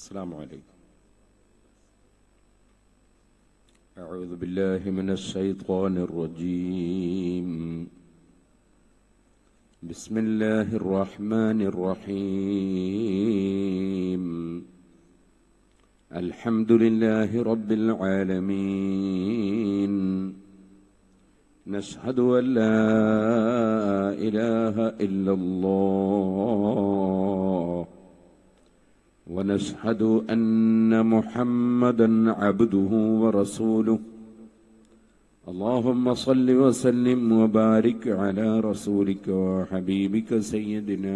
السلام عليكم أعوذ بالله من الشيطان الرجيم بسم الله الرحمن الرحيم الحمد لله رب العالمين نشهد أن لا إله إلا الله ونشهد أن محمدا عبده ورسوله اللهم صل وسلم وبارك على رسولك وحبيبك سيدنا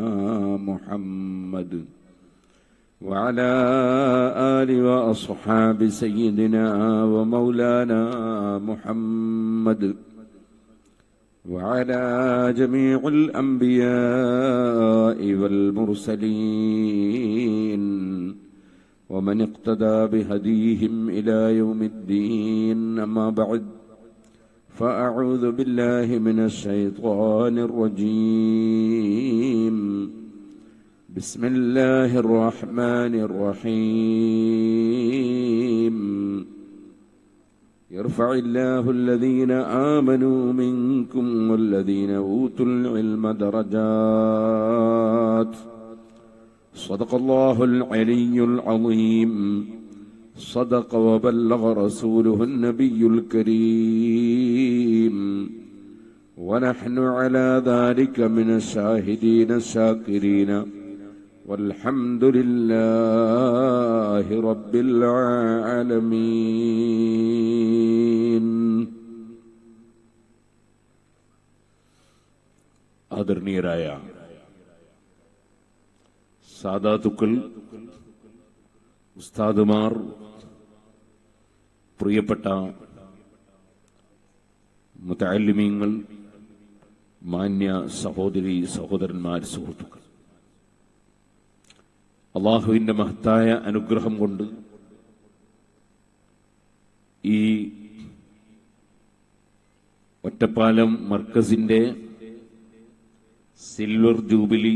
محمد وعلى آل وأصحاب سيدنا ومولانا محمد وعلى جميع الأنبياء والمرسلين ومن اقتدى بهديهم إلى يوم الدين أما بعد فأعوذ بالله من الشيطان الرجيم بسم الله الرحمن الرحيم يرفع الله الذين آمنوا منكم والذين أوتوا العلم درجات صدق الله العلي العظيم صدق وبلغ رسوله النبي الكريم ونحن على ذلك من الشاهدين الشاكرين والحمد لله رب العالمين ആദരണീയരായ സാദാത്തുക്കൾ ഉസ്താദുമാർ പ്രിയപ്പെട്ട മുത്തല്ലിമീങ്ങൾ മാന്യ സഹോദരി സഹോദരന്മാർ സുഹൃത്തുക്കൾ അള്ളാഹുവിന്റെ മഹത്തായ അനുഗ്രഹം കൊണ്ട് ഈ ഒറ്റപ്പാലം മർക്കസിന്റെ സിൽവർ ജൂബിലി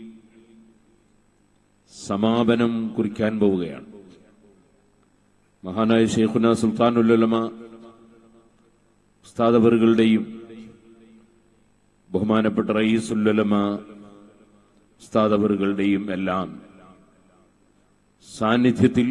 സമാപനം കുറിക്കാൻ പോവുകയാണ് മഹാനായ ഷെയ്ഖുന സുൽത്താനുല്ലമ ഉസ്താദവറുകളുടെയും ബഹുമാനപ്പെട്ട റയീസുല്ലമ ഉസ്താദവറുകളുടെയും എല്ലാം സാന്നിധ്യത്തിൽ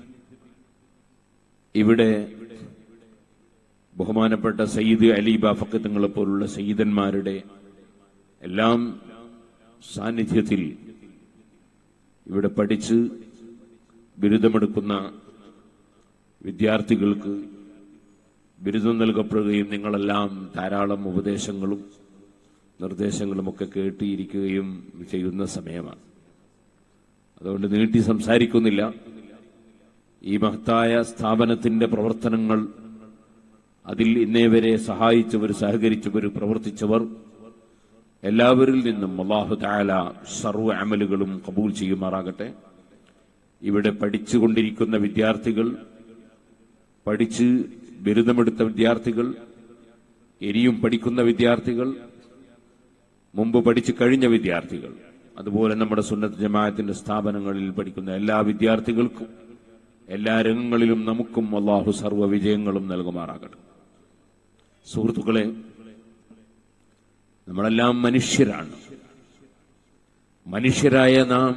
ഇവിടെ ബഹുമാനപ്പെട്ട സയ്യിദ് അലി ബാഫക്ക് തങ്ങളെ പോലുള്ള സയ്യിദന്മാരുടെ എല്ലാം സാന്നിധ്യത്തിൽ ഇവിടെ പഠിച്ച് ബിരുദമെടുക്കുന്ന വിദ്യാർത്ഥികൾക്ക് ബിരുദം നൽകപ്പെടുകയും നിങ്ങളെല്ലാം ധാരാളം ഉപദേശങ്ങളും നിർദ്ദേശങ്ങളുമൊക്കെ കേട്ടിയിരിക്കുകയും ചെയ്യുന്ന സമയമാണ് അതുകൊണ്ട് നീട്ടി സംസാരിക്കുന്നില്ല ഈ മഹത്തായ സ്ഥാപനത്തിന്റെ പ്രവർത്തനങ്ങൾ അതിൽ ഇന്നേ വരെ സഹായിച്ചവർ സഹകരിച്ചവർ പ്രവർത്തിച്ചവർ എല്ലാവരിൽ നിന്നും അള്ളാഹു താല സർവ്വ അമലുകളും കബൂൽ ചെയ്യുമാറാകട്ടെ ഇവിടെ പഠിച്ചുകൊണ്ടിരിക്കുന്ന വിദ്യാർത്ഥികൾ പഠിച്ച് ബിരുദമെടുത്ത വിദ്യാർത്ഥികൾ ഇനിയും പഠിക്കുന്ന വിദ്യാർത്ഥികൾ മുമ്പ് പഠിച്ചു കഴിഞ്ഞ വിദ്യാർത്ഥികൾ അതുപോലെ നമ്മുടെ സുന്നത്ത് ജമാഅത്തിന്റെ സ്ഥാപനങ്ങളിൽ പഠിക്കുന്ന എല്ലാ വിദ്യാർത്ഥികൾക്കും എല്ലാ രംഗങ്ങളിലും നമുക്കും അള്ളാഹു സർവ്വ വിജയങ്ങളും നൽകുമാറാകട്ടെ സുഹൃത്തുക്കളെ നമ്മളെല്ലാം മനുഷ്യരാണ് മനുഷ്യരായ നാം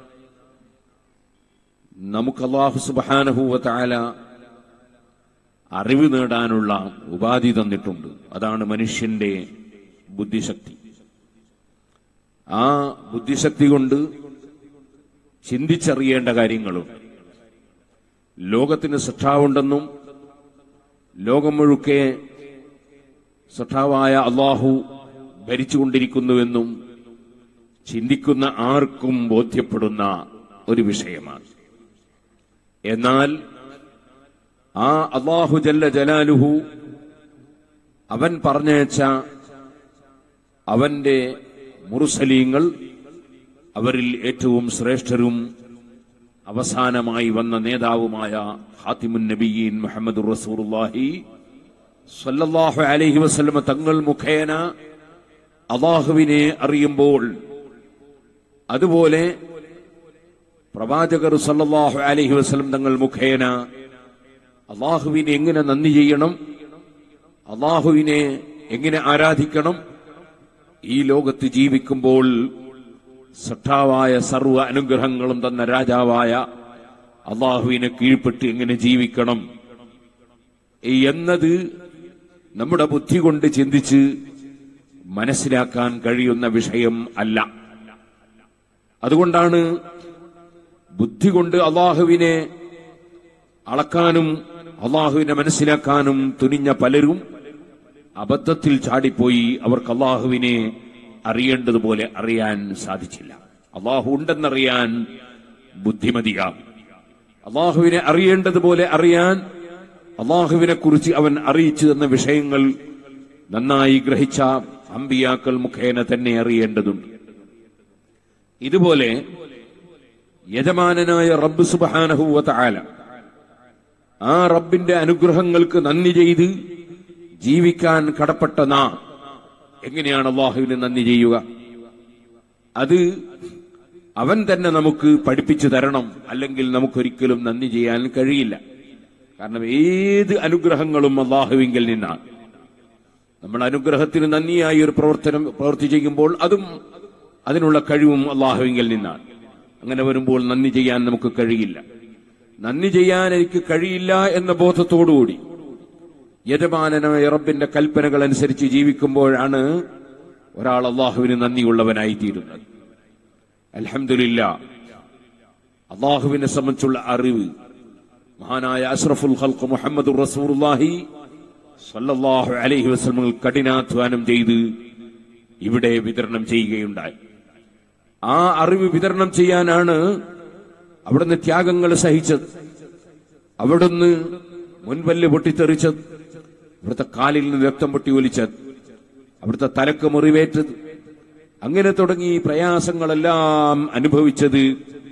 നമുക്ക് അള്ളാഹു സുബാനഹൂവ താല അറിവ് നേടാനുള്ള ഉപാധി തന്നിട്ടുണ്ട് അതാണ് മനുഷ്യന്റെ ബുദ്ധിശക്തി ആ ബുദ്ധിശക്തി കൊണ്ട് ചിന്തിച്ചറിയേണ്ട കാര്യങ്ങളുണ്ട് ലോകത്തിന് സൃഷ്ടാവുണ്ടെന്നും ലോകം മുഴുക്കെ സൃഷ്ടാവായ അള്ളാഹു ഭരിച്ചുകൊണ്ടിരിക്കുന്നുവെന്നും ചിന്തിക്കുന്ന ആർക്കും ബോധ്യപ്പെടുന്ന ഒരു വിഷയമാണ് എന്നാൽ ആ അള്ളാഹു ജല്ല ജലാലുഹു അവൻ പറഞ്ഞയച്ച അവന്റെ മുറുസലീങ്ങൾ അവരിൽ ഏറ്റവും ശ്രേഷ്ഠരും അവസാനമായി വന്ന നേതാവുമായ ഹാത്തിമുൻ നബിയീൻ മുഹമ്മദ് റസൂറുല്ലാഹി സല്ലല്ലാഹു അലൈഹി വസല്ലമ തങ്ങൾ മുഖേന അള്ളാഹുവിനെ അറിയുമ്പോൾ അതുപോലെ പ്രവാചകർ സല്ലല്ലാഹു അലൈഹി വസല്ലം തങ്ങൾ മുഖേന അള്ളാഹുവിനെ എങ്ങനെ നന്ദി ചെയ്യണം അള്ളാഹുവിനെ എങ്ങനെ ആരാധിക്കണം ഈ ലോകത്ത് ജീവിക്കുമ്പോൾ സട്ടാവായ സർവ്വ അനുഗ്രഹങ്ങളും തന്ന രാജാവായ അള്ളാഹുവിനെ കീഴ്പ്പെട്ട് എങ്ങനെ ജീവിക്കണം എന്നത് നമ്മുടെ ബുദ്ധി കൊണ്ട് ചിന്തിച്ച് മനസ്സിലാക്കാൻ കഴിയുന്ന വിഷയം അല്ല അതുകൊണ്ടാണ് ബുദ്ധി കൊണ്ട് അള്ളാഹുവിനെ അളക്കാനും അള്ളാഹുവിനെ മനസ്സിലാക്കാനും തുനിഞ്ഞ പലരും അബദ്ധത്തിൽ ചാടിപ്പോയി അവർക്ക് അള്ളാഹുവിനെ അറിയേണ്ടതുപോലെ അറിയാൻ സാധിച്ചില്ല അള്ളാഹു ഉണ്ടെന്നറിയാൻ ബുദ്ധിമതിയാം അള്ളാഹുവിനെ അറിയേണ്ടതുപോലെ അറിയാൻ അള്ളാഹുവിനെ കുറിച്ച് അവൻ അറിയിച്ചു തന്ന വിഷയങ്ങൾ നന്നായി ഗ്രഹിച്ച അമ്പിയാക്കൾ മുഖേന തന്നെ അറിയേണ്ടതുണ്ട് ഇതുപോലെ യജമാനനായ റബ്ബ് സുബാനഹുവ ആല ആ റബ്ബിന്റെ അനുഗ്രഹങ്ങൾക്ക് നന്ദി ചെയ്ത് ജീവിക്കാൻ കടപ്പെട്ട നാം എങ്ങനെയാണ് അള്ളാഹുവിന് നന്ദി ചെയ്യുക അത് അവൻ തന്നെ നമുക്ക് പഠിപ്പിച്ചു തരണം അല്ലെങ്കിൽ നമുക്കൊരിക്കലും നന്ദി ചെയ്യാൻ കഴിയില്ല കാരണം ഏത് അനുഗ്രഹങ്ങളും അള്ളാഹുവിങ്കിൽ നിന്നാണ് നമ്മൾ അനുഗ്രഹത്തിന് നന്ദിയായി ഒരു പ്രവർത്തനം പ്രവൃത്തി ചെയ്യുമ്പോൾ അതും അതിനുള്ള കഴിവും അള്ളാഹുവിങ്കിൽ നിന്നാണ് അങ്ങനെ വരുമ്പോൾ നന്ദി ചെയ്യാൻ നമുക്ക് കഴിയില്ല നന്ദി ചെയ്യാൻ എനിക്ക് കഴിയില്ല എന്ന ബോധത്തോടുകൂടി യജമാനനായ റബ്ബിന്റെ കൽപ്പനകൾ അനുസരിച്ച് ജീവിക്കുമ്പോഴാണ് ഒരാൾ അള്ളാഹുവിന് നന്ദിയുള്ളവനായി തീരുന്നത് അലഹമില്ല അള്ളാഹുവിനെ സംബന്ധിച്ചുള്ള അറിവ് മഹാനായ അഷ്റഫുൽ ഖൽഖ് മുഹമ്മദ് റസൂർഹി സല്ലല്ലാഹു അലൈഹി വസല്ലം കഠിനാധ്വാനം ചെയ്ത് ഇവിടെ വിതരണം ചെയ്യുകയുണ്ടായി ആ അറിവ് വിതരണം ചെയ്യാനാണ് അവിടുന്ന് ത്യാഗങ്ങൾ സഹിച്ചത് അവിടുന്ന് മുൻപല്ല് പൊട്ടിത്തെറിച്ചത് ഇവിടുത്തെ കാലിൽ നിന്ന് രക്തം പൊട്ടി ഒലിച്ചത് അവിടുത്തെ തലക്ക് മുറിവേറ്റത് അങ്ങനെ തുടങ്ങി പ്രയാസങ്ങളെല്ലാം അനുഭവിച്ചത്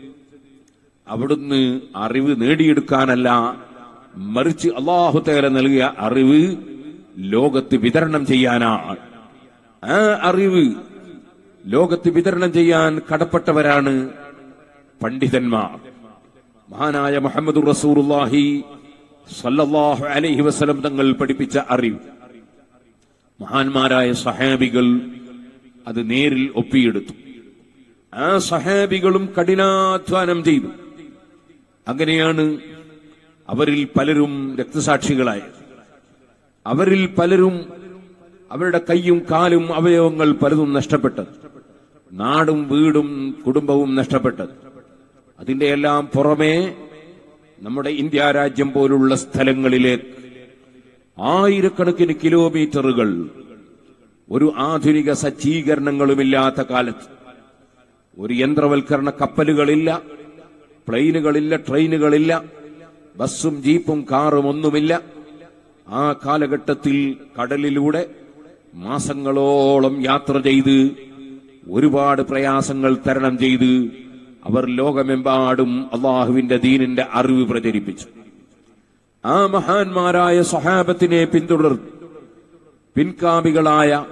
അവിടുന്ന് അറിവ് നേടിയെടുക്കാനല്ല മറിച്ച് അള്ളാഹുത്തേല നൽകിയ അറിവ് ലോകത്ത് വിതരണം ചെയ്യാനാണ് ആ അറിവ് ലോകത്ത് വിതരണം ചെയ്യാൻ കടപ്പെട്ടവരാണ് പണ്ഡിതന്മാർ മഹാനായ മുഹമ്മദ് റസൂറുല്ലാഹി സല്ലല്ലാഹു അലൈഹി വസല്ലം തങ്ങൾ പഠിപ്പിച്ച അറിവ് മഹാന്മാരായ സഹാബികൾ അത് നേരിൽ ഒപ്പിയെടുത്തു ആ സഹാബികളും കഠിനാധ്വാനം ചെയ്തു അങ്ങനെയാണ് അവരിൽ പലരും രക്തസാക്ഷികളായത് അവരിൽ പലരും അവരുടെ കൈയും കാലും അവയവങ്ങൾ പലതും നഷ്ടപ്പെട്ടത് നാടും വീടും കുടുംബവും നഷ്ടപ്പെട്ടത് അതിന്റെ എല്ലാം പുറമേ നമ്മുടെ ഇന്ത്യ രാജ്യം പോലുള്ള സ്ഥലങ്ങളിലേക്ക് ആയിരക്കണക്കിന് കിലോമീറ്ററുകൾ ഒരു ആധുനിക സജ്ജീകരണങ്ങളുമില്ലാത്ത കാലത്ത് ഒരു യന്ത്രവൽക്കരണ കപ്പലുകളില്ല പ്ലെയിനുകളില്ല ട്രെയിനുകളില്ല ബസ്സും ജീപ്പും കാറും ഒന്നുമില്ല ആ കാലഘട്ടത്തിൽ കടലിലൂടെ മാസങ്ങളോളം യാത്ര ചെയ്ത് ഒരുപാട് പ്രയാസങ്ങൾ തരണം ചെയ്ത് അവർ ലോകമെമ്പാടും അള്ളാഹുവിന്റെ ദീനിന്റെ അറിവ് പ്രചരിപ്പിച്ചു ആ മഹാന്മാരായ സഹാബത്തിനെ പിന്തുടർന്ന് പിൻകാമികളായ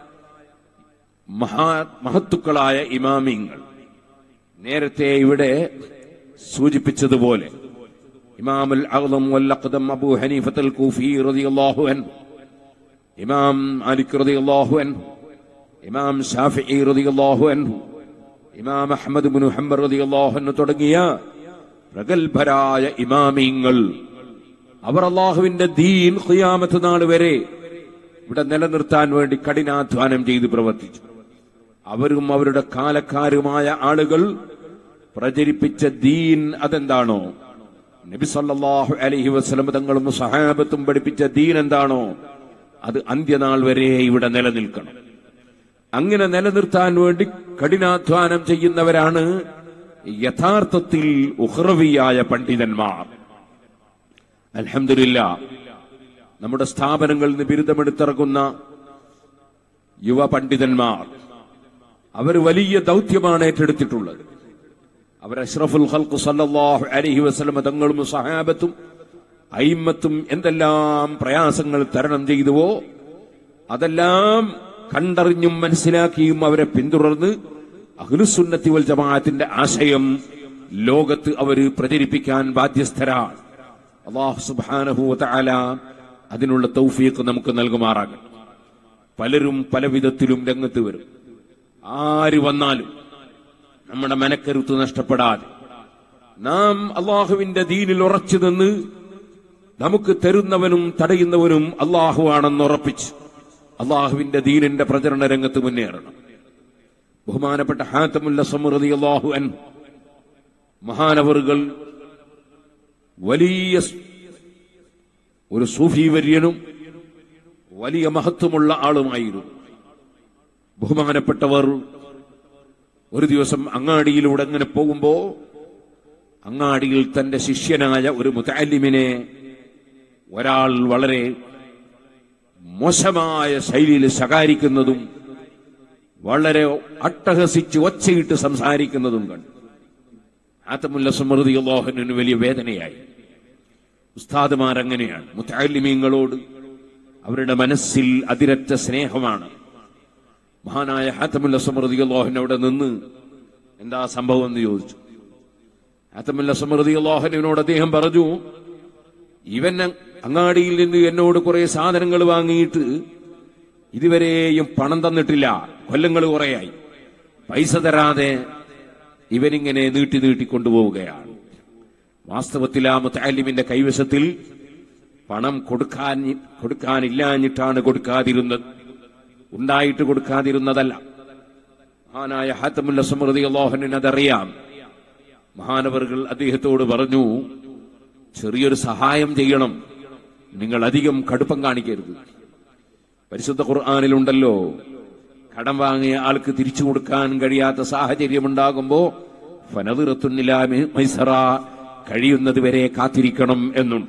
മഹാ മഹത്തുക്കളായ ഇമാമിങ്ങൾ നേരത്തെ ഇവിടെ സൂചിപ്പിച്ചതുപോലെ ഇമാമുൽ അഗ്ദം വൽ അഖ്ദം അബൂ ഹനീഫത്തുൽ കൂഫി റളിയല്ലാഹു അൻഹു ഇമാം മാലിക് റളിയല്ലാഹു അൻഹു ഇമാം ഷാഫിഈ റളിയല്ലാഹു അൻഹു ഇമാം അഹ്മദ് ബിൻ ഹംബർ റളിയല്ലാഹു അൻഹു തുടങ്ങിയ പ്രഗത്ഭരായ ഇമാമിങ്ങൾ അവർ അള്ളാഹുവിന്റെ ദീൻ ഖിയാമത്ത് നാൾ വരെ ഇവിടെ നിലനിർത്താൻ വേണ്ടി കഠിനാധ്വാനം ചെയ്ത് പ്രവർത്തിച്ചു അവരും അവരുടെ കാലക്കാരുമായ ആളുകൾ പ്രചരിപ്പിച്ച ദീൻ അതെന്താണോ നബി സല്ലല്ലാഹു അലൈഹി വസല്ലം തങ്ങളും സഹാബത്തും പഠിപ്പിച്ച ദീൻ എന്താണോ അത് അന്ത്യനാൾ വരെ ഇവിടെ നിലനിൽക്കണം അങ്ങനെ നിലനിർത്താൻ വേണ്ടി കഠിനാധ്വാനം ചെയ്യുന്നവരാണ് യഥാർത്ഥത്തിൽ ഉഹ്റവിയായ പണ്ഡിതന്മാർ അൽഹംദുലില്ല നമ്മുടെ സ്ഥാപനങ്ങളിൽ നിന്ന് ബിരുദമെടുത്തിറങ്ങുന്ന യുവ പണ്ഡിതന്മാർ അവർ വലിയ ദൗത്യമാണ് ഏറ്റെടുത്തിട്ടുള്ളത് അവർ അഷ്റഫുൽ ഖൽഖ് സല്ലല്ലാഹു അലൈഹി വസല്ലം തങ്ങളും സഹാബത്തും അയിമ്മത്തും എന്തെല്ലാം പ്രയാസങ്ങൾ തരണം ചെയ്തുവോ അതെല്ലാം കണ്ടറിഞ്ഞും മനസ്സിലാക്കിയും അവരെ പിന്തുടർന്ന് അഹ്ലുസുന്നത്തി വൽ ജമാഅത്തിന്റെ ആശയം ലോകത്ത് അവര് പ്രചരിപ്പിക്കാൻ ബാധ്യസ്ഥരാണ് അള്ളാഹു സുബാനഹുല അതിനുള്ള തൗഫീഖ് നമുക്ക് നൽകുമാറാകണം പലരും പല വിധത്തിലും രംഗത്ത് വരും ആര് വന്നാലും നമ്മുടെ മനക്കരുത്ത് നഷ്ടപ്പെടാതെ നാം അള്ളാഹുവിന്റെ ദീനിൽ ഉറച്ചു നിന്ന് നമുക്ക് തരുന്നവനും തടയുന്നവനും അള്ളാഹു ആണെന്ന് ഉറപ്പിച്ച് അള്ളാഹുവിന്റെ ദീനിന്റെ പ്രചരണ രംഗത്ത് മുന്നേറണം ബഹുമാനപ്പെട്ട ഹാത്തമുല്ല സമൃദ്ധി അള്ളാഹു അൻ മഹാനവറുകൾ വലിയ സ്- ഒരു സൂഫി വര്യനും വലിയ മഹത്വമുള്ള ആളുമായിരുന്നു ബഹുമാനപ്പെട്ടവർ ഒരു ദിവസം അങ്ങാടിയിലൂടെ അങ്ങനെ പോകുമ്പോ അങ്ങാടിയിൽ തന്റെ ശിഷ്യനായ ഒരു മുത്താലിമിനെ ഒരാൾ വളരെ മോശമായ ശൈലിയിൽ ശകാരിക്കുന്നതും വളരെ അട്ടഹസിച്ച് ഒച്ചയിട്ട് സംസാരിക്കുന്നതും കണ്ടു ആത്തമുല്ല സമൃദ്ധി അള്ളാഹുവിന് വലിയ വേദനയായി ഉസ്താദുമാർ അങ്ങനെയാണ് മുത്താലിമീങ്ങളോട് അവരുടെ മനസ്സിൽ അതിരറ്റ സ്നേഹമാണ് മഹാനായ ഹാത്തമുല്ല സമൃദ്ധി അള്ളാഹുൻ അവിടെ നിന്ന് എന്താ സംഭവം എന്ന് ചോദിച്ചു ഹാത്തമുല്ല സമൃദ്ധി അള്ളാഹുവിനോട് അദ്ദേഹം പറഞ്ഞു ഇവൻ അങ്ങാടിയിൽ നിന്ന് എന്നോട് കുറെ സാധനങ്ങൾ വാങ്ങിയിട്ട് ഇതുവരെയും പണം തന്നിട്ടില്ല കൊല്ലങ്ങൾ കുറയായി പൈസ തരാതെ ഇവനിങ്ങനെ നീട്ടി നീട്ടി കൊണ്ടുപോവുകയാണ് വാസ്തവത്തിൽ ആ മുത്താലിമിന്റെ കൈവശത്തിൽ പണം കൊടുക്കാൻ കൊടുക്കാനില്ലാഞ്ഞിട്ടാണ് കൊടുക്കാതിരുന്നത് ഉണ്ടായിട്ട് കൊടുക്കാതിരുന്നതല്ല മഹാനായ ഹാത്തമുല്ല സമൃദ്ധി അള്ളാഹുവിന് അതറിയാം മഹാനവറുകൾ അദ്ദേഹത്തോട് പറഞ്ഞു ചെറിയൊരു സഹായം ചെയ്യണം നിങ്ങൾ അധികം കടുപ്പം കാണിക്കരുത് പരിശുദ്ധ ഖുർആാനിലുണ്ടല്ലോ കടം വാങ്ങിയ ആൾക്ക് തിരിച്ചു കൊടുക്കാൻ കഴിയാത്ത സാഹചര്യമുണ്ടാകുമ്പോ ഫനതിറത്തുന്നിലാമി മൈസറ കഴിയുന്നത് വരെ കാത്തിരിക്കണം എന്നുണ്ട്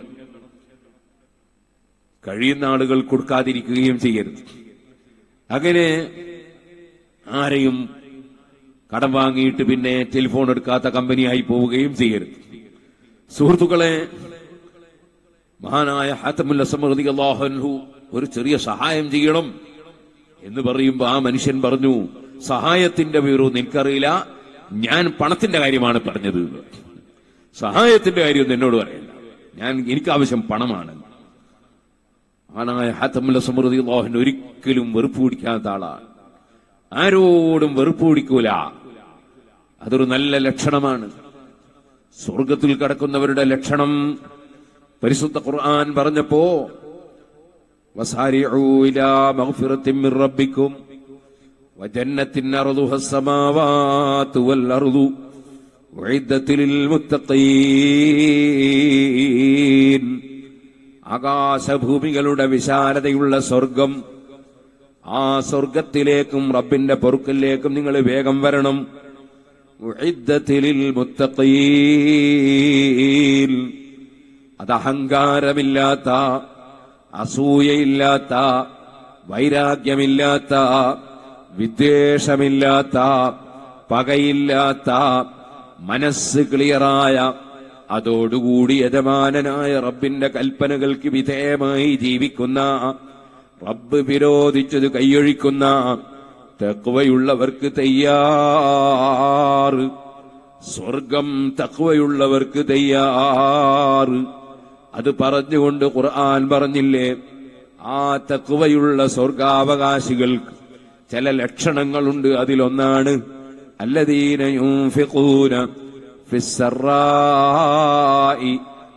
കഴിയുന്ന ആളുകൾ കൊടുക്കാതിരിക്കുകയും ചെയ്യരുത് അങ്ങനെ ആരെയും കടം വാങ്ങിയിട്ട് പിന്നെ ടെലിഫോൺ എടുക്കാത്ത കമ്പനിയായി പോവുകയും ചെയ്യരുത് സുഹൃത്തുക്കളെ മഹാനായ ഹാത്തമുല്ല സമൃദ്ധി അള്ളാഹു ഒരു ചെറിയ സഹായം ചെയ്യണം എന്ന് പറയുമ്പോ ആ മനുഷ്യൻ പറഞ്ഞു സഹായത്തിന്റെ വിവരവും നിനക്കറിയില്ല ഞാൻ പണത്തിന്റെ കാര്യമാണ് പറഞ്ഞത് എന്ന്. സഹായത്തിന്റെ കാര്യം എന്നോട് പറയില്ല ഞാൻ എനിക്ക് ആവശ്യം പണമാണ് മഹാനായ ഹാത്തമുല്ല സമൃദ്ധി അള്ളാഹുൻ ഒരിക്കലും വെറുപ്പ് പിടിക്കാത്ത ആളാണ് ആരോടും വെറുപ്പ് പിടിക്കൂല അതൊരു നല്ല ലക്ഷണമാണ് സ്വർഗത്തിൽ കിടക്കുന്നവരുടെ ലക്ഷണം പരിശുദ്ധ ഖുർആൻ പറഞ്ഞപ്പോ وسارعوا إلى مغفرة من ربكم وجنة أرضها السماوات والأرض أعدت للمتقين ആകാശഭൂമികളുടെ വിശാലതയുള്ള സ്വർഗം ആ സ്വർഗത്തിലേക്കും റബ്ബിന്റെ പൊറുക്കലിലേക്കും നിങ്ങൾ വേഗം വരണം ഉഇദ്ദത്തിലിൽ മുത്തഖീൻ അത് അഹങ്കാരമില്ലാത്ത അസൂയയില്ലാത്ത വൈരാഗ്യമില്ലാത്ത വിദ്വേഷമില്ലാത്ത പകയില്ലാത്ത മനസ്സ് ക്ലിയറായ അതോടുകൂടി യജമാനനായ റബ്ബിന്റെ കൽപ്പനകൾക്ക് വിധേയമായി ജീവിക്കുന്ന റബ്ബ് വിരോധിച്ചത് കൈയൊഴിക്കുന്ന തക്വയുള്ളവർക്ക് തയ്യാറ് സ്വർഗം തക്വയുള്ളവർക്ക് തയ്യാറ് അത് പറഞ്ഞുകൊണ്ട് ഖുർആൻ പറഞ്ഞില്ലേ ആ തക്വയുള്ള സ്വർഗാവകാശികൾക്ക് ചില ലക്ഷണങ്ങളുണ്ട് അതിലൊന്നാണ് അല്ലദീന യൂൻഫിഖൂന ഫിസ്സറാഇ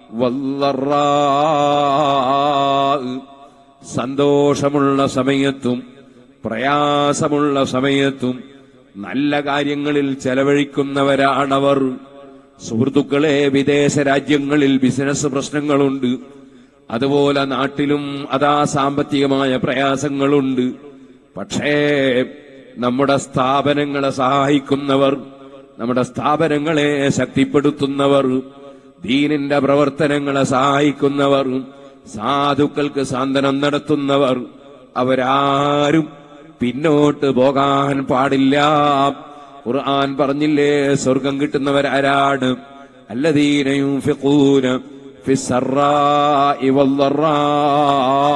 വല്ലറാഇ സന്തോഷമുള്ള സമയത്തും പ്രയാസമുള്ള സമയത്തും നല്ല കാര്യങ്ങളിൽ ചെലവഴിക്കുന്നവരാണവർ സുഹൃത്തുക്കളെ വിദേശ രാജ്യങ്ങളിൽ ബിസിനസ് പ്രശ്നങ്ങളുണ്ട് അതുപോലെ നാട്ടിലും അതാ സാമ്പത്തികമായ പ്രയാസങ്ങളുണ്ട് പക്ഷേ നമ്മുടെ സ്ഥാപനങ്ങളെ സഹായിക്കുന്നവർ നമ്മുടെ സ്ഥാപനങ്ങളെ ശക്തിപ്പെടുത്തുന്നവർ ദീനിന്റെ പ്രവർത്തനങ്ങളെ സഹായിക്കുന്നവർ സാധുക്കൾക്ക് സാന്ത്വനം നടത്തുന്നവർ അവരാരും പിന്നോട്ട് പോകാൻ പാടില്ല ഖുർആൻ പറഞ്ഞില്ലേ സ്വർഗം കിട്ടുന്നവരാരാണ് അല്ലദീനയും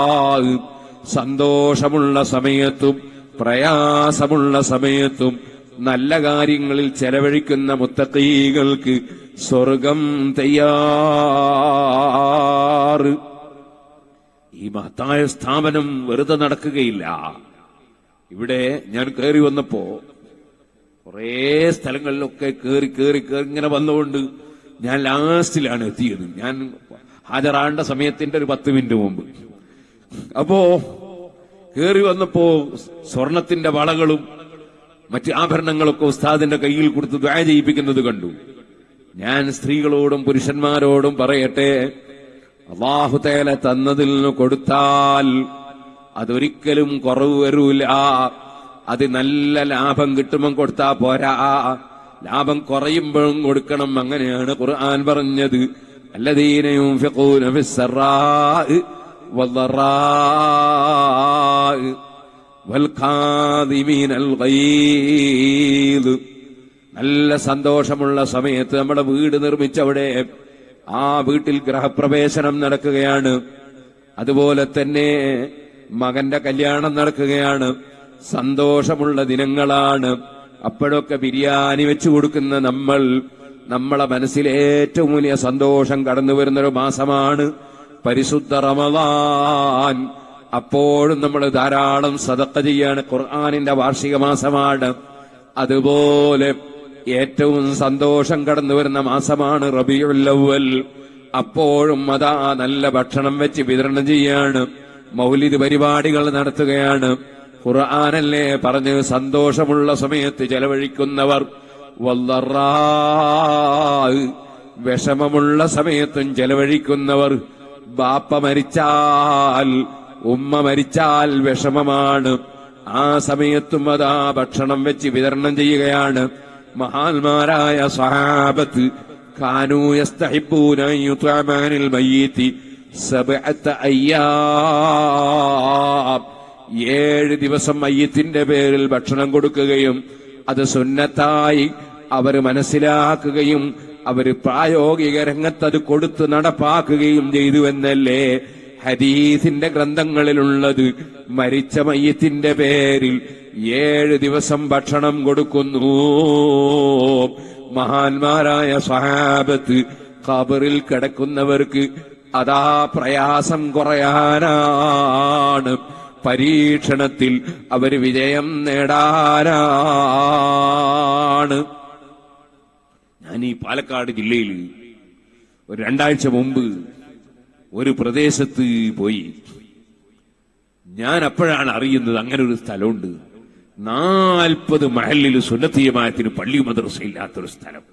സന്തോഷമുള്ള സമയത്തും പ്രയാസമുള്ള സമയത്തും നല്ല കാര്യങ്ങളിൽ ചെലവഴിക്കുന്ന മുത്തക്കീകൾക്ക് സ്വർഗം തയ്യാറ് ഈ മഹത്തായ സ്ഥാപനം വെറുതെ നടക്കുകയില്ല ഇവിടെ ഞാൻ കയറി വന്നപ്പോ കുറേ സ്ഥലങ്ങളിലൊക്കെ കയറി കയറി കയറി ഇങ്ങനെ വന്നുകൊണ്ട് ഞാൻ ലാസ്റ്റിലാണ് എത്തിയത് ഞാൻ ഹാജരാണ്ട സമയത്തിന്റെ ഒരു പത്ത് മിനിറ്റ് മുമ്പ് അപ്പോ കയറി വന്നപ്പോ സ്വർണത്തിന്റെ വളകളും മറ്റ് ആഭരണങ്ങളൊക്കെ ഉസ്താദിന്റെ കയ്യിൽ കൊടുത്ത് ദ്വായ ചെയ്യിപ്പിക്കുന്നത് കണ്ടു ഞാൻ സ്ത്രീകളോടും പുരുഷന്മാരോടും പറയട്ടെ അള്ളാഹുതേല തന്നതിൽ നിന്ന് കൊടുത്താൽ അതൊരിക്കലും കുറവ് വരൂല അത് നല്ല ലാഭം കിട്ടുമ്പോൾ കൊടുത്താ പോരാ ലാഭം കുറയുമ്പോഴും കൊടുക്കണം അങ്ങനെയാണ് ഖുർആൻ പറഞ്ഞത് الذين ينفقون في السراء والضراء والكاظمين الغيظ നല്ല സന്തോഷമുള്ള സമയത്ത് നമ്മുടെ വീട് നിർമ്മിച്ചവിടെ ആ വീട്ടിൽ ഗ്രഹപ്രവേശനം നടക്കുകയാണ് അതുപോലെ തന്നെ മകന്റെ കല്യാണം നടക്കുകയാണ് സന്തോഷമുള്ള ദിനങ്ങളാണ് അപ്പോഴൊക്കെ ബിരിയാണി വെച്ചു കൊടുക്കുന്ന നമ്മൾ നമ്മളെ മനസ്സിൽ ഏറ്റവും വലിയ സന്തോഷം കടന്നു വരുന്നൊരു മാസമാണ് പരിശുദ്ധ റമദാൻ അപ്പോഴും നമ്മൾ ധാരാളം സദക്ക ചെയ്യാണ് ഖുർആാനിന്റെ വാർഷിക മാസമാണ് അതുപോലെ ഏറ്റവും സന്തോഷം കടന്നു വരുന്ന മാസമാണ് റബിയുല്ലവൽ അപ്പോഴും അതാ നല്ല ഭക്ഷണം വെച്ച് വിതരണം ചെയ്യാണ് മൗലിദ് പരിപാടികൾ നടത്തുകയാണ് ഖുർആാനല്ലേ പറഞ്ഞ് സന്തോഷമുള്ള സമയത്ത് ചെലവഴിക്കുന്നവർ വല്ലറാ വിഷമമുള്ള സമയത്തും ചെലവഴിക്കുന്നവർ ബാപ്പ മരിച്ചാൽ ഉമ്മ മരിച്ചാൽ വിഷമമാണ് ആ സമയത്തും അതാ ഭക്ഷണം വെച്ച് വിതരണം ചെയ്യുകയാണ് മഹാന്മാരായ സഹാബത്ത് കാനൂ യസ്തഹിബ്ബൂന അൻ യുത്അമാനിൽ മയ്യിത്തി സബ്അത്ത അയ്യാം ഏഴ് ദിവസം മയ്യത്തിന്റെ പേരിൽ ഭക്ഷണം കൊടുക്കുകയും അത് സുന്നത്തായി അവർ മനസ്സിലാക്കുകയും അവർ പ്രായോഗിക രംഗത്ത് അത് കൊടുത്ത് നടപ്പാക്കുകയും ചെയ്തു എന്നല്ലേ ഹദീസിന്റെ ഗ്രന്ഥങ്ങളിലുള്ളത് മരിച്ച മയ്യത്തിന്റെ പേരിൽ ഏഴ് ദിവസം ഭക്ഷണം കൊടുക്കുന്നു മഹാന്മാരായ സഹാബത്ത് ഖബറിൽ കിടക്കുന്നവർക്ക് അതാ പ്രയാസം കുറയാനാണ് പരീക്ഷണത്തിൽ അവർ വിജയം നേടാനാണ് ഞാൻ ഈ പാലക്കാട് ജില്ലയിൽ ഒരു രണ്ടാഴ്ച മുമ്പ് ഒരു പ്രദേശത്ത് പോയി ഞാൻ അപ്പോഴാണ് അറിയുന്നത് അങ്ങനെ ഒരു സ്ഥലമുണ്ട് നാൽപ്പത് മഹലിൽ സുന്നത്തീയമായത്തിന് പള്ളി മദ്രസ ഇല്ലാത്തൊരു സ്ഥലം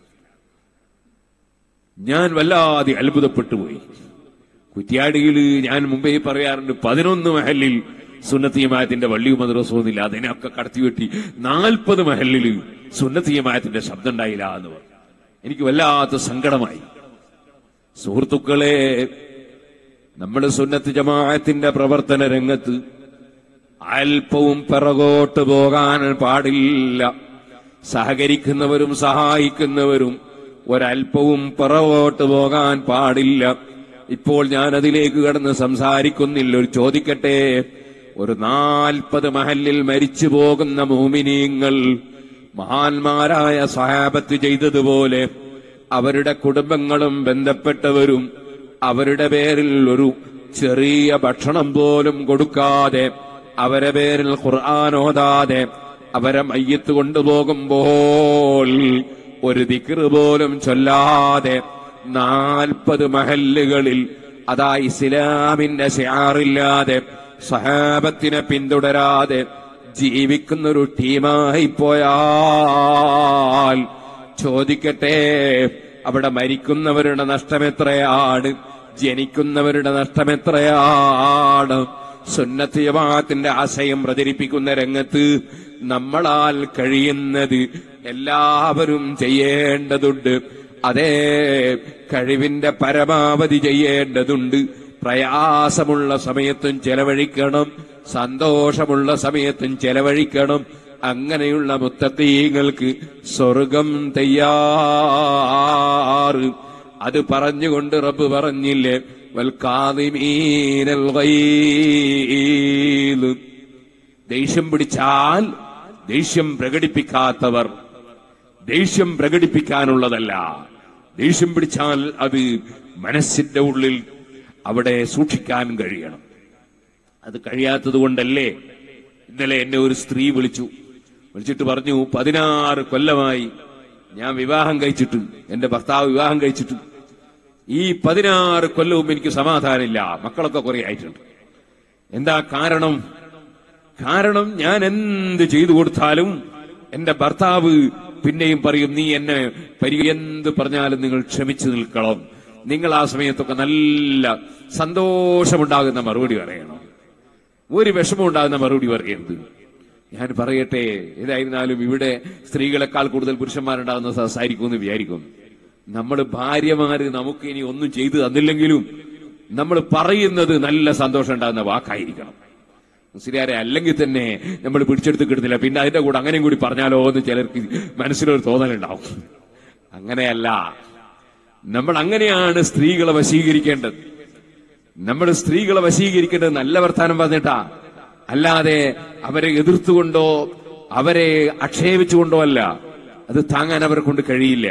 ഞാൻ വല്ലാതെ അത്ഭുതപ്പെട്ടു പോയി കുറ്റ്യാടിയിൽ ഞാൻ മുമ്പേ പറയാറുണ്ട് പതിനൊന്ന് മഹലിൽ സുന്നത്തീയമായത്തിന്റെ പള്ളി മദ്രസൊന്നുമില്ല അതിനൊക്കെ കടത്തിവെട്ടി നാൽപ്പത് മഹലിൽ സുന്നത്തീയമായത്തിന്റെ ശബ്ദം ഉണ്ടായില്ല എന്ന് പറഞ്ഞു എനിക്ക് വല്ലാത്ത സങ്കടമായി സുഹൃത്തുക്കളെ നമ്മൾ സുന്നത്ത് ജമാഅത്തിന്റെ പ്രവർത്തന രംഗത്ത് അല്പവും പിറകോട്ട് പോകാൻ പാടില്ല സഹകരിക്കുന്നവരും സഹായിക്കുന്നവരും ഒരല്പവും പിറകോട്ട് പോകാൻ പാടില്ല ഇപ്പോൾ ഞാൻ അതിലേക്ക് കടന്ന് സംസാരിക്കുന്നില്ല ഒരു ചോദിക്കട്ടെ ഒരു നാൽപ്പത് മഹലിൽ മരിച്ചു പോകുന്ന മോമിനീങ്ങൾ മഹാന്മാരായ സഹാബത്ത് ചെയ്തതുപോലെ അവരുടെ കുടുംബങ്ങളും ബന്ധപ്പെട്ടവരും അവരുടെ പേരിൽ ഒരു ചെറിയ ഭക്ഷണം പോലും കൊടുക്കാതെ അവരെ പേരിൽ ഖുർആൻ ഓതാതെ അവരെ മയ്യത്ത് കൊണ്ടുപോകുമ്പോൾ ഒരു ദിക്റ് പോലും ചൊല്ലാതെ നാൽപ്പത് മഹല്ലുകളിൽ അതാ ഇസ്ലാമിന്റെ ഷിയാറില്ലാതെ സഹാബത്തിനെ പിന്തുടരാതെ ജീവിക്കുന്ന ഒരു ടീമായി പോയാൽ ചോദിക്കട്ടെ അവിടെ മരിക്കുന്നവരുടെ നഷ്ടം എത്രയാണ് ജനിക്കുന്നവരുടെ നഷ്ടം എത്രയാണ് സുന്നത്ത് ജമാഅത്തിന്റെ ആശയം പ്രചരിപ്പിക്കുന്ന രംഗത്ത് നമ്മളാൽ കഴിയുന്നത് എല്ലാവരും ചെയ്യേണ്ടതുണ്ട് അതേ കഴിവിന്റെ പരമാവധി ചെയ്യേണ്ടതുണ്ട് പ്രയാസമുള്ള സമയത്തും ചെലവഴിക്കണം സന്തോഷമുള്ള സമയത്തും ചെലവഴിക്കണം അങ്ങനെയുള്ള മുത്തക്കീങ്ങൾക്ക് സ്വർഗം തയ്യാറ് അത് പറഞ്ഞുകൊണ്ട് റബ്ബ് പറഞ്ഞില്ലേ വൽക്കാദിമീനൽ ഗൈദ് ദേഷ്യം പിടിച്ചാൽ ദേഷ്യം പ്രകടിപ്പിക്കാത്തവർ ദേഷ്യം പ്രകടിപ്പിക്കാനുള്ളതല്ല ദേഷ്യം പിടിച്ചാൽ അത് മനസ്സിന്റെ ഉള്ളിൽ അവിടെ സൂക്ഷിക്കാൻ കഴിയണം അത് കഴിയാത്തത് കൊണ്ടല്ലേ ഇന്നലെ എന്നെ ഒരു സ്ത്രീ വിളിച്ചു വിളിച്ചിട്ട് പറഞ്ഞു പതിനാറ് കൊല്ലമായി ഞാൻ വിവാഹം കഴിച്ചിട്ട് എന്റെ ഭർത്താവ് വിവാഹം കഴിച്ചിട്ട് ഈ പതിനാറ് കൊല്ലവും എനിക്ക് സമാധാനമില്ല മക്കളൊക്കെ കുറെ ആയിട്ടുണ്ട് എന്താ കാരണം കാരണം ഞാൻ എന്ത് ചെയ്തു കൊടുത്താലും എന്റെ ഭർത്താവ് പിന്നെയും പറയും നീ എന്നെ പരി എന്ത് പറഞ്ഞാലും നിങ്ങൾ ക്ഷമിച്ചു നിൽക്കണം നിങ്ങൾ ആ സമയത്തൊക്കെ നല്ല സന്തോഷമുണ്ടാകുന്ന മറുപടി പറയണം ഒരു വിഷമം ഉണ്ടാകുന്ന മറുപടി പറയരുത് ഞാൻ പറയട്ടെ ഏതായിരുന്നാലും ഇവിടെ സ്ത്രീകളെക്കാൾ കൂടുതൽ പുരുഷന്മാരുണ്ടാകുന്ന സംസാരിക്കുമെന്ന് വിചാരിക്കും നമ്മൾ ഭാര്യമാര് നമുക്ക് ഇനി ഒന്നും ചെയ്തു തന്നില്ലെങ്കിലും നമ്മൾ പറയുന്നത് നല്ല സന്തോഷം ഉണ്ടാകുന്ന വാക്കായിരിക്കണം മുസ്ലിയാരെ അല്ലെങ്കിൽ തന്നെ നമ്മൾ പിടിച്ചെടുത്ത് കിട്ടുന്നില്ല പിന്നെ അതിന്റെ കൂടെ അങ്ങനെയും കൂടി പറഞ്ഞാലോ എന്ന് ചിലർക്ക് മനസ്സിലൊരു തോന്നലുണ്ടാവും അങ്ങനെയല്ല നമ്മൾ അങ്ങനെയാണ് സ്ത്രീകളെ വശീകരിക്കേണ്ടത് നമ്മൾ സ്ത്രീകളെ വശീകരിക്കേണ്ടത് നല്ല വർത്താനം പറഞ്ഞിട്ടാ അല്ലാതെ അവരെ എതിർത്തുകൊണ്ടോ അവരെ ആക്ഷേപിച്ചുകൊണ്ടോ അല്ല അത് താങ്ങാൻ അവരെ കൊണ്ട് കഴിയില്ല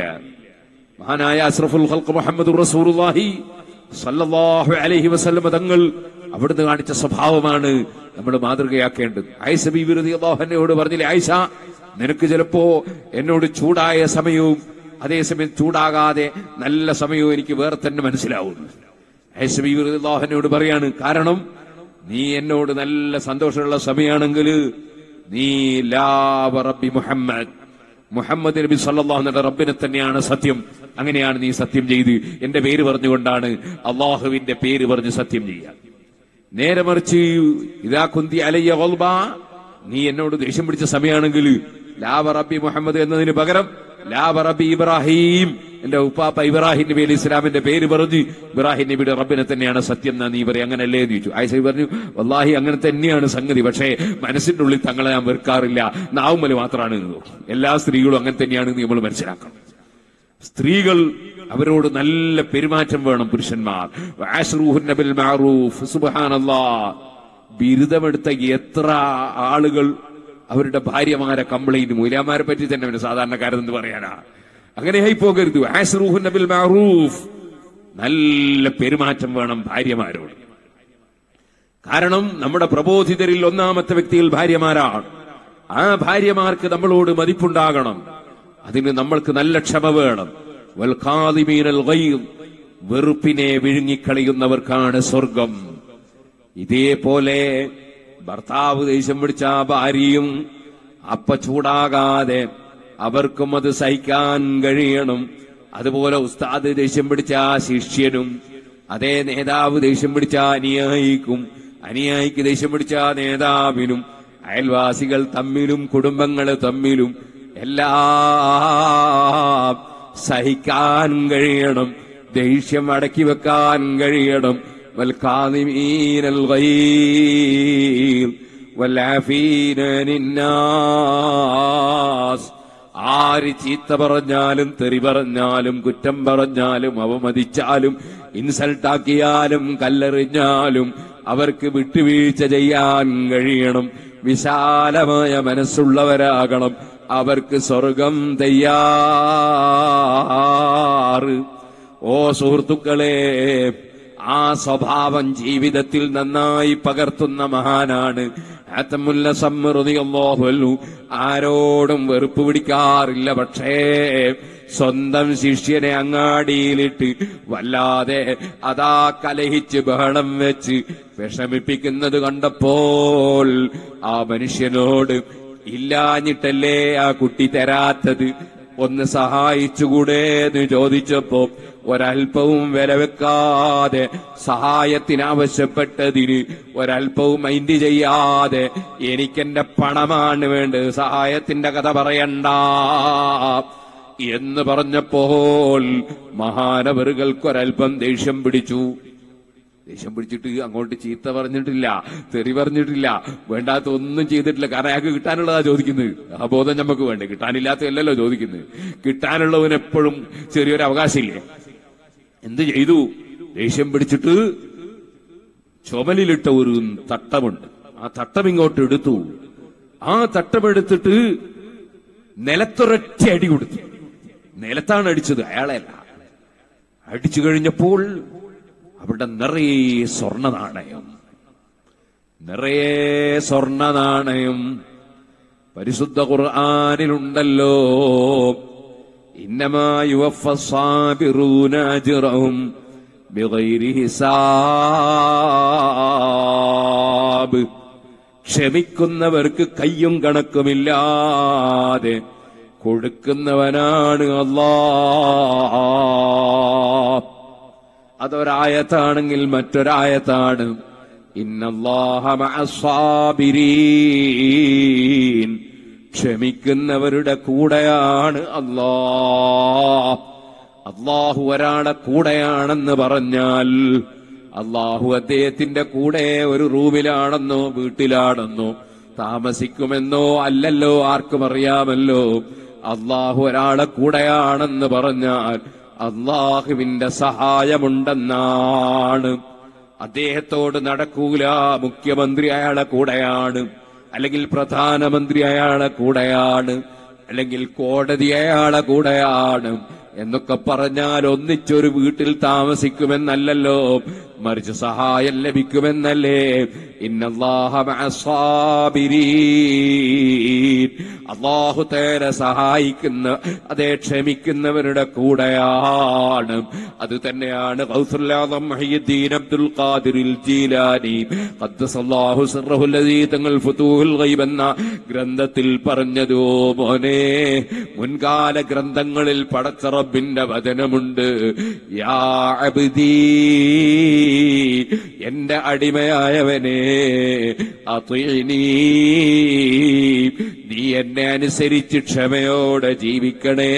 മഹാനായ അസ്രഫുൽ ഖൽഖ് മുഹമ്മദ് റസൂലുള്ളാഹി സല്ലല്ലാഹു അലൈഹി വസല്ലം തങ്ങൾ അവിടുന്ന് കാണിച്ച സ്വഭാവമാണ് നമ്മൾ മാതൃകയാക്കേണ്ടത് ആയിഷ ബീവി റളിയല്ലാഹു അൻഹയോട് പറഞ്ഞില്ലേ ആയിഷ നിനക്ക് ചിലപ്പോ എന്നോട് ചൂടായ സമയവും അതേസമയം ചൂടാകാതെ നല്ല സമയവും എനിക്ക് വേറെ തന്നെ മനസ്സിലാവുന്നു ആയിഷ ബീവി റളിയല്ലാഹു അൻഹയോട് പറയാണ് കാരണം നീ എന്നോട് നല്ല സന്തോഷമുള്ള സമയമാണെങ്കിൽ നീ ലാവ റബ്ബി മുഹമ്മദ് മുഹമ്മദ് നബി സല്ലല്ലാഹു അലൈഹി റബ്ബിനെ തന്നെയാണ് സത്യം അങ്ങനെയാണ് നീ സത്യം ചെയ്ത് എന്റെ പേര് പറഞ്ഞുകൊണ്ടാണ് അള്ളാഹുവിന്റെ പേര് പറഞ്ഞ് സത്യം ചെയ്യുക നേരെ മറിച്ച് ഇതാ കുന്തി അലയ്യ ഗൾബ നീ എന്നോട് ദേഷ്യം പിടിച്ച സമയമാണെങ്കിൽ ലാബ റബ്ബി മുഹമ്മദ് എന്നതിന് പകരം ലാബ റബ്ബി ഇബ്രാഹിം എന്റെ ഉപ്പാപ്പ ഇബ്രാഹിം നബി അലി ഇസ്ലാമിന്റെ പേര് പറഞ്ഞ് ഇബ്രാഹിം നബിയുടെ റബ്ബിനെ തന്നെയാണ് സത്യം എന്നാ നീ പറയും അങ്ങനല്ലേ എന്ന് ചോദിച്ചു ആയിഷ പറഞ്ഞു വല്ലാഹി അങ്ങനെ തന്നെയാണ് സംഗതി പക്ഷേ മനസ്സിന്റെ ഉള്ളിൽ തങ്ങളെ ഞാൻ വെറുക്കാറില്ല നാവുമ്മല് മാത്രമാണ് എന്ന് തോന്നും. എല്ലാ സ്ത്രീകളും അങ്ങനെ തന്നെയാണ് നമ്മൾ മനസ്സിലാക്കണം സ്ത്രീകൾ അവരോട് നല്ല പെരുമാറ്റം വേണം പുരുഷന്മാർ വഅശ്റൂഹുന്ന ബിൽ മഅറൂഫ് സുബ്ഹാനല്ലാഹ് ബിരുദമെടുത്ത എത്ര ആളുകൾ അവരുടെ ഭാര്യമാരെ കംപ്ലൈന്റ് മൂലാമാരെ പറ്റി തന്നെ പിന്നെ സാധാരണക്കാരെന്ന് പറയാനാ അങ്ങനെയായി പോകരുത് ആശ്രൂഹുന്ന ബിൽ മഅറൂഫ് നല്ല പെരുമാറ്റം വേണം ഭാര്യമാരോട് കാരണം നമ്മുടെ പ്രബോധിതരിൽ ഒന്നാമത്തെ വ്യക്തിയിൽ ഭാര്യമാരാണ് ആ ഭാര്യമാർക്ക് നമ്മളോട് മതിപ്പുണ്ടാകണം അതിന് നമ്മൾക്ക് നല്ല ക്ഷമ വേണം വൽഖാദിമീനൽ ഗൈദ് വെറുപ്പിനെ വിഴുങ്ങിക്കളയുന്നവർക്കാണ് സ്വർഗം ഇതേപോലെ ഭർത്താവ് ദേഷ്യം പിടിച്ച ഭാര്യയും അപ്പ ചൂടാകാതെ അവർക്കും അത് സഹിക്കാൻ കഴിയണം അതുപോലെ ഉസ്താദ് ദേഷ്യം പിടിച്ച ശിഷ്യനും അതേ നേതാവ് ദേഷ്യം പിടിച്ച അനുയായിക്കും അനുയായിക്ക് ദേഷ്യം പിടിച്ച നേതാവിനും അയൽവാസികൾ തമ്മിലും കുടുംബങ്ങൾ തമ്മിലും എല്ലാം സഹിക്കാൻ കഴിയണം ദേഷ്യം അടക്കി വെക്കാൻ കഴിയണം والكاظمين الغيظ والعافين عن الناس ആര് ചീത്ത പറഞ്ഞാലും തെറി പറഞ്ഞാലും കുറ്റം പറഞ്ഞാലും അവമതിച്ചാലും ഇൻസൾട്ടാക്കിയാലും കല്ലെറിഞ്ഞാലും അവർക്ക് വിട്ടുവീഴ്ച ചെയ്യാൻ കഴിയണം വിശാലമായ മനസ്സുള്ളവരാകണം അവർക്ക് സ്വർഗം തയ്യാറ് ഓ സുഹൃത്തുക്കളെ ആ സ്വഭാവം ജീവിതത്തിൽ നന്നായി പകർത്തുന്ന മഹാനാണ് ആത്തമുല്ല സമ്മൃതിയല്ലോഹു ആരോടും വെറുപ്പ് പിടിക്കാറില്ല പക്ഷേ സ്വന്തം ശിഷ്യനെ അങ്ങാടിയിലിട്ട് വല്ലാതെ അതാ കലഹിച്ച് ബഹളം വെച്ച് വിഷമിപ്പിക്കുന്നത് കണ്ടപ്പോൾ ആ മനുഷ്യനോട് ഇല്ലാഞ്ഞിട്ടല്ലേ ആ കുട്ടി തരാത്തത് ഒന്ന് സഹായിച്ചുകൂടെ എന്ന് ചോദിച്ചപ്പോ ഒരൽപ്പവും വില വെക്കാതെ സഹായത്തിന് ആവശ്യപ്പെട്ടതിന് ഒരൽപ്പവും മൈൻഡ് ചെയ്യാതെ എനിക്കെന്റെ പണമാണ് വേണ്ടത് സഹായത്തിന്റെ കഥ പറയണ്ട എന്ന് പറഞ്ഞപ്പോൾ മഹാനവറുകൾക്കൊരൽപ്പം ദേഷ്യം പിടിച്ചു ദേഷ്യം പിടിച്ചിട്ട് അങ്ങോട്ട് ചീത്ത പറഞ്ഞിട്ടില്ല തെറി പറഞ്ഞിട്ടില്ല വേണ്ടാത്ത ഒന്നും ചെയ്തിട്ടില്ല കാരണം അയാൾക്ക് കിട്ടാനുള്ളതാ ചോദിക്കുന്നത് ആ ബോധം നമുക്ക് വേണ്ടേ കിട്ടാനില്ലാത്തതല്ലല്ലോ ചോദിക്കുന്നത് കിട്ടാനുള്ളവന് എപ്പോഴും ചെറിയൊരു അവകാശമില്ലേ എന്ത് ചെയ്തു ദേഷ്യം പിടിച്ചിട്ട് ചുമലിലിട്ട ഒരു തട്ടമുണ്ട് ആ തട്ടം ഇങ്ങോട്ട് എടുത്തു ആ തട്ടമെടുത്തിട്ട് നിലത്തൊരൊറ്റ അടി കൊടുത്തു നിലത്താണ് അടിച്ചത് അയാളെയല്ല അടിച്ചു കഴിഞ്ഞപ്പോൾ അവിടെ നിറയെ സ്വർണ്ണ നാണയം നിറയെ സ്വർണ്ണ നാണയം പരിശുദ്ധ ഖുർആാനിലുണ്ടല്ലോ ഇന്നമാ യുവഫ സാബിറൂന അജ്റഹും ബിഗൈരി ഹിസാബ് ക്ഷമിക്കുന്നവർക്ക് കയ്യും കണക്കുമില്ലാതെ കൊടുക്കുന്നവനാണ് അല്ലാ അതൊരായത്താണെങ്കിൽ മറ്റൊരായത്താണ് ഇന്നല്ലാഹ മഅസ്സാബിരീൻ ക്ഷമിക്കുന്നവരുടെ കൂടെയാണ് അല്ലാ അള്ളാഹു ഒരാളെ കൂടെയാണെന്ന് പറഞ്ഞാൽ അള്ളാഹു അദ്ദേഹത്തിന്റെ കൂടെ ഒരു റൂമിലാണെന്നോ വീട്ടിലാണെന്നോ താമസിക്കുമെന്നോ അല്ലല്ലോ ആർക്കും അറിയാമല്ലോ അള്ളാഹു ഒരാളെ കൂടെയാണെന്ന് പറഞ്ഞാൽ അള്ളാഹുവിന്റെ സഹായമുണ്ടെന്നാണ് അദ്ദേഹത്തോട് നടക്കൂല മുഖ്യമന്ത്രി അയാളെ കൂടെയാണ് അല്ലെങ്കിൽ പ്രധാനമന്ത്രി അയാളെ കൂടെയാണ് അല്ലെങ്കിൽ കോടതി അയാളെ കൂടെയാണ് എന്നൊക്കെ പറഞ്ഞാൽ ഒന്നിച്ചൊരു വീട്ടിൽ താമസിക്കുമെന്നല്ലല്ലോ മറിച്ച് സഹായം ലഭിക്കുമെന്നല്ലേ ഇന്നല്ലാഹ മഅസ്സാബിരീൻ അള്ളാഹു തേരെ സഹായിക്കുന്ന അതേ ക്ഷമിക്കുന്നവരുടെ കൂടെയാണ് അത് തന്നെയാണ് ഗൗസുല്ലാദം മുഹയ്യിദ്ദീൻ അബ്ദുൽ ഖാദിറിൽ ജീലാനി ഖദ്ദസല്ലാഹു സിർറഹുൽ ലദീ തങ്ങൾ ഫുതൂഹുൽ ഗൈബ് എന്ന ഗ്രന്ഥത്തിൽ പറഞ്ഞതോ മോനെ മുൻകാല ഗ്രന്ഥങ്ങളിൽ പടച്ച റബ്ബിന്റെ വചനമുണ്ട് യാ അബ്ദീ എന്റെ അടിമയായവനെ അത്വീനീ നീ എന്നെ അനുസരിച്ച് ക്ഷമയോടെ ജീവിക്കണേ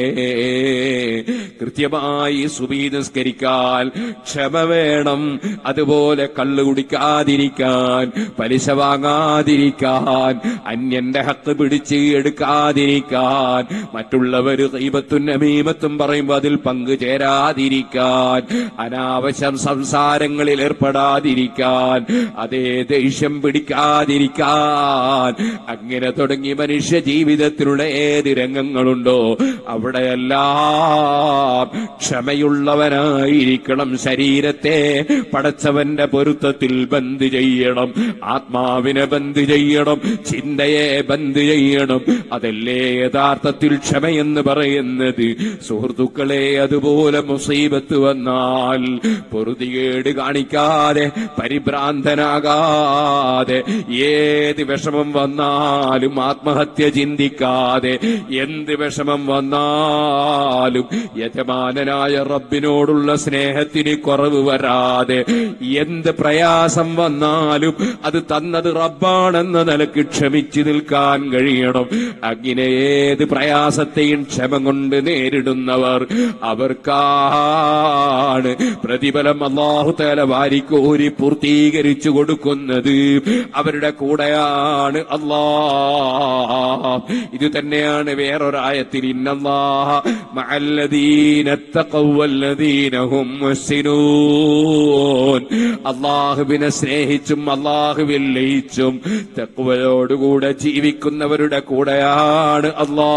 കൃത്യമായി സുബീ നിസ്കരിക്കാൻ ക്ഷമ വേണം അതുപോലെ കള്ളു കുടിക്കാതിരിക്കാൻ പലിശ വാങ്ങാതിരിക്കാൻ അന്യന്റെ ഹക്ക് പിടിച്ച് എടുക്കാതിരിക്കാൻ മറ്റുള്ളവർ ദൈവത്തും നമീമത്തും പറയുമ്പോൾ അതിൽ പങ്കുചേരാതിരിക്കാൻ അനാവശ്യം സംസാരങ്ങളിൽ ഏർപ്പെടാതിരിക്കാൻ അതേ ദേഷ്യം പിടിക്കാതിരിക്കാൻ അങ്ങനെ തുടങ്ങി മനുഷ്യ ജീവിതത്തിലുള്ള ഏത് രംഗങ്ങളുണ്ടോ അവിടെയെല്ലാം ക്ഷമയുള്ളവനായിരിക്കണം ശരീരത്തെ പടച്ചവന്റെ പൊരുത്തത്തിൽ ബന്ദ് ചെയ്യണം ആത്മാവിനെ ബന്ദ് ചെയ്യണം ചിന്തയെ ബന്ദ് ചെയ്യണം അതല്ലേ യഥാർത്ഥത്തിൽ ക്ഷമയെന്ന് പറയുന്നത് സുഹൃത്തുക്കളെ അതുപോലെ മുസീബത്ത് വന്നാൽ പൊറുതികേട് കാണിക്കാതെ പരിഭ്രാന്തനാകാതെ ഏത് വിഷമം വന്നാലും ആത്മഹത്യ ചിന്തിക്കാതെ എന്ത് വിഷമം വന്നാലും യജമാനനായ റബ്ബിനോടുള്ള സ്നേഹത്തിന് കുറവ് വരാതെ എന്ത് പ്രയാസം വന്നാലും അത് തന്നത് റബ്ബാണെന്ന നിലക്ക് ക്ഷമിച്ചു നിൽക്കാൻ കഴിയണം അങ്ങനെ ഏത് പ്രയാസത്തെയും ക്ഷമ കൊണ്ട് നേരിടുന്നവർ അവർക്കാണ് പ്രതിഫലം അള്ളാഹു തല വാരിക്കോരി പൂർത്തീകരിച്ചു കൊടുക്കുന്നത് അവരുടെ കൂടെയാണ് അല്ലാ ഇത് തന്നെയാണ് വേറൊരായത്തിൽ ഇന്നല്ലാഹ മഅല്ലദീന തഖവല്ലദീനഹും മുഹ്സിനൂൻ അള്ളാഹുവിനെ സ്നേഹിച്ചും അള്ളാഹുവിൽ ലയിച്ചും തക്വയോടുകൂടെ ജീവിക്കുന്നവരുടെ കൂടെയാണ് അല്ലാ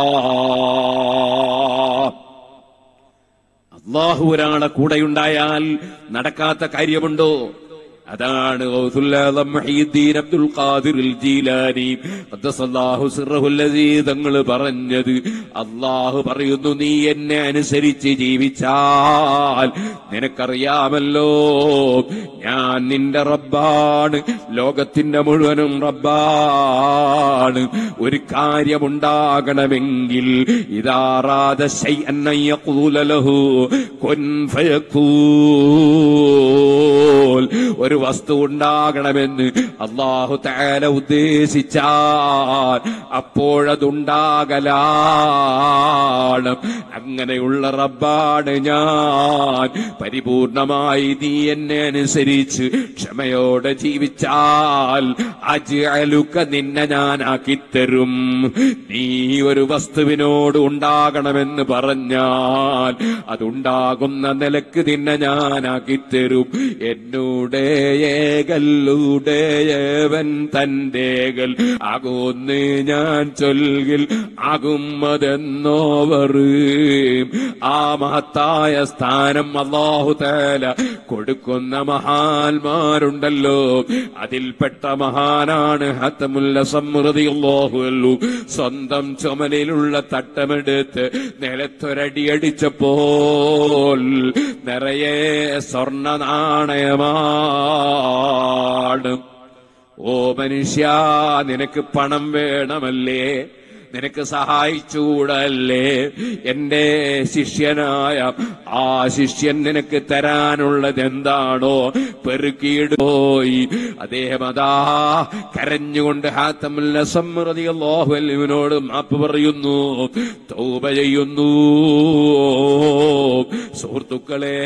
അള്ളാഹു ഒരാളെ കൂടെയുണ്ടായാൽ നടക്കാത്ത കാര്യമുണ്ടോ അതാണ് ഗൗസുല്ലാദം മുഹയ്യിദ്ദീൻ അബ്ദുൽ ഖാദിറിൽ ജീലാനി ഖദ്ദസല്ലാഹു സിർറഹുൽ അസീസ് തങ്ങൾ പറഞ്ഞത് അള്ളാഹു പറയുന്നു നീ എന്നെ അനുസരിച്ച് ജീവിച്ചാൽ നിനക്കറിയാമല്ലോ ഞാൻ നിന്റെ റബ്ബാണ് ലോകത്തിന്റെ മുഴുവനും റബ്ബാണ് ഒരു കാര്യമുണ്ടാകണമെങ്കിൽ ഇതാറാത ശൈഅൻ അൻ യഖൂല ലഹു കുൻ ഫയഖൂൽ ഒരു വസ്തു ഉണ്ടാകണമെന്ന് അള്ളാഹു തആല ഉദ്ദേശിച്ചാൽ അപ്പോഴതുണ്ടാകലാണ് അങ്ങനെയുള്ള റബ്ബാണ് ഞാൻ പരിപൂർണമായി നീ എന്നെ അനുസരിച്ച് ക്ഷമയോടെ ജീവിച്ചാൽ അജലുക്ക നിന്നെ ഞാൻ ആക്കിത്തരും നീ ഒരു വസ്തുവിനോട് ഉണ്ടാകണമെന്ന് പറഞ്ഞാൽ അതുണ്ടാകുന്ന നിലക്ക് നിന്നെ ഞാൻ ആക്കിത്തരും എന്നൂടെ ഏകല്ലുടേയവൻ തന്റേകൽ ആകുന്ന് ഞാൻ ചൊൽകിൽ ആകുമതെന്നോവർ ആ മഹത്തായ സ്ഥാനം അള്ളാഹു തേല കൊടുക്കുന്ന മഹാന്മാരുണ്ടല്ലോ അതിൽപ്പെട്ട മഹാനാണ് ഹത്തമുല്ല സമൃദ്ധി അള്ളാഹുവല്ലു സ്വന്തം ചുമലിലുള്ള തട്ടമെടുത്ത് നിലത്തൊരടിയടിച്ചപ്പോൾ നിറയെ സ്വർണ്ണ നാണയമാണ് ഓ മനുഷ്യ നിനക്ക് പണം വേണമല്ലേ നിനക്ക് സഹായിച്ചൂടല്ലേ എന്റെ ശിഷ്യനായ ആ ശിഷ്യൻ നിനക്ക് തരാനുള്ളത് എന്താണോ പെറുക്കിയിട്ട് പോയി അദ്ദേഹം അതാ കരഞ്ഞുകൊണ്ട് ഹാത്തമുല്ല സമ്മൃതി അള്ളാഹുവിനോട് മാപ്പ് പറയുന്നു തൗബ ചെയ്യുന്നു സുഹൃത്തുക്കളെ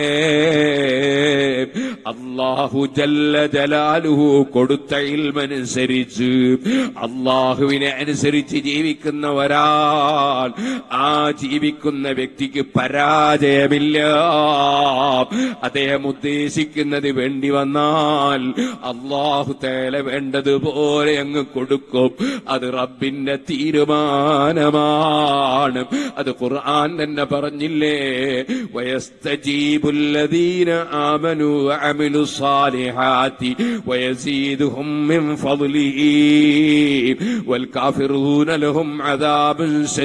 അള്ളാഹു ജല്ല ജലാലുഹു കൊടുത്ത ഇൽമനുസരിച്ച് അള്ളാഹുവിനെ അനുസരിച്ച് ജീവിക്കുന്ന ഒരാൾ ആ ജീവിക്കുന്ന വ്യക്തിക്ക് പരാജയമില്ല അദ്ദേഹം ഉദ്ദേശിക്കുന്നത് വേണ്ടി വന്നാൽ അള്ളാഹു തേല വേണ്ടതുപോലെ അങ്ങ് കൊടുക്കും അത് റബ്ബിന്റെ തീരുമാനമാണ് അത് ഖുർആൻ തന്നെ പറഞ്ഞില്ലേ വയസ്തജീബുല്ലദീന ആമനു വഅമിലു സാലിഹാത്തി വയസീദുഹും മിൻ ഫضലിഹി والكافرون لهم عذاب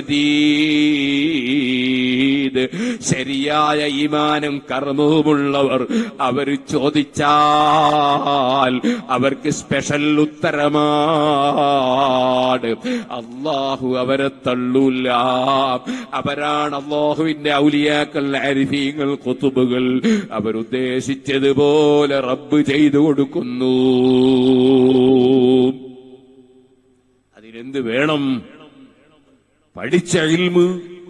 شديد ശരിയായ ഈമാനും കർമ്മവുമുള്ളവർ അവർ ചോദിച്ചാൽ അവർക്ക് സ്പെഷ്യൽ ഉത്തരമാണ് അള്ളാഹു അവരെ തള്ളൂല അവരാണ് അള്ളാഹുവിന്റെ ഔലിയാക്കൾ അരിഫീങ്ങൾ കുത്തുബുകൾ അവരുദ്ദേശിച്ചതുപോലെ റബ്ബ് ചെയ്തു കൊടുക്കുന്നു അതിനെന്ത് വേണം പഠിച്ച ഇൽമ്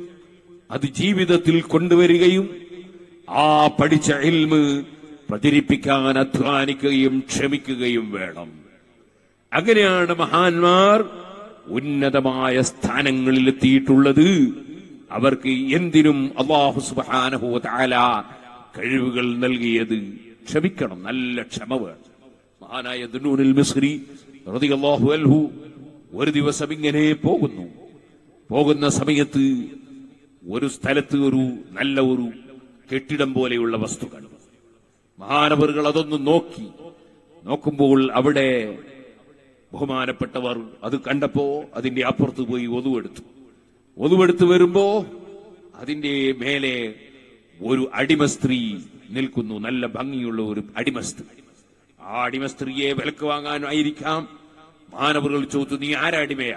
അത് ജീവിതത്തിൽ കൊണ്ടുവരികയും ആ പഠിച്ച ഇൽമ് പ്രചരിപ്പിക്കാൻ അധ്വാനിക്കുകയും ക്ഷമിക്കുകയും വേണം അങ്ങനെയാണ് മഹാന്മാർ ഉന്നതമായ സ്ഥാനങ്ങളിൽ എത്തിയിട്ടുള്ളത് അവർക്ക് എന്തിനും അള്ളാഹു സുബാനഹു താല കഴിവുകൾ നൽകിയത് ക്ഷമിക്കണം നല്ല ക്ഷമ വേണം മഹാനായ ദുനൂനിൽ മിസ്രി റളിയല്ലാഹു അൻഹു ഒരു ദിവസം ഇങ്ങനെ പോകുന്നു പോകുന്ന സമയത്ത് ഒരു സ്ഥലത്ത് ഒരു നല്ല ഒരു കെട്ടിടം പോലെയുള്ള വസ്തുക്കൾ മഹാനവറുകൾ അതൊന്ന് നോക്കി നോക്കുമ്പോൾ അവിടെ ബഹുമാനപ്പെട്ടവർ അത് കണ്ടപ്പോ അതിന്റെ അപ്പുറത്ത് പോയി ഒതുവെടുത്തു ഒതുവെടുത്ത് വരുമ്പോ അതിന്റെ മേലെ ഒരു അടിമ സ്ത്രീ നിൽക്കുന്നു നല്ല ഭംഗിയുള്ള ഒരു അടിമ സ്ത്രീ ആ അടിമ സ്ത്രീയെ വിലക്ക് വാങ്ങാനായിരിക്കാം മാനവറുകൾ ചോദിച്ചു നീ ആരടിമയാ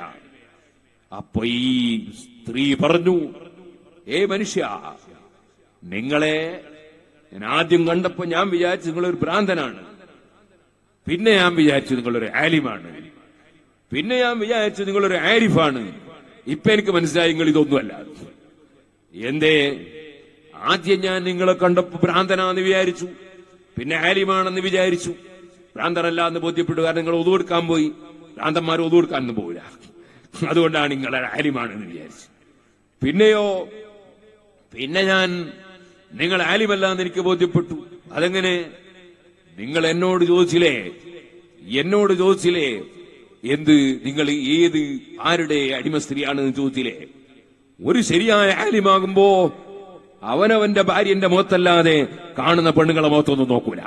അപ്പൊ ഈ സ്ത്രീ പറഞ്ഞു ഏ മനുഷ്യ നിങ്ങളെ ഞാൻ ആദ്യം കണ്ടപ്പോ ഞാൻ വിചാരിച്ചു നിങ്ങളൊരു ഭ്രാന്തനാണ് പിന്നെ ഞാൻ വിചാരിച്ചു നിങ്ങളൊരു ആലിമാണ് പിന്നെ ഞാൻ വിചാരിച്ചു നിങ്ങളൊരു ആരിഫാണ് ഇപ്പൊ എനിക്ക് മനസ്സിലായി നിങ്ങൾ ഇതൊന്നുമല്ല എന്തേ ആദ്യം ഞാൻ നിങ്ങളെ കണ്ടപ്പോ ഭ്രാന്തനാന്ന് വിചാരിച്ചു പിന്നെ ആലിമാണെന്ന് വിചാരിച്ചു ഭ്രാന്തനല്ല എന്ന് ബോധ്യപ്പെട്ടു കാരണം നിങ്ങൾ ഒതുകൊടുക്കാൻ പോയി ഭ്രാന്തന്മാർ ഒതുകൊടുക്കാനൊന്നും പോവില്ല അതുകൊണ്ടാണ് നിങ്ങൾ ആലിമാണെന്ന് വിചാരിച്ചു പിന്നെയോ പിന്നെ ഞാൻ നിങ്ങൾ ആലിമല്ല എന്ന് എനിക്ക് ബോധ്യപ്പെട്ടു അതെങ്ങനെ നിങ്ങൾ എന്നോട് ചോദിച്ചില്ലേ എന്നോട് ചോദിച്ചില്ലേ എന്ത് നിങ്ങൾ ഏത് ആരുടെ അടിമ സ്ത്രീയാണെന്ന് ചോദിച്ചില്ലേ ഒരു ശരിയായ ആലിമാകുമ്പോ അവനവന്റെ ഭാര്യന്റെ മുഖത്തല്ലാതെ കാണുന്ന പെണ്ണുങ്ങളെ മുഖത്തൊന്നും നോക്കൂല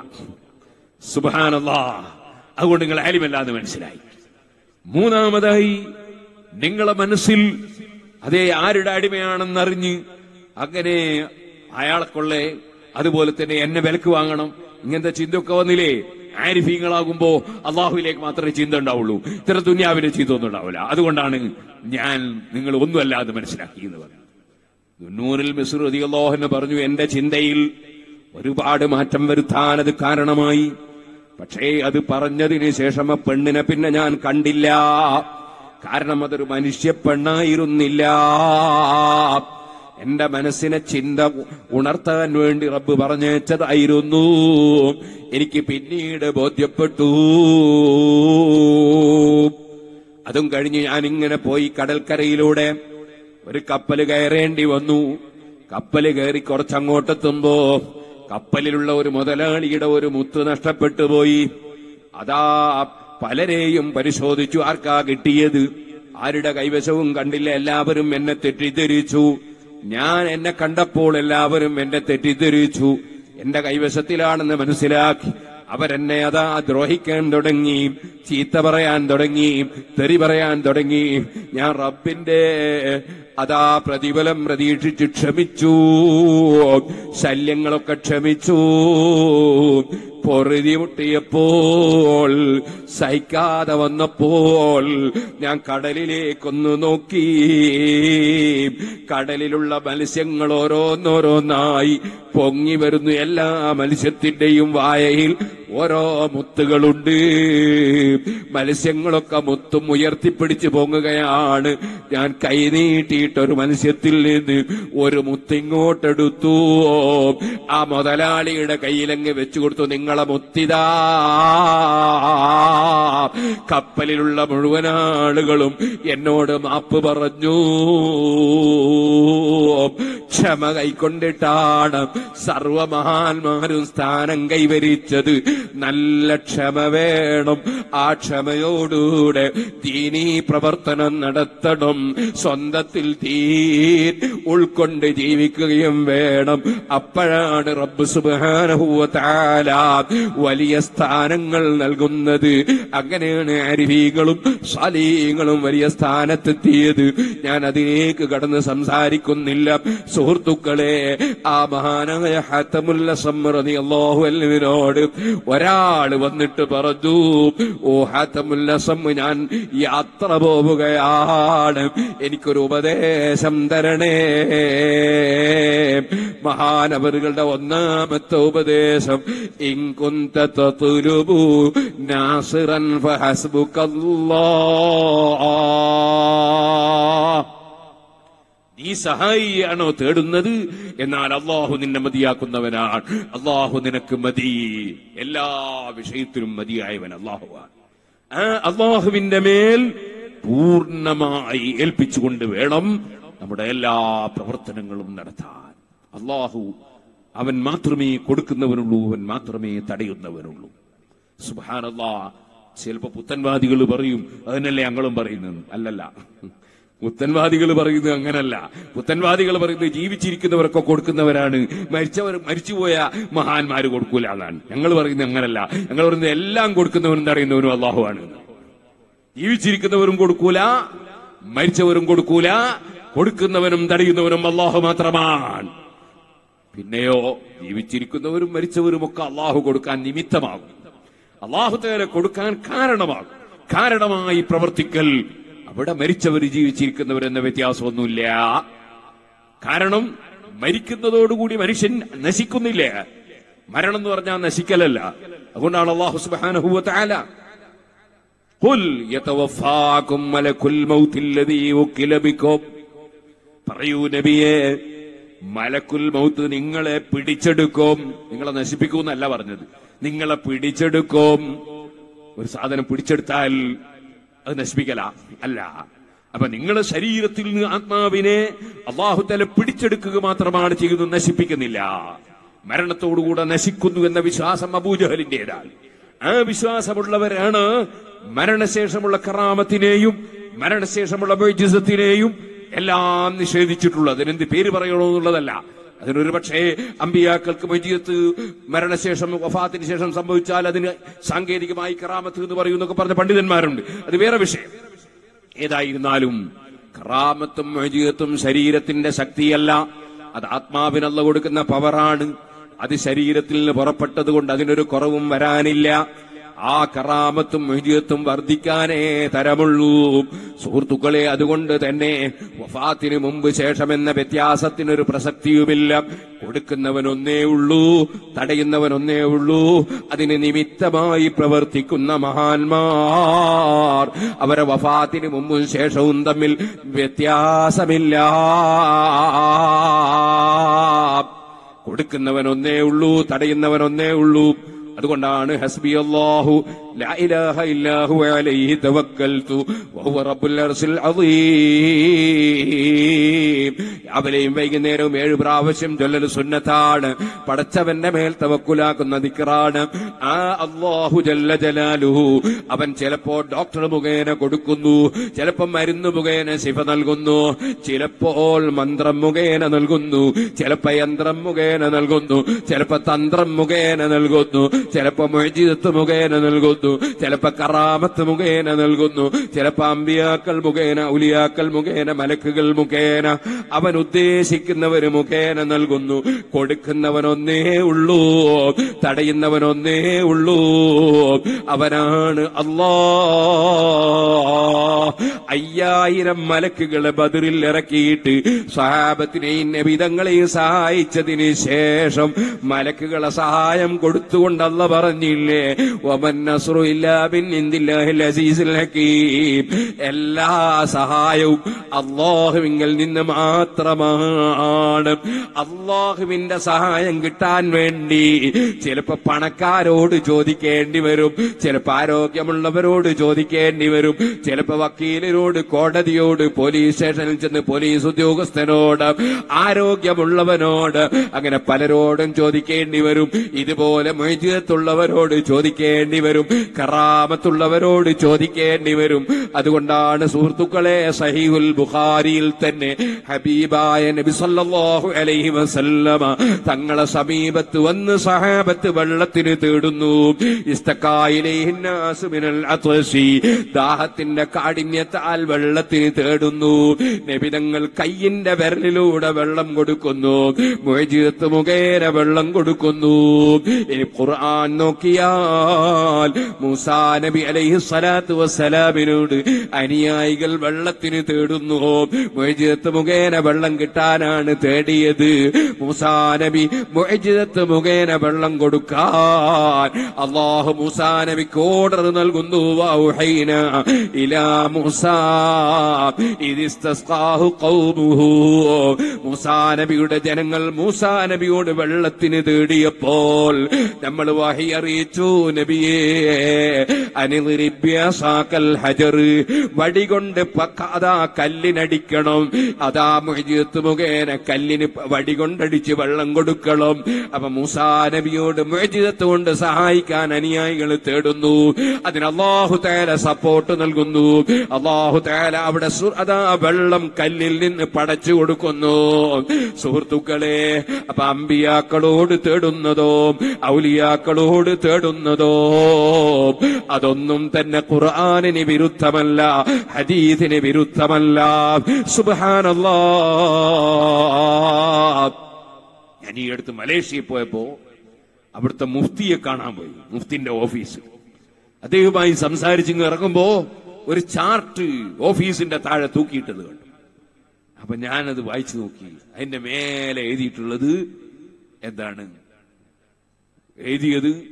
സുബാനല്ലാ അതുകൊണ്ട് നിങ്ങൾ ആലിമല്ലാന്ന് മനസ്സിലായി മൂന്നാമതായി നിങ്ങളെ മനസ്സിൽ അതേ ആരുടെ അടിമയാണെന്നറിഞ്ഞ് അങ്ങനെ അയാളെക്കൊള്ളെ അതുപോലെ തന്നെ എന്നെ വിലക്ക് വാങ്ങണം ഇങ്ങനത്തെ ചിന്തയൊക്കെ വന്നില്ലേ ആരിഫീങ്ങളാകുമ്പോ അള്ളാഹുവിലേക്ക് മാത്രമേ ചിന്ത ഉണ്ടാവുള്ളൂ ഇത്തരം ദുന്യാവിന്റെ ചിന്ത ഒന്നും ഉണ്ടാവില്ല അതുകൊണ്ടാണ് ഞാൻ നിങ്ങൾ ഒന്നുമല്ല എന്ന് മനസ്സിലാക്കിയെന്ന് പറഞ്ഞു നൂറിൽ മിസ്ർ അള്ളാഹുന്ന് പറഞ്ഞു എന്റെ ചിന്തയിൽ ഒരുപാട് മാറ്റം വരുത്താൻ അത് കാരണമായി പക്ഷേ അത് പറഞ്ഞതിന് ശേഷം ആ പെണ്ണിനെ പിന്നെ ഞാൻ കണ്ടില്ല കാരണം അതൊരു മനുഷ്യ പെണ്ണായിരുന്നില്ല എന്റെ മനസ്സിനെ ചിന്ത ഉണർത്താൻ വേണ്ടി റബ്ബ് പറഞ്ഞേച്ചതായിരുന്നു എനിക്ക് പിന്നീട് ബോധ്യപ്പെട്ടു അതും കഴിഞ്ഞ് ഞാൻ ഇങ്ങനെ പോയി കടൽക്കരയിലൂടെ ഒരു കപ്പൽ കയറേണ്ടി വന്നു കപ്പൽ കയറി കുറച്ചങ്ങോട്ടെത്തുമ്പോ കപ്പലിലുള്ള ഒരു മുതലാളിയുടെ ഒരു മുത്ത് നഷ്ടപ്പെട്ടു പോയി അതാ പലരെയും പരിശോധിച്ചു ആർക്കാ കിട്ടിയത് ആരുടെ കൈവശവും കണ്ടില്ല എല്ലാവരും എന്നെ തെറ്റിദ്ധരിച്ചു ഞാൻ എന്നെ കണ്ടപ്പോൾ എല്ലാവരും എന്നെ തെറ്റിദ്ധരിച്ചു എന്റെ കൈവശത്തിലാണെന്ന് മനസ്സിലാക്കി അവരെന്നെ അതാ ദ്രോഹിക്കാൻ തുടങ്ങി ചീത്ത പറയാൻ തുടങ്ങി തെറി പറയാൻ തുടങ്ങി ഞാൻ റബ്ബിന്റെ അതാ പ്രതിഫലം പ്രതീക്ഷിച്ച് ക്ഷമിച്ചു ശല്യങ്ങളൊക്കെ ക്ഷമിച്ചു പൊറുതി മുട്ടിയപ്പോൾ സഹിക്കാതെ വന്നപ്പോൾ ഞാൻ കടലിലേക്കൊന്ന് നോക്കി കടലിലുള്ള മത്സ്യങ്ങൾ ഓരോന്നോരോന്നായി പൊങ്ങി വരുന്നു എല്ലാ മത്സ്യത്തിന്റെയും വായയിൽ ഓരോ മുത്തുകളുണ്ട് മത്സ്യങ്ങളൊക്കെ മുത്തും ഉയർത്തിപ്പിടിച്ച് പൊങ്ങുകയാണ് ഞാൻ കൈനീട്ടിയിട്ടൊരു മത്സ്യത്തിൽ നിന്ന് ഒരു മുത്തിങ്ങോട്ടെടുത്തു ആ മുതലാളിയുടെ കയ്യിലങ്ങ് വെച്ചു കൊടുത്തു നിങ്ങളെ മുത്തിതാ കപ്പലിലുള്ള മുഴുവൻ ആളുകളും എന്നോട് മാപ്പ് പറഞ്ഞു ക്ഷമ കൈക്കൊണ്ടിട്ടാണ് സർവമഹാന്മാരും സ്ഥാനം കൈവരിച്ചത് നല്ല ക്ഷമ വേണം ആ ക്ഷമയോടുകൂടെ ദീനീ പ്രവർത്തനം നടത്തണം സ്വന്തത്തിൽ തീൻ ഉൾക്കൊണ്ട് ജീവിക്കുകയും വേണം അപ്പോഴാണ് റബ്ബ് സുബാനഹുവ താല വലിയ സ്ഥാനങ്ങൾ നൽകുന്നത് അങ്ങനെയാണ് അരിവികളും സലീങ്ങളും വലിയ സ്ഥാനത്തെത്തിയത് ഞാൻ അതിലേക്ക് കടന്ന് സംസാരിക്കുന്നില്ല സുഹൃത്തുക്കളെ ആ മഹാനായ ഹത്തമുല്ല സമ്മറതി അള്ളാഹു അല്ലുവിനോട് ഒരാൾ വന്നിട്ട് പറഞ്ഞു ഓ ഹത്തമുല്ല സമ്മ ഞാൻ യാത്ര പോവുകയാണ് എനിക്കൊരു ഉപദേശം തരണേ മഹാനവറുകളുടെ ഒന്നാമത്തെ ഉപദേശം ഇൻകുന്ത തതുലുബു നാസിറൻ ഫഹസ്ബുക്കല്ലാഹ് നീ സഹായിയാണോ തേടുന്നത് എന്നാൽ അള്ളാഹു നിന്നെ മതിയാക്കുന്നവനാണ് അള്ളാഹു നിനക്ക് മതി എല്ലാ വിഷയത്തിലും മതിയായവൻ അള്ളാഹുവാണ് ആ അള്ളാഹുവിന്റെ മേൽ പൂർണ്ണമായി ഏൽപ്പിച്ചുകൊണ്ട് വേണം നമ്മുടെ എല്ലാ പ്രവർത്തനങ്ങളും നടത്താൻ അള്ളാഹു അവൻ മാത്രമേ കൊടുക്കുന്നവനുള്ളൂ അവൻ മാത്രമേ തടയുന്നവനുള്ളൂ സുബാനല്ലാ ചിലപ്പോ പുത്തൻവാദികൾ പറയും അതിനല്ലേ ഞങ്ങളും പറയുന്നത് അല്ലല്ല പുത്തൻവാദികൾ പറയുന്നത് അങ്ങനല്ല പുത്തൻവാദികൾ പറയുന്നത് ജീവിച്ചിരിക്കുന്നവരൊക്കെ കൊടുക്കുന്നവരാണ് മരിച്ചവർ മരിച്ചുപോയ മഹാന്മാര് കൊടുക്കൂല എന്നാണ് ഞങ്ങൾ പറയുന്നത് അങ്ങനല്ല ഞങ്ങൾ പറയുന്നത് എല്ലാം കൊടുക്കുന്നവനും തടയുന്നവനും അള്ളാഹുവാണ് ജീവിച്ചിരിക്കുന്നവരും കൊടുക്കൂല മരിച്ചവരും കൊടുക്കൂല കൊടുക്കുന്നവനും തടയുന്നവനും അള്ളാഹു മാത്രമാണ് പിന്നെയോ ജീവിച്ചിരിക്കുന്നവരും മരിച്ചവരും ഒക്കെ അള്ളാഹു കൊടുക്കാൻ നിമിത്തമാകും അള്ളാഹു തേരെ കൊടുക്കാൻ കാരണമാകും കാരണമായി പ്രവർത്തിക്കൽ അവിടെ മരിച്ചവർ ജീവിച്ചിരിക്കുന്നവർ എന്ന വ്യത്യാസമൊന്നുമില്ല കാരണം മരിക്കുന്നതോടുകൂടി മനുഷ്യൻ നശിക്കുന്നില്ല മരണം എന്ന് പറഞ്ഞാൽ നശിക്കലല്ല അതുകൊണ്ടാണ് അള്ളാഹു സുബ്ഹാനഹു തആല ഖുൽ യതവഫാകും മലക്കുൽ മൗത്തിൽ ലദീ വക്കില ബിക്കും പറയൂ നബിയെ മലക്കുൽ മൗത്ത് നിങ്ങളെ പിടിച്ചെടുക്കും നിങ്ങളെ നശിപ്പിക്കൂന്നല്ല പറഞ്ഞത് നിങ്ങളെ പിടിച്ചെടുക്കും ഒരു സാധനം പിടിച്ചെടുത്താൽ അത് നശിപ്പിക്കല അല്ല അപ്പൊ നിങ്ങളെ ശരീരത്തിൽ നിന്ന് ആത്മാവിനെ അള്ളാഹുത്തല പിടിച്ചെടുക്കുക മാത്രമാണ് ചെയ്യുന്നത് നശിപ്പിക്കുന്നില്ല മരണത്തോടുകൂടെ നശിക്കുന്നു എന്ന വിശ്വാസം അബൂജഹലിന്റേതാണ് ആ വിശ്വാസമുള്ളവരാണ് മരണശേഷമുള്ള കറാമത്തിനെയും മരണശേഷമുള്ള ബൈജിസത്തിനെയും എല്ലാം നിഷേധിച്ചിട്ടുള്ളത് അതിനെന്ത് പേര് പറയണമെന്നുള്ളതല്ല അതിനൊരു പക്ഷേ അമ്പിയാക്കൾക്ക് മജീദത്ത് മരണശേഷം വഫാത്തിന് ശേഷം സംഭവിച്ചാൽ അതിന് സാങ്കേതികമായി കറാമത്ത് എന്ന് പറയുന്നൊക്കെ പറഞ്ഞ പണ്ഡിതന്മാരുണ്ട് അത് വേറെ വിഷയം ഏതായിരുന്നാലും കറാമത്തും മജീദത്തും ശരീരത്തിന്റെ ശക്തിയല്ല അത് ആത്മാവിനല്ല കൊടുക്കുന്ന പവറാണ് അത് ശരീരത്തിൽ നിന്ന് പുറപ്പെട്ടത് കൊണ്ട് അതിനൊരു കുറവും വരാനില്ല ആ കറാമത്തും വിജയത്തും വർദ്ധിക്കാനേ തരമുള്ളൂ സുഹൃത്തുക്കളെ അതുകൊണ്ട് തന്നെ വഫാത്തിന് മുമ്പ് ശേഷമെന്ന വ്യത്യാസത്തിനൊരു പ്രസക്തിയുമില്ല കൊടുക്കുന്നവനൊന്നേ ഉള്ളൂ തടയുന്നവനൊന്നേ ഉള്ളൂ അതിന് നിമിത്തമായി പ്രവർത്തിക്കുന്ന മഹാന്മാർ അവരെ വഫാത്തിന് മുമ്പും ശേഷവും തമ്മിൽ വ്യത്യാസമില്ല കൊടുക്കുന്നവൻ ഒന്നേ ഉള്ളൂ തടയുന്നവൻ ഒന്നേ ഉള്ളൂ അതുകൊണ്ടാണ് ഹസ്ബി അള്ളാഹു لا إله إلا هو عليه توكلت وهو رب العرش العظيم രാവിലെയും വൈകുന്നേരവും ഏഴ് പ്രാവശ്യം ചൊല്ലൽ സുന്നത്താണ് പടച്ചവന്റെ മേൽ തവക്കുലാക്കുന്ന ദിക്റാണ് ആ അള്ളാഹു ജല്ല ജലാലുഹു അവൻ ചിലപ്പോ ഡോക്ടർ മുഖേന കൊടുക്കുന്നു ചിലപ്പോ മരുന്ന് മുഖേന ശിവ നൽകുന്നു ചിലപ്പോൾ മന്ത്രം മുഖേന നൽകുന്നു ചിലപ്പോ യന്ത്രം മുഖേന നൽകുന്നു ചിലപ്പോ തന്ത്രം മുഖേന നൽകുന്നു ചിലപ്പോ മൊഴിജിതത്ത് മുഖേന നൽകുന്നു ചിലപ്പോ കറാമത്ത് മുഖേന നൽകുന്നു ചിലപ്പോ അമ്പിയാക്കൾ മുഖേന ഉലിയാക്കൾ മുഖേന മലക്കുകൾ മുഖേന അവൻ ഉദ്ദേശിക്കുന്നവര് മുഖേന നൽകുന്നു കൊടുക്കുന്നവനൊന്നേ ഉള്ളൂ തടയുന്നവനൊന്നേ ഉള്ളൂ അവനാണ് അല്ലാ അയ്യായിരം മലക്കുകളെ ബദറിൽ ഇറക്കിയിട്ട് സഹാബത്തിനെയും നബിതങ്ങളെയും സഹായിച്ചതിന് ശേഷം മലക്കുകളെ സഹായം കൊടുത്തുകൊണ്ടല്ല പറഞ്ഞില്ലേ ഒമൻ നസ്റു ഇല്ലാ ബിൻ ഇന്ദില്ലാഹിൽ അസീസിൽ ഹക്കീം എല്ലാ സഹായവും അള്ളാഹുവിങ്കിൽ നിന്ന് മാത്രമാണ് അള്ളാഹുവിന്റെ സഹായം കിട്ടാൻ വേണ്ടി ചിലപ്പോ പണക്കാരോട് ചോദിക്കേണ്ടി വരും ചിലപ്പോ ആരോഗ്യമുള്ളവരോട് ചോദിക്കേണ്ടി വരും ചിലപ്പോ വക്കീലിനോട് കോടതിയോട് പോലീസ് സ്റ്റേഷനിൽ ചെന്ന് പോലീസ് ഉദ്യോഗസ്ഥനോട് ആരോഗ്യമുള്ളവനോട് അങ്ങനെ പലരോടും ചോദിക്കേണ്ടി വരും ഇതുപോലെ മൊയ്ജിയത്തുള്ളവരോട് ചോദിക്കേണ്ടി വരും കറാമത്തുള്ളവരോട് ചോദിക്കേണ്ടി വരും അതുകൊണ്ടാണ് സുഹൃത്തുക്കളെ സഹീഹുൽ ബുഖാരിയിൽ തന്നെ ഹബീബായ നബി സല്ലല്ലാഹു അലൈഹി വസല്ലമ തങ്ങളെ സമീപത്ത് വന്ന് സഹാബത്ത് വെള്ളത്തിന് തേടുന്നു ഇസ്തക്കായിലേഹിൻ നാസു മിനൽ അത്വസി ദാഹത്തിന്റെ കാഠിന്യത്താൽ വെള്ളത്തിന് തേടുന്നു നബിതങ്ങൾ കയ്യിന്റെ വിരലിലൂടെ വെള്ളം കൊടുക്കുന്നു മുഴജിത്ത് മുഖേന വെള്ളം കൊടുക്കുന്നു ഇനി ഖുർആൻ നോക്കിയാൽ മൂസാ നബി അലൈഹി സ്വലാത്തു വസ്സലാമിനോട് അനുയായികൾ വെള്ളത്തിന് തേടുന്നു മുഴജിത്ത് മുഖേന വെള്ളം കിട്ടാനാണ് തേടിയത് മൂസാ നബി മുഴജിത്ത് മുഖേന വെള്ളം കൊടുക്കാൻ അള്ളാഹു മൂസാ നബിക്ക് ഓർഡർ നൽകുന്നു വൗഹൈന ഇലാ മൂസാ ഇതിസ്തസ്ഖാഹു ഖൗമുഹു മൂസാ നബിയുടെ ജനങ്ങൾ മൂസാ നബിയോട് വെള്ളത്തിന് തേടിയപ്പോൾ നമ്മൾ വഹി അറിയിച്ചു നബിയേ അനിറിബ്യാസാക്കൽ ഹജർ വടികൊണ്ട് പക്ക അതാ കല്ലിനടിക്കണം അതാ മുഹജിത്ത് മുഖേന കല്ലിന് വടികൊണ്ടടിച്ച് വെള്ളം കൊടുക്കണം അപ്പൊ മൂസാ നബിയോട് മുഹജിതത്ത് കൊണ്ട് സഹായിക്കാൻ അനുയായികൾ തേടുന്നു അതിന് അള്ളാഹു തേല സപ്പോർട്ട് നൽകുന്നു അള്ളാഹു തേല അവിടെ സു- അതാ വെള്ളം കല്ലിൽ നിന്ന് പടച്ചു കൊടുക്കുന്നു സുഹൃത്തുക്കളെ അപ്പൊ അമ്പിയാക്കളോട് തേടുന്നതോ ഔലിയാക്കളോട് തേടുന്നതോ അതൊന്നും തന്നെ ഖുർആാനിന് വിരുദ്ധമല്ല ഹദീദിന് വിരുദ്ധമല്ല സുബാനല്ലാ ഞാൻ ഈ അടുത്ത് മലേഷ്യയിൽ പോയപ്പോ അവിടുത്തെ മുഫ്തിയെ കാണാൻ പോയി മുഫ്തിന്റെ ഓഫീസ് അദ്ദേഹവുമായി സംസാരിച്ചിങ്ങ് ഇറങ്ങുമ്പോ ഒരു ചാർട്ട് ഓഫീസിന്റെ താഴെ തൂക്കിയിട്ടത് കണ്ടു അപ്പൊ ഞാനത് വായിച്ചു നോക്കി അതിന്റെ മേലെ എഴുതിയിട്ടുള്ളത് എന്താണ് എഴുതിയത്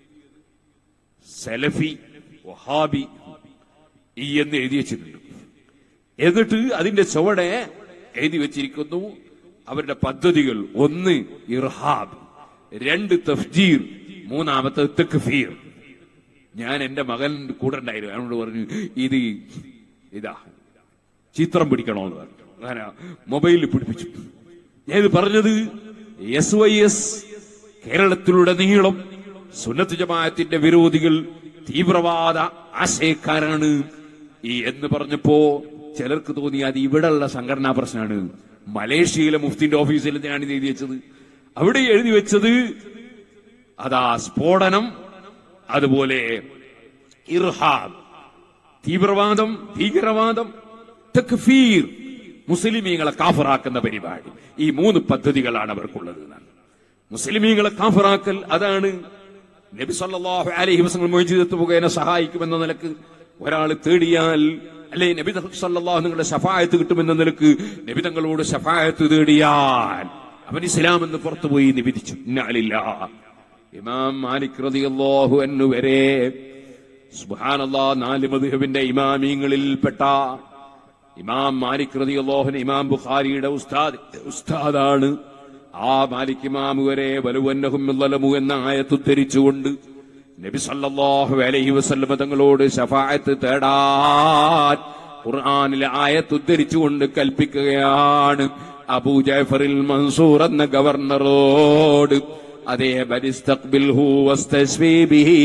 സെലഫി വഹാബി ഈ എന്ന് എഴുതി വെച്ചിട്ടുണ്ട് എന്നിട്ട് അതിന്റെ ചുവടെ എഴുതി വെച്ചിരിക്കുന്നു അവരുടെ പദ്ധതികൾ ഒന്ന് ഇർഹാബ് രണ്ട് തഫ്ജീർ മൂന്നാമത്തെ തക്ഫീർ ഞാൻ എന്റെ മകൻ കൂടെ ഉണ്ടായിരുന്നു അവനോട് പറഞ്ഞു ഇത് ഇതാ ചിത്രം പിടിക്കണമെന്ന് പറഞ്ഞു അങ്ങനെ മൊബൈലിൽ പിടിപ്പിച്ചു ഞാൻ ഇത് പറഞ്ഞത് എസ് വൈ എസ് കേരളത്തിലുടനീളം സുന്നത്ത് ജമാഅത്തിന്റെ വിരോധികൾ തീവ്രവാദ ആശയക്കാരാണ് ഈ എന്ന് പറഞ്ഞപ്പോ ചിലർക്ക് തോന്നി അത് ഇവിടെയുള്ള സംഘടനാ പ്രശ്നമാണ് മലേഷ്യയിലെ മുഫ്തിന്റെ ഓഫീസിൽ ഞാൻ ഇത് എഴുതി വെച്ചത് അവിടെ എഴുതി വെച്ചത് അതാ സ്ഫോടനം അതുപോലെ ഇർഹാബ് തീവ്രവാദം ഭീകരവാദം തക്ഫീർ മുസ്ലിമീങ്ങളെ കാഫറാക്കുന്ന പരിപാടി ഈ മൂന്ന് പദ്ധതികളാണ് അവർക്കുള്ളത് എന്നാണ് മുസ്ലിമീങ്ങളെ കാഫറാക്കൽ അതാണ് നബി സല്ലല്ലാഹു അലൈഹി വസല്ലം മൊയ്ജിദത്ത് മുഖേന സഹായിക്കുമെന്ന നിലക്ക് ഒരാൾ തേടിയാൽ അല്ലെ നബി സല്ലല്ലാഹു നിങ്ങളുടെ ശഫായത്ത് കിട്ടുമെന്ന നിലക്ക് നബി തങ്ങളോട് ശഫായത്ത് തേടിയാൽ അവൻ ഇസ്ലാം എന്ന് പുറത്തുപോയി നിവിധിച്ചു ഇന്നാലില്ല ഇമാം മാലിക് റളിയല്ലാഹു അൻഹു വരെ സുബ്ഹാനല്ലാ നാല് മദ്ഹബിന്റെ ഇമാമീങ്ങളിൽപ്പെട്ട ഇമാം മാലിക് റളിയല്ലാഹു ഇമാം ബുഖാരിയുടെ ഉസ്താദ് ഉസ്താദാണ് ആ മാലിക് ഇമാം വരെ വലുവന്നഹും ലലമു എന്ന ആയത്ത് ഉദ്ധരിച്ചുകൊണ്ട് നബി സല്ലല്ലാഹു അലൈഹി വസല്ലം തങ്ങളോട് ശഫാഅത്ത് തേടാൻ ഖുർആനിലെ ആയത്ത് ഉദ്ധരിച്ചുകൊണ്ട് കൽപ്പിക്കുകയാണ് അബൂ ജാഫറിൽ മൻസൂർ എന്ന ഗവർണറോട് അതേ ബരിസ്തഖ്ബിൽഹു വസ്തശ്വീ ബിഹി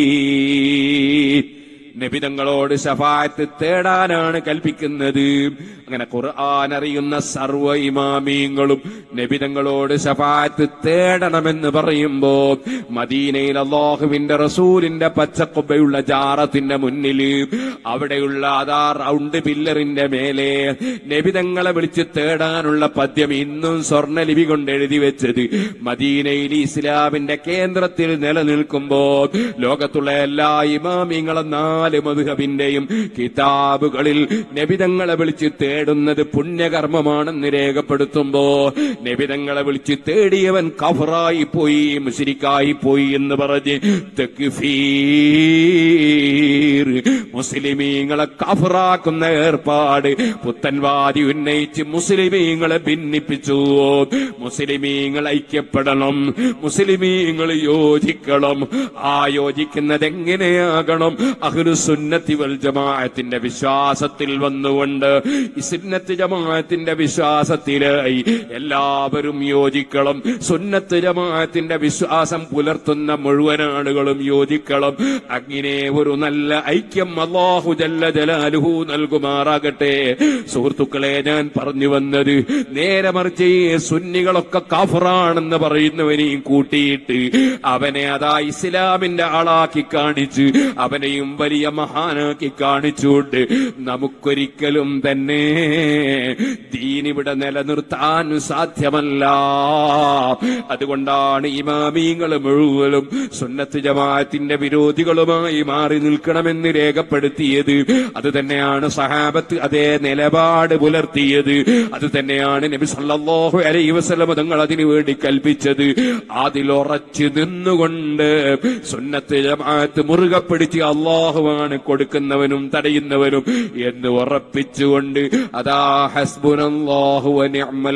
നബിതങ്ങളോട് ശഫായത്ത് തേടാനാണ് കൽപ്പിക്കുന്നത് അങ്ങനെ ഖുർആൻ അറിയുന്ന സർവ ഇമാമീങ്ങളും നബിതങ്ങളോട് ശഫായത്ത് തേടണമെന്ന് പറയുമ്പോ മദീനയിൽ അള്ളാഹുവിന്റെ റസൂലിന്റെ പച്ചക്കൊബയുള്ള ജാറത്തിന്റെ മുന്നിൽ അവിടെയുള്ള അതാ റൗണ്ട് പില്ലറിന്റെ മേലെ നബിതങ്ങളെ വിളിച്ച് തേടാനുള്ള പദ്യം ഇന്നും സ്വർണ്ണലിപി കൊണ്ട് എഴുതി വെച്ചത് മദീനയിൽ ഇസ്ലാമിന്റെ കേന്ദ്രത്തിൽ നിലനിൽക്കുമ്പോ ലോകത്തുള്ള എല്ലാ ഇമാമിങ്ങളും നാല് മധുഹബിന്റെയും കിതാബുകളിൽ നബിതങ്ങളെ വിളിച്ച് തേടുന്നത് പുണ്യകർമ്മമാണെന്ന് രേഖപ്പെടുത്തുമ്പോ നബിതങ്ങളെ വിളിച്ച് തേടിയവൻ കഫറായി പോയി മുശരിക്കായി പോയി എന്ന് പറഞ്ഞ് തെക്കുഫീർ മുസ്ലിമീങ്ങളെ കഫറാക്കുന്ന ഏർപ്പാട് പുത്തൻവാദി ഉന്നയിച്ച് മുസ്ലിമീങ്ങളെ ഭിന്നിപ്പിച്ചു മുസ്ലിമീങ്ങൾ ഐക്യപ്പെടണം മുസ്ലിമീങ്ങൾ യോജിക്കണം ആ യോജിക്കുന്നത് എങ്ങനെയാകണം അഹ്ലു സുന്നത്തി വൽ ജമാഅത്തിന്റെ വിശ്വാസത്തിൽ വന്നുകൊണ്ട് ഈ സുന്നത്ത് ജമാഅത്തിന്റെ വിശ്വാസത്തിലായി എല്ലാവരും യോജിക്കണം സുന്നത്ത് ജമാഅത്തിന്റെ വിശ്വാസം പുലർത്തുന്ന മുഴുവൻ ആളുകളും യോജിക്കണം അങ്ങനെ ഒരു നല്ല ഐക്യം അള്ളാഹു ജല്ല ജലാലുഹു നൽകുമാറാകട്ടെ സുഹൃത്തുക്കളെ ഞാൻ പറഞ്ഞു വന്നത് നേരെ മറിച്ച് ഈ സുന്നികളൊക്കെ കാഫറാണെന്ന് പറയുന്നവനെയും കൂട്ടിയിട്ട് അവനെ അതാ ഇസ്ലാമിന്റെ ആളാക്കി കാണിച്ച് അവനെയും വലിയ മഹാനാക്കി കാണിച്ചുകൊണ്ട് നമുക്കൊരിക്കലും തന്നെ ദീനിവിടെ നിലനിർത്താൻ സാധ്യമല്ല അതുകൊണ്ടാണ് ഇമാമീങ്ങൾ മുഴുവനും സുന്നത്ത് ജമാഅത്തിന്റെ വിരോധികളുമായി മാറി നിൽക്കണമെന്ന് രേഖപ്പെടുത്തിയത് അത് തന്നെയാണ് സഹാബത്ത് അതേ നിലപാട് പുലർത്തിയത് അത് തന്നെയാണ് നബി സല്ലല്ലാഹു അലൈഹി വസല്ലം തങ്ങൾ അതിനു വേണ്ടി കൽപ്പിച്ചത് അതിലുറച്ചു നിന്നുകൊണ്ട് സുന്നത്ത് ജമാഅത്ത് മുറുകെ പിടിച്ച് അള്ളാഹുവാണ് കൊടുക്കുന്നവനും തടയുന്നവനും എന്ന് ഉറപ്പിച്ചുകൊണ്ട് അതാ ഹസ്ബുനല്ലാഹു വനിഅമൽ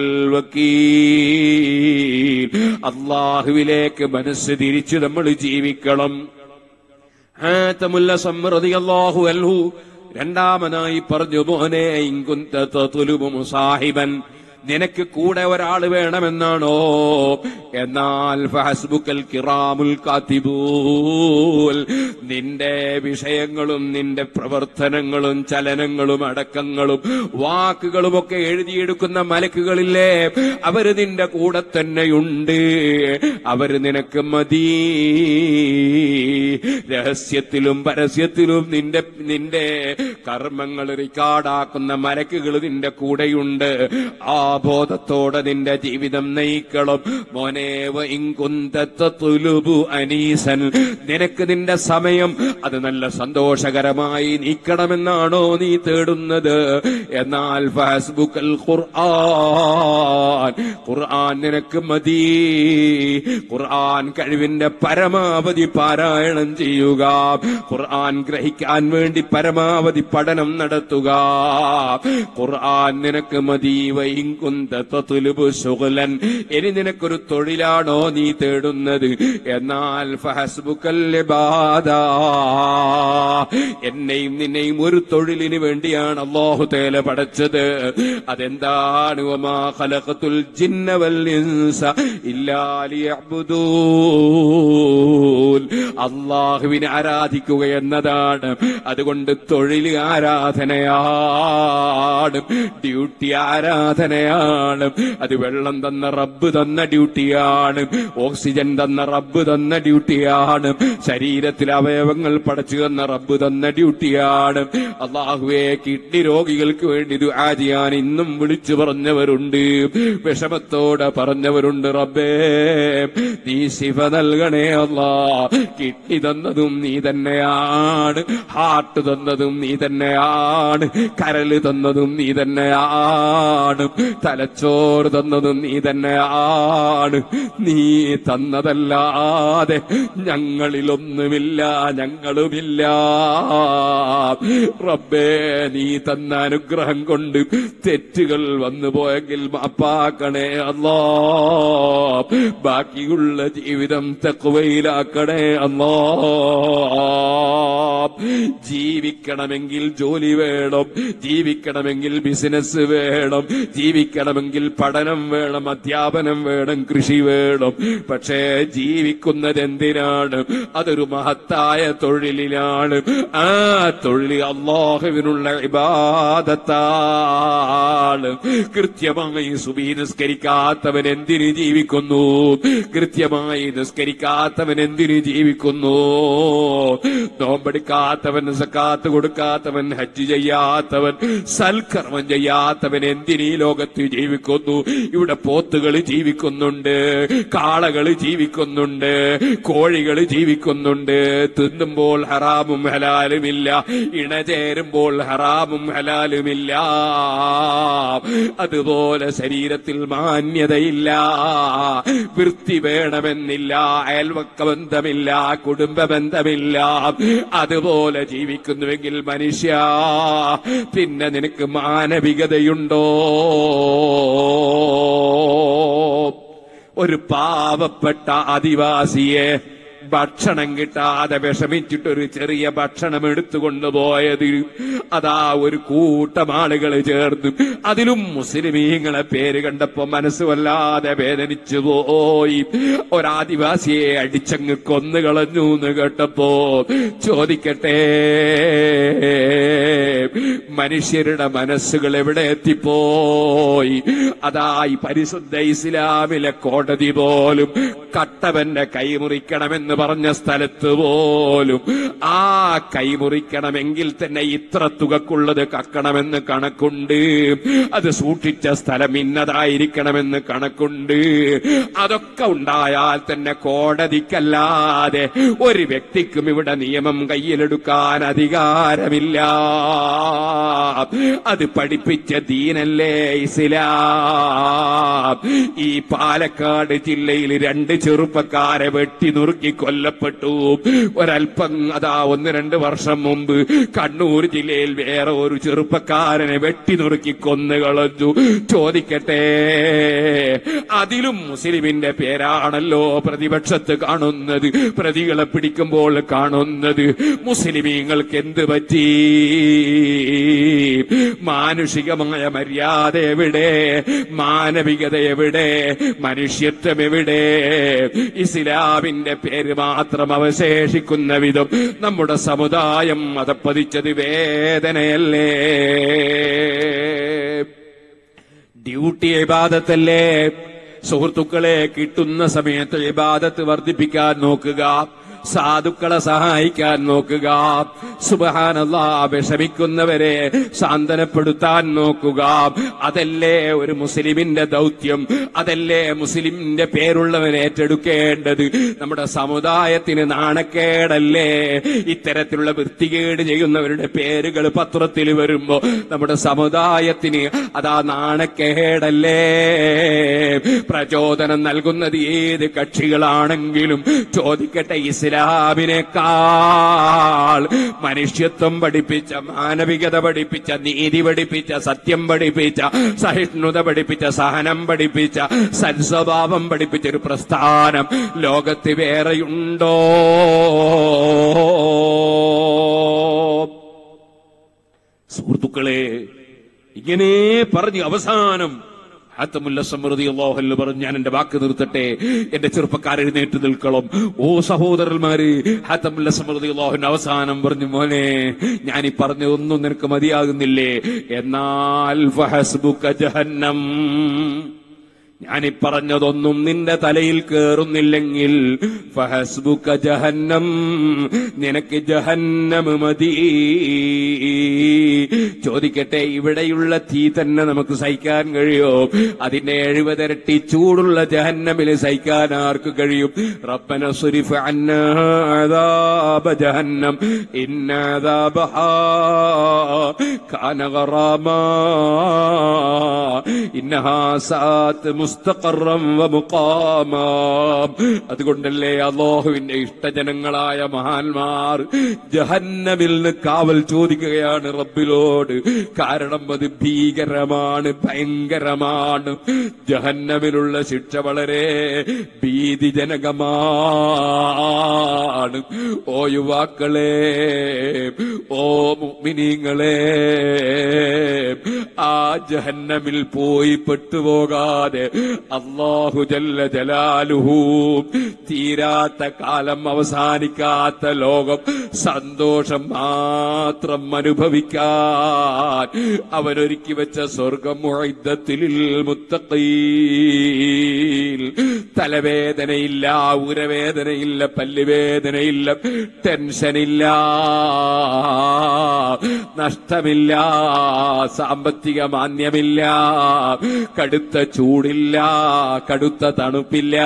വക്കീൽ അള്ളാഹുവിലേക്ക് മനസ്സ് തിരിച്ചു നമ്മൾ ജീവിക്കണം ഹാത്തമുല്ല സമ്മൃതിയല്ലാഹു അൽഹു രണ്ടാമനായി പറഞ്ഞു മോനെ ഇങ്കുന്ത തതുലുബു മുസാഹിബൻ നിനക്ക് കൂടെ ഒരാൾ വേണമെന്നാണോ എന്നാൽ ഫഹസ്ബുക്കൽ കിറാമുൽ കാത്തിബൂൽ നിന്റെ വിഷയങ്ങളും നിന്റെ പ്രവർത്തനങ്ങളും ചലനങ്ങളും അടക്കങ്ങളും വാക്കുകളുമൊക്കെ എഴുതിയെടുക്കുന്ന മലക്കുകളില്ലേ അവര് നിന്റെ കൂടെ തന്നെയുണ്ട് അവര് നിനക്ക് മതി രഹസ്യത്തിലും പരസ്യത്തിലും നിന്റെ നിന്റെ കർമ്മങ്ങൾ റിക്കാർഡാക്കുന്ന മലക്കുകൾ നിന്റെ കൂടെയുണ്ട് ആ ബോധത്തോടെ നിന്റെ ജീവിതം നയിക്കണം മോനേവ ഇങ്കുന്തത്തുലുബു അനീസൻ നിനക്ക് നിന്റെ സമയം അത് നല്ല സന്തോഷകരമായി നീക്കണമെന്നാണോ നീ തേടുന്നത് എന്നാൽ ഫാസ്ബുക്കൽ ഖുർആൻ ഖുർആൻ നിനക്ക് മതി ഖുർആൻ കഴിവിന്റെ പരമാവധി പാരായണം ചെയ്യുക ഖുർആൻ ഗ്രഹിക്കാൻ വേണ്ടി പരമാവധി പഠനം നടത്തുക ഖുർആൻ നിനക്ക് മതി വൈകുന്തലുബു സുഗലൻ ഇനി നിനക്കൊരു തൊഴിലാണോ നീ തേടുന്നത് എന്നാൽ ഫഹസ്ബുക്കൽ ഇബാദ. എന്നെയും നിന്നെയും ഒരു തൊഴിലിന് വേണ്ടിയാണ് അള്ളാഹു തേല പടച്ചത് അതെന്താണ് വമാ ഖലഖത്തുൽ ജിന്ന വൽ ഇൻസ ഇല്ലാ ലിയഅ്ബുദൂൻ അള്ളാഹുവിനെ ആരാധിക്കുക എന്നതാണ് അതുകൊണ്ട് തൊഴിൽ ആരാധനയാണ് ഡ്യൂട്ടി ആരാധനയാണ് അത് വെള്ളം തന്ന റബ്ബ് തന്ന ഡ്യൂട്ടിയാണ് ഓക്സിജൻ തന്ന റബ്ബ് തന്ന ഡ്യൂട്ടിയാണ് ശരീരത്തിലെ അവയവങ്ങൾ പടച്ചു തന്ന റബ്ബ് തന്ന ഡ്യൂട്ടിയാണ് അള്ളാഹുവെ കിഡ്നി രോഗികൾക്ക് വേണ്ടി ദുആ ചെയ്യാൻ ഇന്നും വിളിച്ചു പറഞ്ഞവരുണ്ട് വിഷമത്തോടെ പറഞ്ഞവരുണ്ട് റബ്ബേ നീ ശിവ നൽകണേ അല്ലാ കിഡ്നി തന്നതും നീ തന്നെയാണ് ഹാർട്ട് തന്നതും നീ തന്നെ തന്നെയാണ് കരല് തന്നതും നീ തന്നെയാണ് തലച്ചോറ് തന്നതും നീ തന്നെയാണ് നീ തന്നതല്ലാതെ ഞങ്ങളിലൊന്നുമില്ല ഞങ്ങളുമില്ല റബ്ബേ നീ തന്ന അനുഗ്രഹം കൊണ്ട് തെറ്റുകൾ വന്നു പോയെങ്കിൽ മാപ്പാക്കണേ അല്ലാ ബാക്കിയുള്ള ജീവിതം തെക്കുവയിലാക്കണേ അല്ലാ ജീവിക്കണമെങ്കിൽ ജോലി വേണം ജീവിക്കണമെങ്കിൽ ബിസിനസ് വേണം ജീവിക്കണമെങ്കിൽ പഠനം വേണം അധ്യാപനം വേണം കൃഷി വേണം പക്ഷേ ജീവിക്കുന്നത് എന്തിനാണ് അതൊരു മഹത്തായ തൊഴിലിലാണ് ആ തൊഴിൽ അള്ളാഹുവിനുള്ള ഇബാദത്താണ് കൃത്യമായി സുബീ നിസ്കരിക്കാത്തവൻ എന്തിന് ജീവിക്കുന്നു കൃത്യമായി നിസ്കരിക്കാത്തവൻ എന്തിന് ജീവിക്കുന്നു നോമ്പെടുക്കാത്തവൻ സക്കാത്ത് കൊടുക്കാത്തവൻ ഹജ്ജ് ചെയ്യാത്തവൻ സൽക്കർമ്മം ചെയ്യാത്തവൻ എന്തിന് ഈ ലോകത്ത് ജീവിക്കുന്നു ഇവിടെ പോത്തുകൾ ജീവിക്കുന്നുണ്ട് കാളകൾ ജീവിക്കുന്നുണ്ട് കോഴികൾ ജീവിക്കുന്നുണ്ട് തിന്നുമ്പോൾ ഹറാമും ഹലാലുമില്ല ഇണചേരുമ്പോൾ ഹറാമും ഹലാലുമില്ല അതുപോലെ ശരീരത്തിൽ മാന്യതയില്ല വൃത്തി വേണമെന്നില്ല അയൽവക്ക ബന്ധമില്ല കുടുംബ ബന്ധമില്ല അതുപോലെ ജീവിക്കുന്നുവെങ്കിൽ മനുഷ്യ പിന്നെ നിനക്ക് മാനവികതയുണ്ടോ ഒരു പാവപ്പെട്ട ആദിവാസിയെ ഭക്ഷണം കിട്ടാതെ വിഷമിച്ചിട്ടൊരു ചെറിയ ഭക്ഷണം എടുത്തു കൊണ്ടുപോയത് അതാ ഒരു കൂട്ടം ആളുകൾ ചേർന്ന് അതിലും മുസ്ലിമീങ്ങളെ പേര് കണ്ടപ്പോ മനസ്സ് വല്ലാതെ വേദനിച്ചു പോയി ഒരാദിവാസിയെ അടിച്ചങ്ങ് കൊന്നു കളഞ്ഞു എന്ന് കേട്ടപ്പോ ചോദിക്കട്ടെ മനുഷ്യരുടെ മനസ്സുകൾ എവിടെ എത്തിപ്പോയി അതാ ഈ പരിശുദ്ധ ഇസ്ലാമിലെ കോടതി പോലും കട്ടവന്റെ കൈമുറിക്കണമെന്ന് പറഞ്ഞ സ്ഥലത്ത് പോലും ആ കൈമുറിക്കണമെങ്കിൽ തന്നെ ഇത്ര തുകക്കുള്ളത് കക്കണമെന്ന് കണക്കുണ്ട് അത് സൂക്ഷിച്ച സ്ഥലം ഇന്നതായിരിക്കണമെന്ന് കണക്കുണ്ട് അതൊക്കെ ഉണ്ടായാൽ തന്നെ കോടതിക്കല്ലാതെ ഒരു വ്യക്തിക്കും ഇവിടെ നിയമം കയ്യിലെടുക്കാൻ അധികാരമില്ല അത് പഠിപ്പിച്ച ദീനല്ലേ ഇസ്ലാം ഈ പാലക്കാട് ജില്ലയിൽ രണ്ട് ചെറുപ്പക്കാരെ വെട്ടി നുറുക്കി കൊല്ലപ്പെട്ടു ഒരൽപ്പം അതാ ഒന്ന് രണ്ട് വർഷം മുമ്പ് കണ്ണൂർ ജില്ലയിൽ വേറെ ഒരു ചെറുപ്പക്കാരനെ വെട്ടി നുറുക്കി കൊന്നു കളഞ്ഞു ചോദിക്കട്ടെ അതിലും മുസ്ലിമിന്റെ പേരാണല്ലോ പ്രതിപക്ഷത്ത് കാണുന്നത് പ്രതികളെ പിടിക്കുമ്പോൾ കാണുന്നത് മുസ്ലിമീങ്ങൾക്ക് എന്ത് പറ്റി മാനുഷികമായ മര്യാദ എവിടെ മാനവികത എവിടെ മനുഷ്യത്വം എവിടെ ഇസ്ലാമിന്റെ പേര് മാത്രം അവശേഷിക്കുന്ന വിധം നമ്മുടെ സമുദായം അതപ്പതിച്ചത് വേദനയല്ലേ ഡ്യൂട്ടി ഇബാദത്തല്ലേ സുഹൃത്തുക്കളെ കിട്ടുന്ന സമയത്ത് ഇബാദത്ത് വർദ്ധിപ്പിക്കാൻ നോക്കുക സാധുക്കളെ സഹായിക്കാൻ നോക്കുക സുബഹാനല്ലാ വിഷമിക്കുന്നവരെ സാന്ത്വനപ്പെടുത്താൻ നോക്കുക അതല്ലേ ഒരു മുസ്ലിമിന്റെ ദൗത്യം അതല്ലേ മുസ്ലിമിന്റെ പേരുള്ളവൻ ഏറ്റെടുക്കേണ്ടത് നമ്മുടെ സമുദായത്തിന് നാണക്കേടല്ലേ ഇത്തരത്തിലുള്ള വൃത്തികേട് ചെയ്യുന്നവരുടെ പേരുകൾ പത്രത്തിൽ വരുമ്പോ നമ്മുടെ സമുദായത്തിന് അതാ നാണക്കേടല്ലേ പ്രചോദനം നൽകുന്നത് ഏത് കക്ഷികളാണെങ്കിലും ചോദിക്കട്ടെ ഇസ്ലാമിനേക്കാൾ മനുഷ്യത്വം പഠിപ്പിച്ച മാനവികത പഠിപ്പിച്ച നീതി പഠിപ്പിച്ച സത്യം പഠിപ്പിച്ച സഹിഷ്ണുത പഠിപ്പിച്ച സഹനം പഠിപ്പിച്ച സൽസ്വഭാവം പഠിപ്പിച്ച ഒരു പ്രസ്ഥാനം ലോകത്ത് വേറെയുണ്ടോ സുഹൃത്തുക്കളെ ഇങ്ങനെ പറഞ്ഞു അവസാനം ഹാത്തമുല്ല സമൃദ്ധി അള്ളാഹല്ല പറഞ്ഞു ഞാൻ എന്റെ വാക്ക് നിർത്തട്ടെ എന്റെ ചെറുപ്പക്കാർ എഴുന്നേറ്റ് നിൽക്കണം ഓ സഹോദരന്മാര് ഹാത്തമുല്ല സമൃദ്ധി അള്ളാഹുന്റെ അവസാനം പറഞ്ഞു മോനെ ഞാൻ ഈ പറഞ്ഞതൊന്നും നിനക്ക് മതിയാകുന്നില്ലേ എന്നാൽ ഫഹസ്ബുക ജഹന്നം ഞാനീ പറഞ്ഞതൊന്നും നിന്റെ തലയിൽ കേറുന്നില്ലെങ്കിൽ ഫഹസ്ബുക ജഹന്നം നിനക്ക് ജഹന്നം മതി ചോദിക്കട്ടെ ഇവിടെയുള്ള തീ തന്നെ നമുക്ക് സഹിക്കാൻ കഴിയോ അതിന്റെ എഴുപതിരട്ടി ചൂടുള്ള ജഹന്നമിൽ സഹിക്കാൻ ആർക്ക് കഴിയും റബ്ബന സുരിഫ് അന്നാദാബ ജഹന്നം ഇന്നാദാബഹാ കാന ഗറാമാ ഇന്നഹാ സാത്ത് മുസ്തഖറം വമുഖാമാ അതുകൊണ്ടല്ലേ അള്ളാഹുവിന്റെ ഇഷ്ടജനങ്ങളായ മഹാന്മാർ ജഹന്നമിൽ നിന്ന് കാവൽ ചോദിക്കുകയാണ് റബ്ബിലോട് കാരണം അത് ഭീകരമാണ് ഭയങ്കരമാണ് ജഹന്നമിലുള്ള ശിക്ഷ വളരെ ഭീതിജനകമാണ് ഓ യുവാക്കളെ ഓ മുഅ്മിനീങ്ങളെ ആ ജഹന്നമിൽ പോയി പെട്ടുപോകാതെ അള്ളാഹു ജല്ല ജലാലുഹു തീരാത്ത കാലം അവസാനിക്കാത്ത ലോകം സന്തോഷം മാത്രം അനുഭവിക്കാൻ അവനൊരുക്കി വെച്ച സ്വർഗം മുഅദ്ദത്തിൽ മുത്തഖീൽ തലവേദനയില്ല ഉരവേദനയില്ല പല്ലുവേദനയില്ല ടെൻഷനില്ല നഷ്ടമില്ല സാമ്പത്തിക മാന്യമില്ല കടുത്ത ചൂടില്ല കടുത്ത തണുപ്പില്ല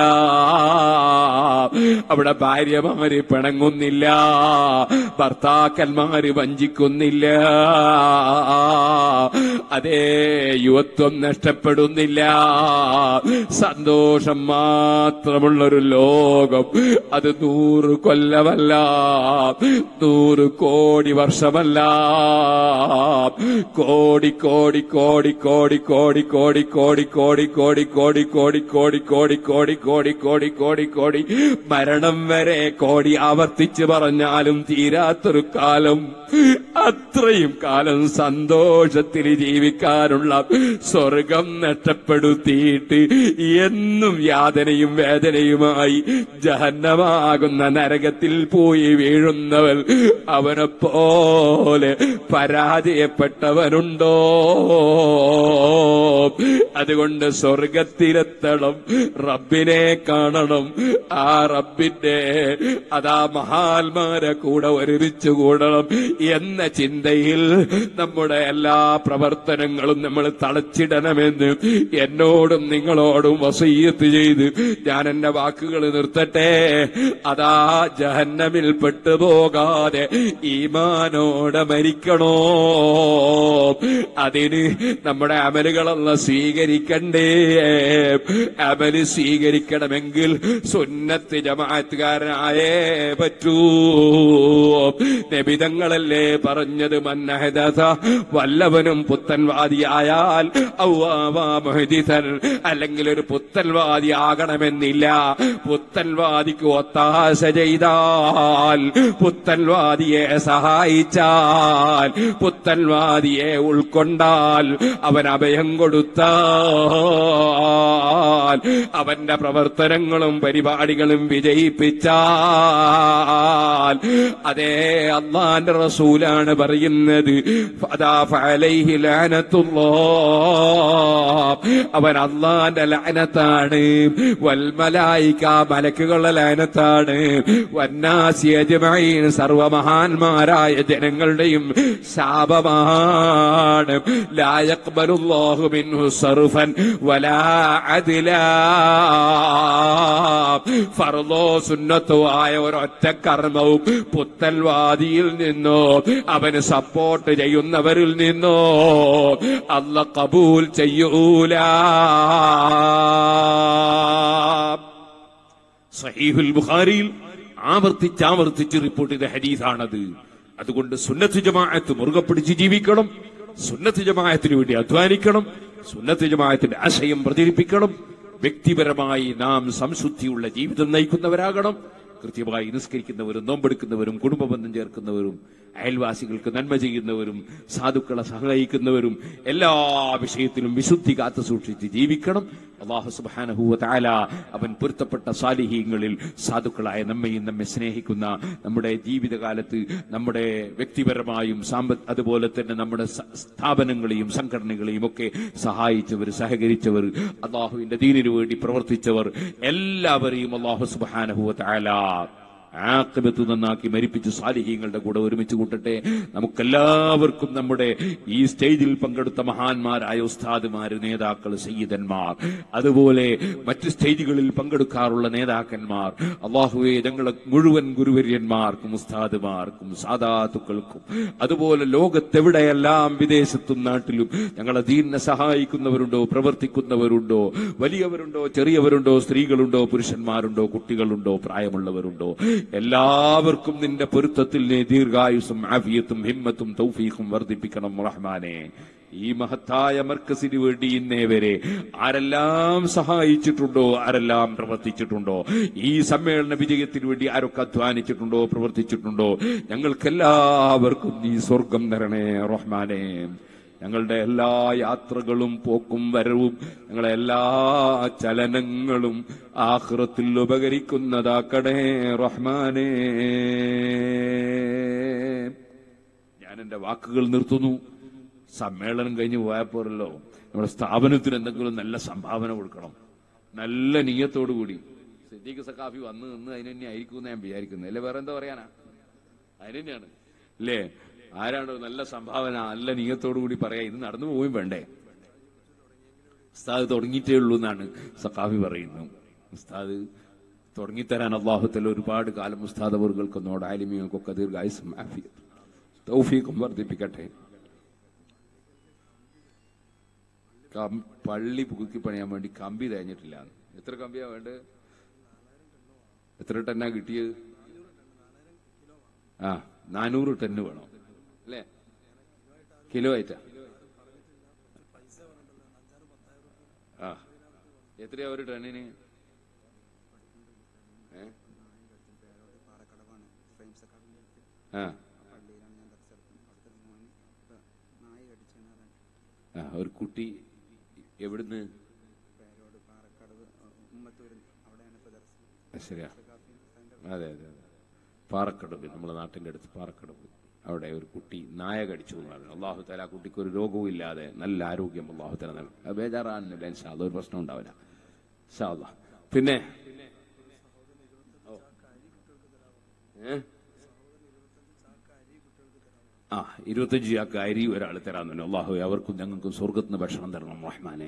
അവിടെ ഭാര്യമാര് പിണങ്ങുന്നില്ല ഭർത്താക്കന്മാര് വഞ്ചിക്കുന്നില്ല അതേ യുവത്വം നഷ്ടപ്പെടുന്നില്ല സന്തോഷം മാത്രമുള്ളൊരു ലോകം അത് നൂറ് കൊല്ലമല്ല നൂറ് കോടി വർഷമല്ല കോടി കോടി കോടി കോടി കോടി കോടി കോടി കോടി കോടി കോടി കോടി കോടി കോടി കോടി കോടി കോടി കോടി കോടി മരണം വരെ കോടി ആവർത്തിച്ച് പറഞ്ഞാലും തീരാത്തൊരു കാലം അത്രയും കാലം സന്തോഷത്തിൽ ജീവിക്കാനുള്ള സ്വർഗം നഷ്ടപ്പെടുത്തിയിട്ട് എന്നും യാതനയും വേദനയുമായി ജഹന്നമാകുന്ന നരകത്തിൽ പോയി വീഴുന്നവൻ അവനെ പോലെ പരാജയപ്പെട്ടവനുണ്ടോ അതുകൊണ്ട് സ്വർഗത്തിലെത്തണം റബ്ബിനെ കാണണം ആ റബ്ബിന്റെ അതാ മഹാത്മാരെ കൂടെ ഒരുമിച്ച് കൂടണം എന്ന ചിന്തയിൽ നമ്മുടെ എല്ലാ പ്രവർത്തനങ്ങളും നമ്മൾ തളച്ചിടണമെന്ന് എന്നോടും നിങ്ങളോടും വസീയത്ത് ചെയ്ത് ഞാൻ എന്റെ വാക്കുകൾ നിർത്തട്ടെ അതാ ജഹന്നമിൽ പെട്ടുപോകാതെ ഈമാനോടെ മരിക്കണോ അതിന് നമ്മുടെ അമലുകളെല്ലാം സ്വീകരിക്കണ്ടേ അമല് സ്വീകരിക്കണമെങ്കിൽ സുന്നത്ത് ജമാഅത്തുകാരനായേ പറ്റൂ നബിതങ്ങളല്ലേ പറഞ്ഞത് മന്നഹദ വല്ലവനും പുത്തൻവാദിയായാൽ ഔവാവാ മുഹദിസൻ അല്ലെങ്കിൽ ഒരു പുത്തൻവാദി ആകണമെന്നില്ല പുത്തൻവാദിക്ക് ഒത്താശ ചെയ്താൽ പുത്തൻവാദിയെ സഹായിച്ചാൽ പുത്തൻവാദിയെ ഉൾക്കൊണ്ടാൽ അവൻ അഭയം കൊടുത്താൽ അവന്റെ പ്രവർത്തനങ്ങളും പരിപാടികളും വിജയിപ്പിച്ചാൽ അതേ അള്ളാന്റെ റസൂലാണ് പറയുന്നത് ഫദാ ഫഅലൈഹി ലഅനത്തുല്ലാഹ് അവൻ അള്ളാന്റെ ലഅനത്താണ് വൽമലായിക മലക്കുകളുടെ ലഅനത്താണ് വന്നാസി അജ്മഈൻ സർവമഹാന്മാരായ ജനങ്ങളുടെയും ശാപമാണ് ലാ യഖ്ബലുല്ലാഹു മിൻഹു സർഫൻ വലാ അദ്ലാ ഫർദോ സുന്നത്തോ ആയ ഒരൊറ്റ കർമ്മവും പുത്തൽവാദിയിൽ നിന്നോ അവന് സപ്പോർട്ട് ചെയ്യുന്നവരിൽ നിന്നോ അല്ല കബൂൽ ചെയ്യൂല സഹീഹുൽ ബുഖാരിയിൽ ആവർത്തിച്ച് ആവർത്തിച്ച് റിപ്പോർട്ട് ചെയ്ത ഹദീസാണത് അതുകൊണ്ട് സുന്നത്ത് ജമാഅത്ത് മുറുകെ പിടിച്ച് ജീവിക്കണം സുന്നത്ത് ജമാഅത്തിന് വേണ്ടി അധ്വാനിക്കണം സുന്നത്ത് ജമാഅത്തിന്റെ ആശയം പ്രചരിപ്പിക്കണം വ്യക്തിപരമായി നാം സംശുദ്ധിയുള്ള ജീവിതം നയിക്കുന്നവരാകണം കൃത്യമായി നിസ്കരിക്കുന്നവരും നോമ്പെടുക്കുന്നവരും കുടുംബബന്ധം ചേർക്കുന്നവരും അയൽവാസികൾക്ക് നന്മ ചെയ്യുന്നവരും സാധുക്കളെ സഹായിക്കുന്നവരും എല്ലാ വിഷയത്തിലും വിശുദ്ധി കാത്തു സൂക്ഷിച്ച് ജീവിക്കണം അള്ളാഹു സുബാനഹുവ താല അവൻ പൊരുത്തപ്പെട്ട സാലിഹീങ്ങളിൽ സാധുക്കളായ നമ്മയും നമ്മെ സ്നേഹിക്കുന്ന നമ്മുടെ ജീവിതകാലത്ത് നമ്മുടെ വ്യക്തിപരമായും സാമ്പ അതുപോലെ തന്നെ നമ്മുടെ സ- സ്ഥാപനങ്ങളെയും സംഘടനകളെയും ഒക്കെ സഹായിച്ചവർ സഹകരിച്ചവർ അള്ളാഹുവിന്റെ ദീനിനു വേണ്ടി പ്രവർത്തിച്ചവർ എല്ലാവരെയും അള്ളാഹു സുബാനഹുവ താല ആക്കിബത്ത് നന്നാക്കി മരിപ്പിച്ച് സാലിഹ്യങ്ങളുടെ കൂടെ ഒരുമിച്ച് കൂട്ടട്ടെ നമുക്കെല്ലാവർക്കും നമ്മുടെ ഈ സ്റ്റേജിൽ പങ്കെടുത്ത മഹാന്മാരായ ഉസ്താദുമാര് നേതാക്കൾ സയ്യിദന്മാർ അതുപോലെ മറ്റ് സ്റ്റേജുകളിൽ പങ്കെടുക്കാറുള്ള നേതാക്കന്മാർ അള്ളാഹുവെ ഞങ്ങളെ മുഴുവൻ ഗുരുവര്യന്മാർക്കും ഉസ്താദുമാർക്കും സാധാത്തുക്കൾക്കും അതുപോലെ ലോകത്തെവിടെയെല്ലാം വിദേശത്തും നാട്ടിലും ഞങ്ങളെ ദീനിനെ സഹായിക്കുന്നവരുണ്ടോ പ്രവർത്തിക്കുന്നവരുണ്ടോ വലിയവരുണ്ടോ ചെറിയവരുണ്ടോ സ്ത്രീകളുണ്ടോ പുരുഷന്മാരുണ്ടോ കുട്ടികളുണ്ടോ പ്രായമുള്ളവരുണ്ടോ എല്ലാവർക്കും നിന്റെ പൊരുത്തത്തിൽ നീ ദീർഘായുസും ആഫിയത്തും ഹിമ്മത്തും തൗഫീഖും വർദ്ധിപ്പിക്കണം റഹ്മാനെ ഈ മഹത്തായ മർക്കസിന് വേണ്ടി ഇന്നേ വരെ ആരെല്ലാം സഹായിച്ചിട്ടുണ്ടോ ആരെല്ലാം പ്രവർത്തിച്ചിട്ടുണ്ടോ ഈ സമ്മേളന വിജയത്തിന് വേണ്ടി ആരൊക്കെ അധ്വാനിച്ചിട്ടുണ്ടോ പ്രവർത്തിച്ചിട്ടുണ്ടോ ഞങ്ങൾക്കെല്ലാവർക്കും നീ സ്വർഗം തരണേ റഹ്മാനെ ഞങ്ങളുടെ എല്ലാ യാത്രകളും പോക്കും വരവും ഞങ്ങളെ എല്ലാ ചലനങ്ങളും ആഹ്റത്തിൽ ഉപകരിക്കുന്നതാക്കണേ റഹ്മാനേ ഞാൻ എന്റെ വാക്കുകൾ നിർത്തുന്നു സമ്മേളനം കഴിഞ്ഞ് പോയപ്പോഴല്ലോ നമ്മുടെ സ്ഥാപനത്തിന് എന്തെങ്കിലും നല്ല സംഭാവന കൊടുക്കണം നല്ല നീയത്തോടു കൂടി സിദ്ദീഖ് സഖാഫി വന്ന് നിന്ന് അതിന് തന്നെ ആയിരിക്കും എന്ന് ഞാൻ വിചാരിക്കുന്നത് അല്ലെ വേറെ എന്താ പറയാനാ അതിന് തന്നെയാണ് അല്ലേ ആരാണ് നല്ല സംഭാവന നല്ല നീയത്തോടു കൂടി പറയാ ഇത് നടന്നു പോവുകയും വേണ്ടേ ഉസ്താദ് തുടങ്ങിയിട്ടേ ഉള്ളൂ എന്നാണ് സഖാഫി പറയുന്നത് ഉസ്താദ് തുടങ്ങിത്തരാൻ അള്ളാഹുത്തല ഒരുപാട് കാലം ഉസ്താദ് അവറുകൾക്കൊന്നോട് ആലിമികൾക്കൊക്കെ ദീർഘായുസും ആഫിയത്തും തൗഫീഖും വർദ്ധിപ്പിക്കട്ടെ കം- പള്ളി പുതുക്കി പണിയാൻ വേണ്ടി കമ്പി തേഞ്ഞിട്ടില്ല എത്ര കമ്പിയാ വേണ്ടത് എത്ര ടന്നാ കിട്ടിയത് ആ നാനൂറ് ടന്ന് വേണം അല്ലേ കിലോ ആയിട്ടാ ആ എത്രയാ ഒരു ടണ്ണിന് ഏ? പാറക്കടവാണ് ഫ്രെയിം സക്കാബിന്റെ അടുത്ത് ആ പള്ളിയിലാണ് ഞാൻ ദർശനം അവിടുത്തെ മോന് ഇപ്പൊ നായി കടിച്ചാണ് ആ ഒരു കുട്ടി എവിടുന്ന് പേരോട് പാറക്കടവ് ഉമ്മത്തൂര് അവിടെയാണ് ഇപ്പൊ ദർശനം ആ, ശരിയാ സക്കാഫി അതിന്റെ അതെ അതെ അതെ പാറക്കടവ് നമ്മുടെ നാട്ടിന്റെ അടുത്ത് പാറക്കടവ് അവിടെ ഒരു കുട്ടി നായ കടിച്ചു എന്ന് പറഞ്ഞു അള്ളാഹു തല ആ കുട്ടിക്ക് ഒരു രോഗവും ഇല്ലാതെ നല്ല ആരോഗ്യം അള്ളാഹു തല നൽകും അത് ബേജാറാകുന്നില്ല ഇൻഷാ അതൊരു പ്രശ്നം ഉണ്ടാവില്ല ഇൻഷാ അല്ലാ. പിന്നെ ഓ. ഏ? ആ ഇരുപത്തഞ്ച് ചാക്ക് അരി ഒരാൾ തരാന്നുണ്ട് അള്ളാഹു അവർക്കും ഞങ്ങൾക്കും സ്വർഗത്തിന് ഭക്ഷണം തരണം റഹ്മാനെ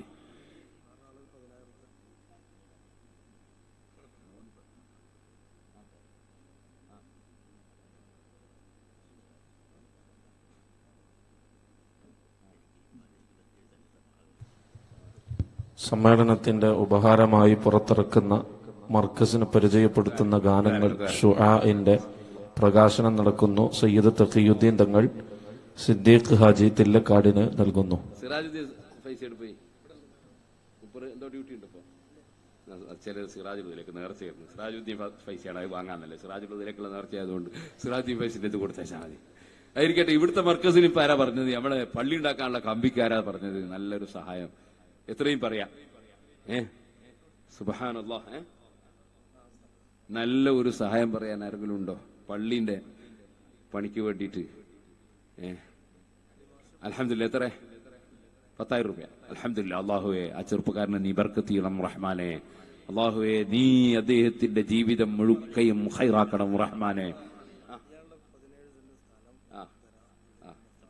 സമ്മേളനത്തിന്റെ ഉപഹാരമായി പുറത്തിറക്കുന്ന മർക്കസിന് പരിചയപ്പെടുത്തുന്ന ഗാനങ്ങൾ ഷുആഇന്റെ പ്രകാശനം നടക്കുന്നു സയ്യിദ് തഖിയുദ്ദീൻ തങ്ങൾ സിദ്ദീഖ് ഹാജി തില്ലക്കാടിന് നൽകുന്നു സിറാജുദ്ദീൻ പൈസ എടുപ്പോയി ഉപ്പറ് എന്തോ ഡ്യൂട്ടി ഉണ്ട് ഇപ്പോ ചില സിറാജുദ്ദീലേക്ക് നേർച്ചയായിരുന്നു സിറാജുദ്ദീൻ ഫ- പൈസയാണ് അത് വാങ്ങാന്നല്ലേ സിറാജുദ്ദീലേക്കുള്ള നേർച്ച ആയതുകൊണ്ട് സിറാജുദ്ദീൻ പൈസന്റെ ഇത് കൊടുത്തേച്ചാൽ മതി ആയിരിക്കട്ടെ ഇവിടുത്തെ മർക്കസിന് ഇപ്പൊ ആരാ പറഞ്ഞത് നമ്മളെ പള്ളി ഉണ്ടാക്കാനുള്ള കമ്പിക്കാരാ പറഞ്ഞത് നല്ലൊരു സഹായം എത്രയും പറയാം ഏ സുബഹാനല്ലാ ഏ നല്ല ഒരു സഹായം പറയാൻ ആരെങ്കിലും ഉണ്ടോ പള്ളിന്റെ പണിക്ക് വേണ്ടിയിട്ട് ഏ അലഹമില്ല എത്ര പത്തായിരം രൂപ അലഹമില്ല അള്ളാഹുവെ ആ ചെറുപ്പക്കാരനെ നീ ബർക്കത്തിയിളം റഹ്മാനെ അള്ളാഹുവെ നീ അദ്ദേഹത്തിന്റെ ജീവിതം മുഴുക്കയും ഹൈറാക്കണം റഹ്മാനെ ആ. ആ. ആ.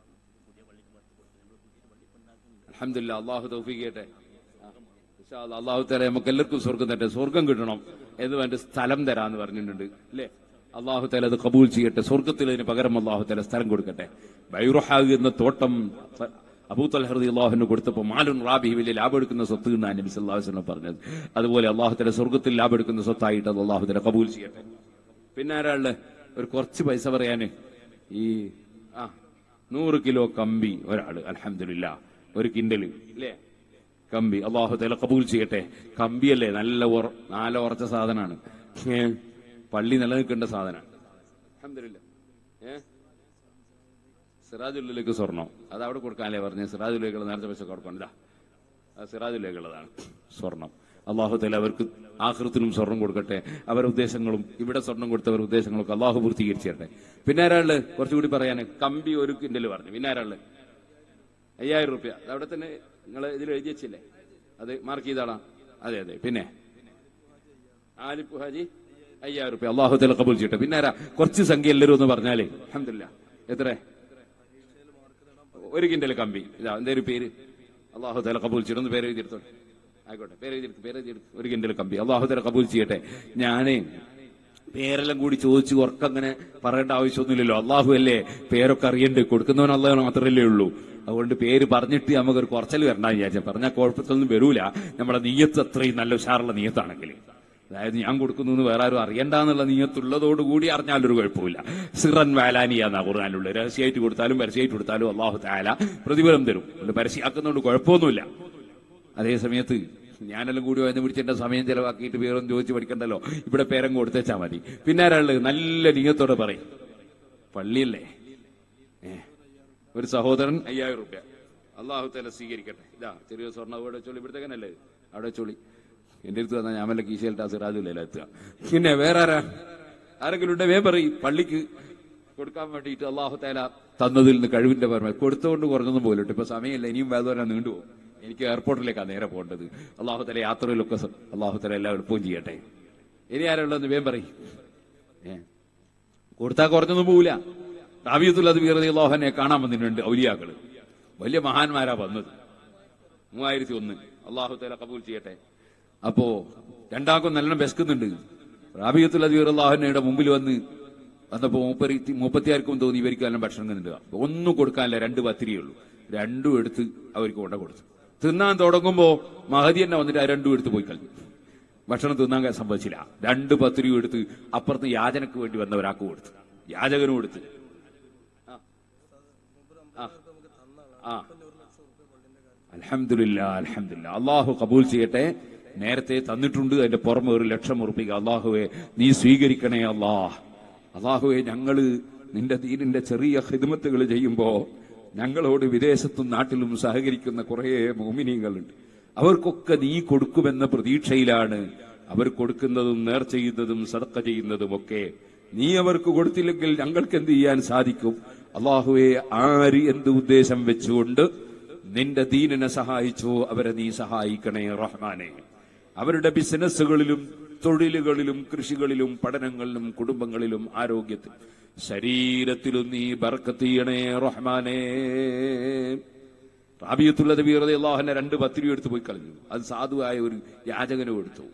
അൽഹംദുലില്ല അള്ളാഹു തൗഫീഖ് ചെയ്യട്ടെ ആ. ഇൻഷാ അല്ലാ, അള്ളാഹു തരാം നമുക്ക് എല്ലാവർക്കും സ്വർഗം തരട്ടെ സ്വർഗം കിട്ടണം എന്ന് വേണ്ട സ്ഥലം തരാന്ന് പറഞ്ഞിട്ടുണ്ട് അല്ലേ അള്ളാഹു തല അത് കബൂൽ ചെയ്യട്ടെ സ്വർഗത്തിൽ അതിന് പകരം അള്ളാഹു തല സ്ഥലം കൊടുക്കട്ടെ ബൈറുഹാഗ് എന്ന തോട്ടം അബൂ തൽഹർദി അള്ളാഹുവിന് കൊടുത്തപ്പോൾ മാലുൻ റാബി വലിയ ലാഭം എടുക്കുന്ന സ്വത്ത് എന്നാണ് നബി സല്ലല്ലാഹു അലൈഹി വസല്ലം പറഞ്ഞത് അതുപോലെ അള്ളാഹു തല സ്വർഗത്തിൽ ലാഭം എടുക്കുന്ന സ്വത്തായിട്ട് അത് അള്ളാഹു തല കബൂൽ ചെയ്യട്ടെ പിന്നെ ആരാള് ഒരു കുറച്ച് പൈസ പറയാന് ഈ ആ നൂറ് കിലോ കമ്പി ഒരാള് അൽഹംദുലില്ലാ ഒരു കിൻഡല് അല്ലേ കമ്പി അള്ളാഹു തല കബൂൽ ചെയ്യട്ടെ കമ്പിയല്ലേ നല്ല ഉറ നല്ല ഉറച്ച സാധനമാണ് ഏ പള്ളി നിലനിൽക്കേണ്ട സാധനമാണ് അൽഹംദുലില്ലാ ഏ സിറാജുല്ലിലേക്ക് സ്വർണം അത് അവിടെ കൊടുക്കാനല്ലേ പറഞ്ഞു സിറാജുല്ലിലേക്കുള്ള നേരത്തെ പൈസ കൊടുക്കണം ഇതാ സിറാജിലേക്കുള്ളതാണ് സ്വർണം അള്ളാഹു തല അവർക്ക് ആഹൃത്തിനും സ്വർണം കൊടുക്കട്ടെ അവരുടെ ഉദ്ദേശങ്ങളും ഇവിടെ സ്വർണം കൊടുത്തവർ ഉദ്ദേശങ്ങളൊക്കെ അള്ളാഹു പൂർത്തീകരിച്ചേട്ടെ പിന്നെ ആരാള് കുറച്ചുകൂടി പറയാൻ കമ്പി ഒരു കിൻഡൽ പറഞ്ഞു പിന്നെ ആരാള് അയ്യായിരം റുപ്യ അവിടെ തന്നെ നിങ്ങൾ ഇതിൽ എഴുതി വെച്ചില്ലേ അത് മാർക്ക് ചെയ്താളാ അതെ അതെ പിന്നെ ആലിഫ് ഹാജി അയ്യായിരം റുപ്യ അള്ളാഹു തല കബൂൽ ചെയ്യട്ടെ പിന്നെ ആരാ കുറച്ച് സംഖ്യ എല്ലാവരും ഒന്ന് പറഞ്ഞാലേ അഹമ്മദില്ല എത്ര ഒരു കിൻഡൽ കമ്പി ഇതാ എന്തേ പേര് അള്ളാഹു തല കബൂൽ ചെയ്യട്ടെ ഒന്ന് പേര് എഴുതിയെടുത്തോ ആയിക്കോട്ടെ പേര് എഴുതിയെടുക്ക് പേര് എഴുതിയെടുക്ക് ഒരു കിൻഡൽ കമ്പി അള്ളാഹു തല കബൂൽ ചെയ്യട്ടെ ഞാനേ പേരെല്ലാം കൂടി ചോദിച്ച് ഉറക്കങ്ങനെ പറയേണ്ട ആവശ്യമൊന്നുമില്ലല്ലോ അള്ളാഹു അല്ലേ പേരൊക്കെ അറിയണ്ട് കൊടുക്കുന്നവൻ അള്ളാഹു മാത്രമല്ലേ ഉള്ളൂ അതുകൊണ്ട് പേര് പറഞ്ഞിട്ട് നമുക്കൊരു കുറച്ചൽ വരണ്ട വിചാരിച്ച പറഞ്ഞാൽ കുഴപ്പത്തൊന്നും വരൂല നമ്മുടെ നീയത്ത് അത്രയും നല്ല ഉഷാറുള്ള നീയത്താണെങ്കിൽ അതായത് ഞാൻ കൊടുക്കുന്നു എന്ന് വേറെ ആരും അറിയണ്ടെന്നുള്ള നീയത്തുള്ളതോടുകൂടി അറിഞ്ഞാലൊരു കുഴപ്പമില്ല സിറൻ വാലാനിയാന്നാ ഖുർആാനുള്ള രഹസ്യമായിട്ട് കൊടുത്താലും പരസ്യമായിട്ട് കൊടുത്താലും അള്ളാഹു താല പ്രതിഫലം തരും അതുകൊണ്ട് പരസ്യമാക്കുന്നതുകൊണ്ട് കുഴപ്പമൊന്നുമില്ല അതേ സമയത്ത് ഞാനെല്ലാം കൂടി വന്ന് പിടിച്ച് എന്റെ സമയം ചെലവാക്കിയിട്ട് പേരൊന്നും ചോദിച്ച് പഠിക്കണ്ടല്ലോ ഇവിടെ പേരം കൊടുത്തേച്ചാ മതി പിന്നെ ആരാള് നല്ല നീയത്തോടെ പറയും പള്ളിയല്ലേ ഏ ഒരു സഹോദരൻ അയ്യായിരം റുപ്യ അള്ളാഹു തല സ്വീകരിക്കട്ടെ ഇതാ ചെറിയ സ്വർണ്ണ അവിടെ വെച്ചോളി ഇവിടത്തേക്കനല്ലേ അവിടെ വെച്ചോളി എന്റെ അടുത്ത് വന്നാൽ ഞാൻ വല്ല കീശയിലിട്ട് സിറാജുല്ല എത്തുക പിന്നെ വേറെ ആരാ ആരെങ്കിലും ഉണ്ടെ വേ പറയും പള്ളിക്ക് കൊടുക്കാൻ വേണ്ടിയിട്ട് അള്ളാഹു തല തന്നതിൽ നിന്ന് കഴിവിന്റെ പരമായി കൊടുത്തുകൊണ്ട് കുറഞ്ഞൊന്നും പോലും ഇപ്പൊ സമയമില്ല ഇനിയും വേദന നീണ്ടുപോകും എനിക്ക് എയർപോർട്ടിലേക്കാണ് നേരെ പോകേണ്ടത് അള്ളാഹു തല യാത്രയിലൊക്കെ സ- അള്ളാഹു തല എല്ലാം എളുപ്പവും ചെയ്യട്ടെ ഇനി ആരുള്ളതെന്ന് വേം പറയും ഏ കൊടുത്താൽ കുറഞ്ഞൊന്നും പോവില്ല റാബിയത്തുള്ളത് വീറതി അള്ളാഹനെ കാണാൻ വന്നിട്ടുണ്ട് ഔലിയാക്കള് വലിയ മഹാന്മാരാ വന്നത് മൂവായിരത്തി ഒന്ന് അള്ളാഹു തല കബൂൽ ചെയ്യട്ടെ അപ്പോ രണ്ടാൾക്കും നല്ലോണം ബെസ്കുന്നുണ്ട് റാബിയത്തുൽ അദീർ അള്ളാഹുനയുടെ മുമ്പിൽ വന്ന് വന്നപ്പോ മൂപ്പരി മുപ്പത്തിയാർക്കും തോന്നി ഇവർക്ക് എല്ലാം ഭക്ഷണം കണ്ടിട്ട് ഒന്നും കൊടുക്കാനില്ല രണ്ട് പത്തിരിയേ ഉള്ളൂ രണ്ടും എടുത്ത് അവർക്ക് കൊണ്ട കൊടുത്തു തിന്നാൻ തുടങ്ങുമ്പോ മഹതി തന്നെ വന്നിട്ട് ആ രണ്ടും എടുത്ത് പോയി കളഞ്ഞു ഭക്ഷണം തിന്നാൻ സംഭവിച്ചില്ല രണ്ട് പത്തിരിയും എടുത്ത് അപ്പുറത്ത് യാചനക്ക് വേണ്ടി വന്ന ഒരാൾക്ക് കൊടുത്തു യാചകനും കൊടുത്ത് ആ. ആ. ആ അൽഹംദുലില്ല അൽഹംദുലില്ല അള്ളാഹു കബൂൽ ചെയ്യട്ടെ നേരത്തെ തന്നിട്ടുണ്ട് അതിന്റെ പുറമെ ഒരു ലക്ഷം ഉറപ്പിക്ക അള്ളാഹുവെ നീ സ്വീകരിക്കണേ അള്ളാഹ് അള്ളാഹുവെ ഞങ്ങള് നിന്റെ ദീനിന്റെ ചെറിയ ഹിദ്മത്തുകൾ ചെയ്യുമ്പോ ഞങ്ങളോട് വിദേശത്തും നാട്ടിലും സഹകരിക്കുന്ന കുറെ മോമിനിയങ്ങളുണ്ട് അവർക്കൊക്കെ നീ കൊടുക്കുമെന്ന പ്രതീക്ഷയിലാണ് അവർ കൊടുക്കുന്നതും നേർ ചെയ്യുന്നതും സദക്ക ചെയ്യുന്നതും ഒക്കെ നീ അവർക്ക് കൊടുത്തില്ലെങ്കിൽ ഞങ്ങൾക്ക് എന്ത് ചെയ്യാൻ സാധിക്കും അള്ളാഹുവെ ആര് എന്ത് ഉദ്ദേശം വെച്ചുകൊണ്ട് നിന്റെ ദീനിനെ സഹായിച്ചു അവരെ നീ സഹായിക്കണേ റഹ്മാനെ അവരുടെ ബിസിനസ്സുകളിലും തൊഴിലുകളിലും കൃഷികളിലും പഠനങ്ങളിലും കുടുംബങ്ങളിലും ആരോഗ്യത്തിൽ ശരീരത്തിലും നീ ബർക്കത്ത് ചെയ്യണേ റഹ്മാനേ റാബിയത്തുള്ള വീറതെ അള്ളാഹനെ രണ്ട് പത്തിരി എടുത്ത് പോയി കളഞ്ഞു അത് സാധുവായ ഒരു യാചകനും എടുത്തു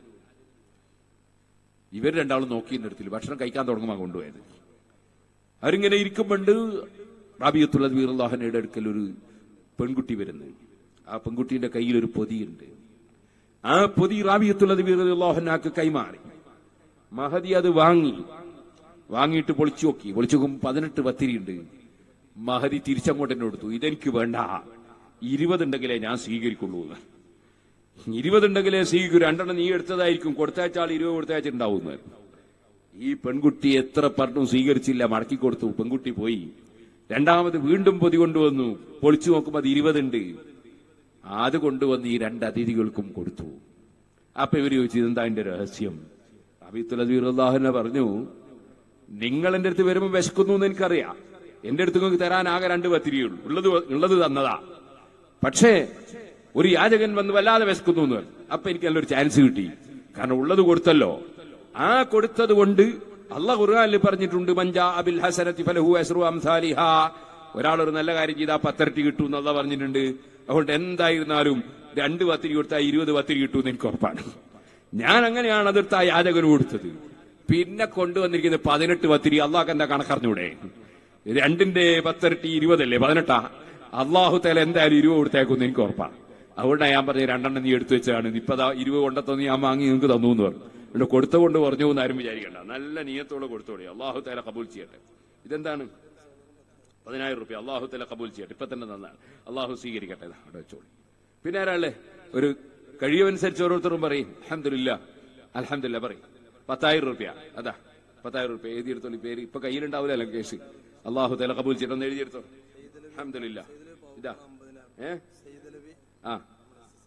ഇവർ രണ്ടാളും നോക്കിയതിന്റെ അടുത്തില്ല ഭക്ഷണം കഴിക്കാൻ തുടങ്ങുമ്പോൾ കൊണ്ടുപോയത് അവരിങ്ങനെ ഇരിക്കുമ്പോണ്ട് റാബിയത്തുള്ള വീറല്ലാഹനയുടെ അടുക്കൽ ഒരു പെൺകുട്ടി വരുന്നു ആ പെൺകുട്ടിയുടെ കയ്യിൽ ഒരു പൊതിയുണ്ട് ആ പൊതി റാബിയത്തുള്ളത് വീറല്ലാഹനാക്ക് കൈമാറി മഹദി അത് വാങ്ങി വാങ്ങിയിട്ട് പൊളിച്ചു നോക്കി പൊളിച്ചു നോക്കുമ്പോൾ പതിനെട്ട് പത്തിരിയുണ്ട് മഹദി തിരിച്ചങ്ങോട്ട് എന്നെ കൊടുത്തു ഇതെനിക്ക് വേണ്ട ഇരുപതുണ്ടെങ്കിലേ ഞാൻ സ്വീകരിക്കുള്ളൂ എന്ന്. ഇരുപതുണ്ടെങ്കിലേ സ്വീകരിക്കൂ രണ്ടെണ്ണം നീ എടുത്തതായിരിക്കും കൊടുത്തയച്ചാൾ ഇരുപത് കൊടുത്തയച്ചിട്ടുണ്ടാവുന്നത് ഈ പെൺകുട്ടി എത്ര പറഞ്ഞും സ്വീകരിച്ചില്ല മടക്കി കൊടുത്തു പെൺകുട്ടി പോയി രണ്ടാമത് വീണ്ടും പൊതി കൊണ്ടുവന്നു പൊളിച്ചു നോക്കുമ്പോൾ അത് ഇരുപതുണ്ട് അത് കൊണ്ടുവന്ന് ഈ രണ്ട് അതിഥികൾക്കും കൊടുത്തു അപ്പൊ ഇവര് ചോദിച്ചു ഇതെന്താ എന്റെ രഹസ്യം അബിത്തുല്ലാഹുന പറഞ്ഞു നിങ്ങൾ എന്റെ അടുത്ത് വരുമ്പോൾ വിശക്കുന്നു എന്ന് എനിക്കറിയാം എന്റെ അടുത്ത് നിങ്ങൾക്ക് തരാൻ ആകെ രണ്ട് പത്തിരിയുള്ളൂ ഉള്ളത് ഉള്ളത് തന്നതാ പക്ഷേ ഒരു യാചകൻ വന്ന് വല്ലാതെ വിശക്കുന്നു എന്ന് പറഞ്ഞു അപ്പൊ എനിക്ക് നല്ലൊരു ചാൻസ് കിട്ടി കാരണം ഉള്ളത് കൊടുത്തല്ലോ ആ കൊടുത്തത് കൊണ്ട് അള്ള ഖുർആനിൽ പറഞ്ഞിട്ടുണ്ട് മഞ്ചാ അബിൽ ഹസനത്തി ഫലഹു അസ്റു അംസാലിഹ ഒരാൾ ഒരു നല്ല കാര്യം ചെയ്താൽ പത്തരട്ടി കിട്ടും എന്നുള്ള പറഞ്ഞിട്ടുണ്ട് അതുകൊണ്ട് എന്തായിരുന്നാലും രണ്ട് പത്തിരി കൊടുത്താൽ ഇരുപത് പത്തിരി കിട്ടും എന്ന് എനിക്ക് ഉറപ്പാണ് ഞാൻ അങ്ങനെയാണ് അതിർത്ത് ആ യാചകന് കൊടുത്തത് പിന്നെ കൊണ്ടുവന്നിരിക്കുന്നത് പതിനെട്ട് പത്തിരി അള്ളാഹ് എന്താ കണക്കറിഞ്ഞൂടെ രണ്ടിന്റെ പത്തരട്ടി ഇരുപതല്ലേ പതിനെട്ടാ അള്ളാഹു തല എന്തായാലും ഇരുപത് കൊടുത്തേക്കും എനിക്ക് ഉറപ്പാണ് അതുകൊണ്ടാണ് ഞാൻ പറഞ്ഞത് രണ്ടെണ്ണം നീ എടുത്തു വെച്ചതാണ് ഇപ്പതാ ഇരുപത് കൊണ്ടെത്തന്ന് ഞാൻ വാങ്ങി നിങ്ങൾക്ക് തന്നു എന്ന് പറഞ്ഞു ഇവിടെ കൊടുത്ത കൊണ്ട് പറഞ്ഞു എന്ന് ആരും വിചാരിക്കണ്ട നല്ല നീയത്തോടെ കൊടുത്തോളി അള്ളാഹു തല കബൂൽ ചെയ്യട്ടെ ഇതെന്താണ് പതിനായിരം റുപ്യ അള്ളാഹു തല കബൂൽ ചെയ്യട്ടെ ഇപ്പൊ തന്നെ നന്നാണ് അള്ളാഹു സ്വീകരിക്കട്ടെ ഇതാ, അവിടെ വെച്ചോളി പിന്നെ ആരാളെ ഒരു കഴിവനുസരിച്ച് ഓരോരുത്തരും പറയും അലഹമില്ല അലഹമില്ല പറയും പത്തായിരം റുപ്യ അതാ പത്തായിരം റുപ്യ എഴുതിയെടുത്തോളി പേര് ഇപ്പൊ കയ്യിലുണ്ടാവില്ല കേസ് അള്ളാഹു തല കബൂൽ ചെയ്യട്ടെ ഒന്ന് എഴുതിയെടുത്തോ അലഹമില്ല ഇതാ ഏ ആ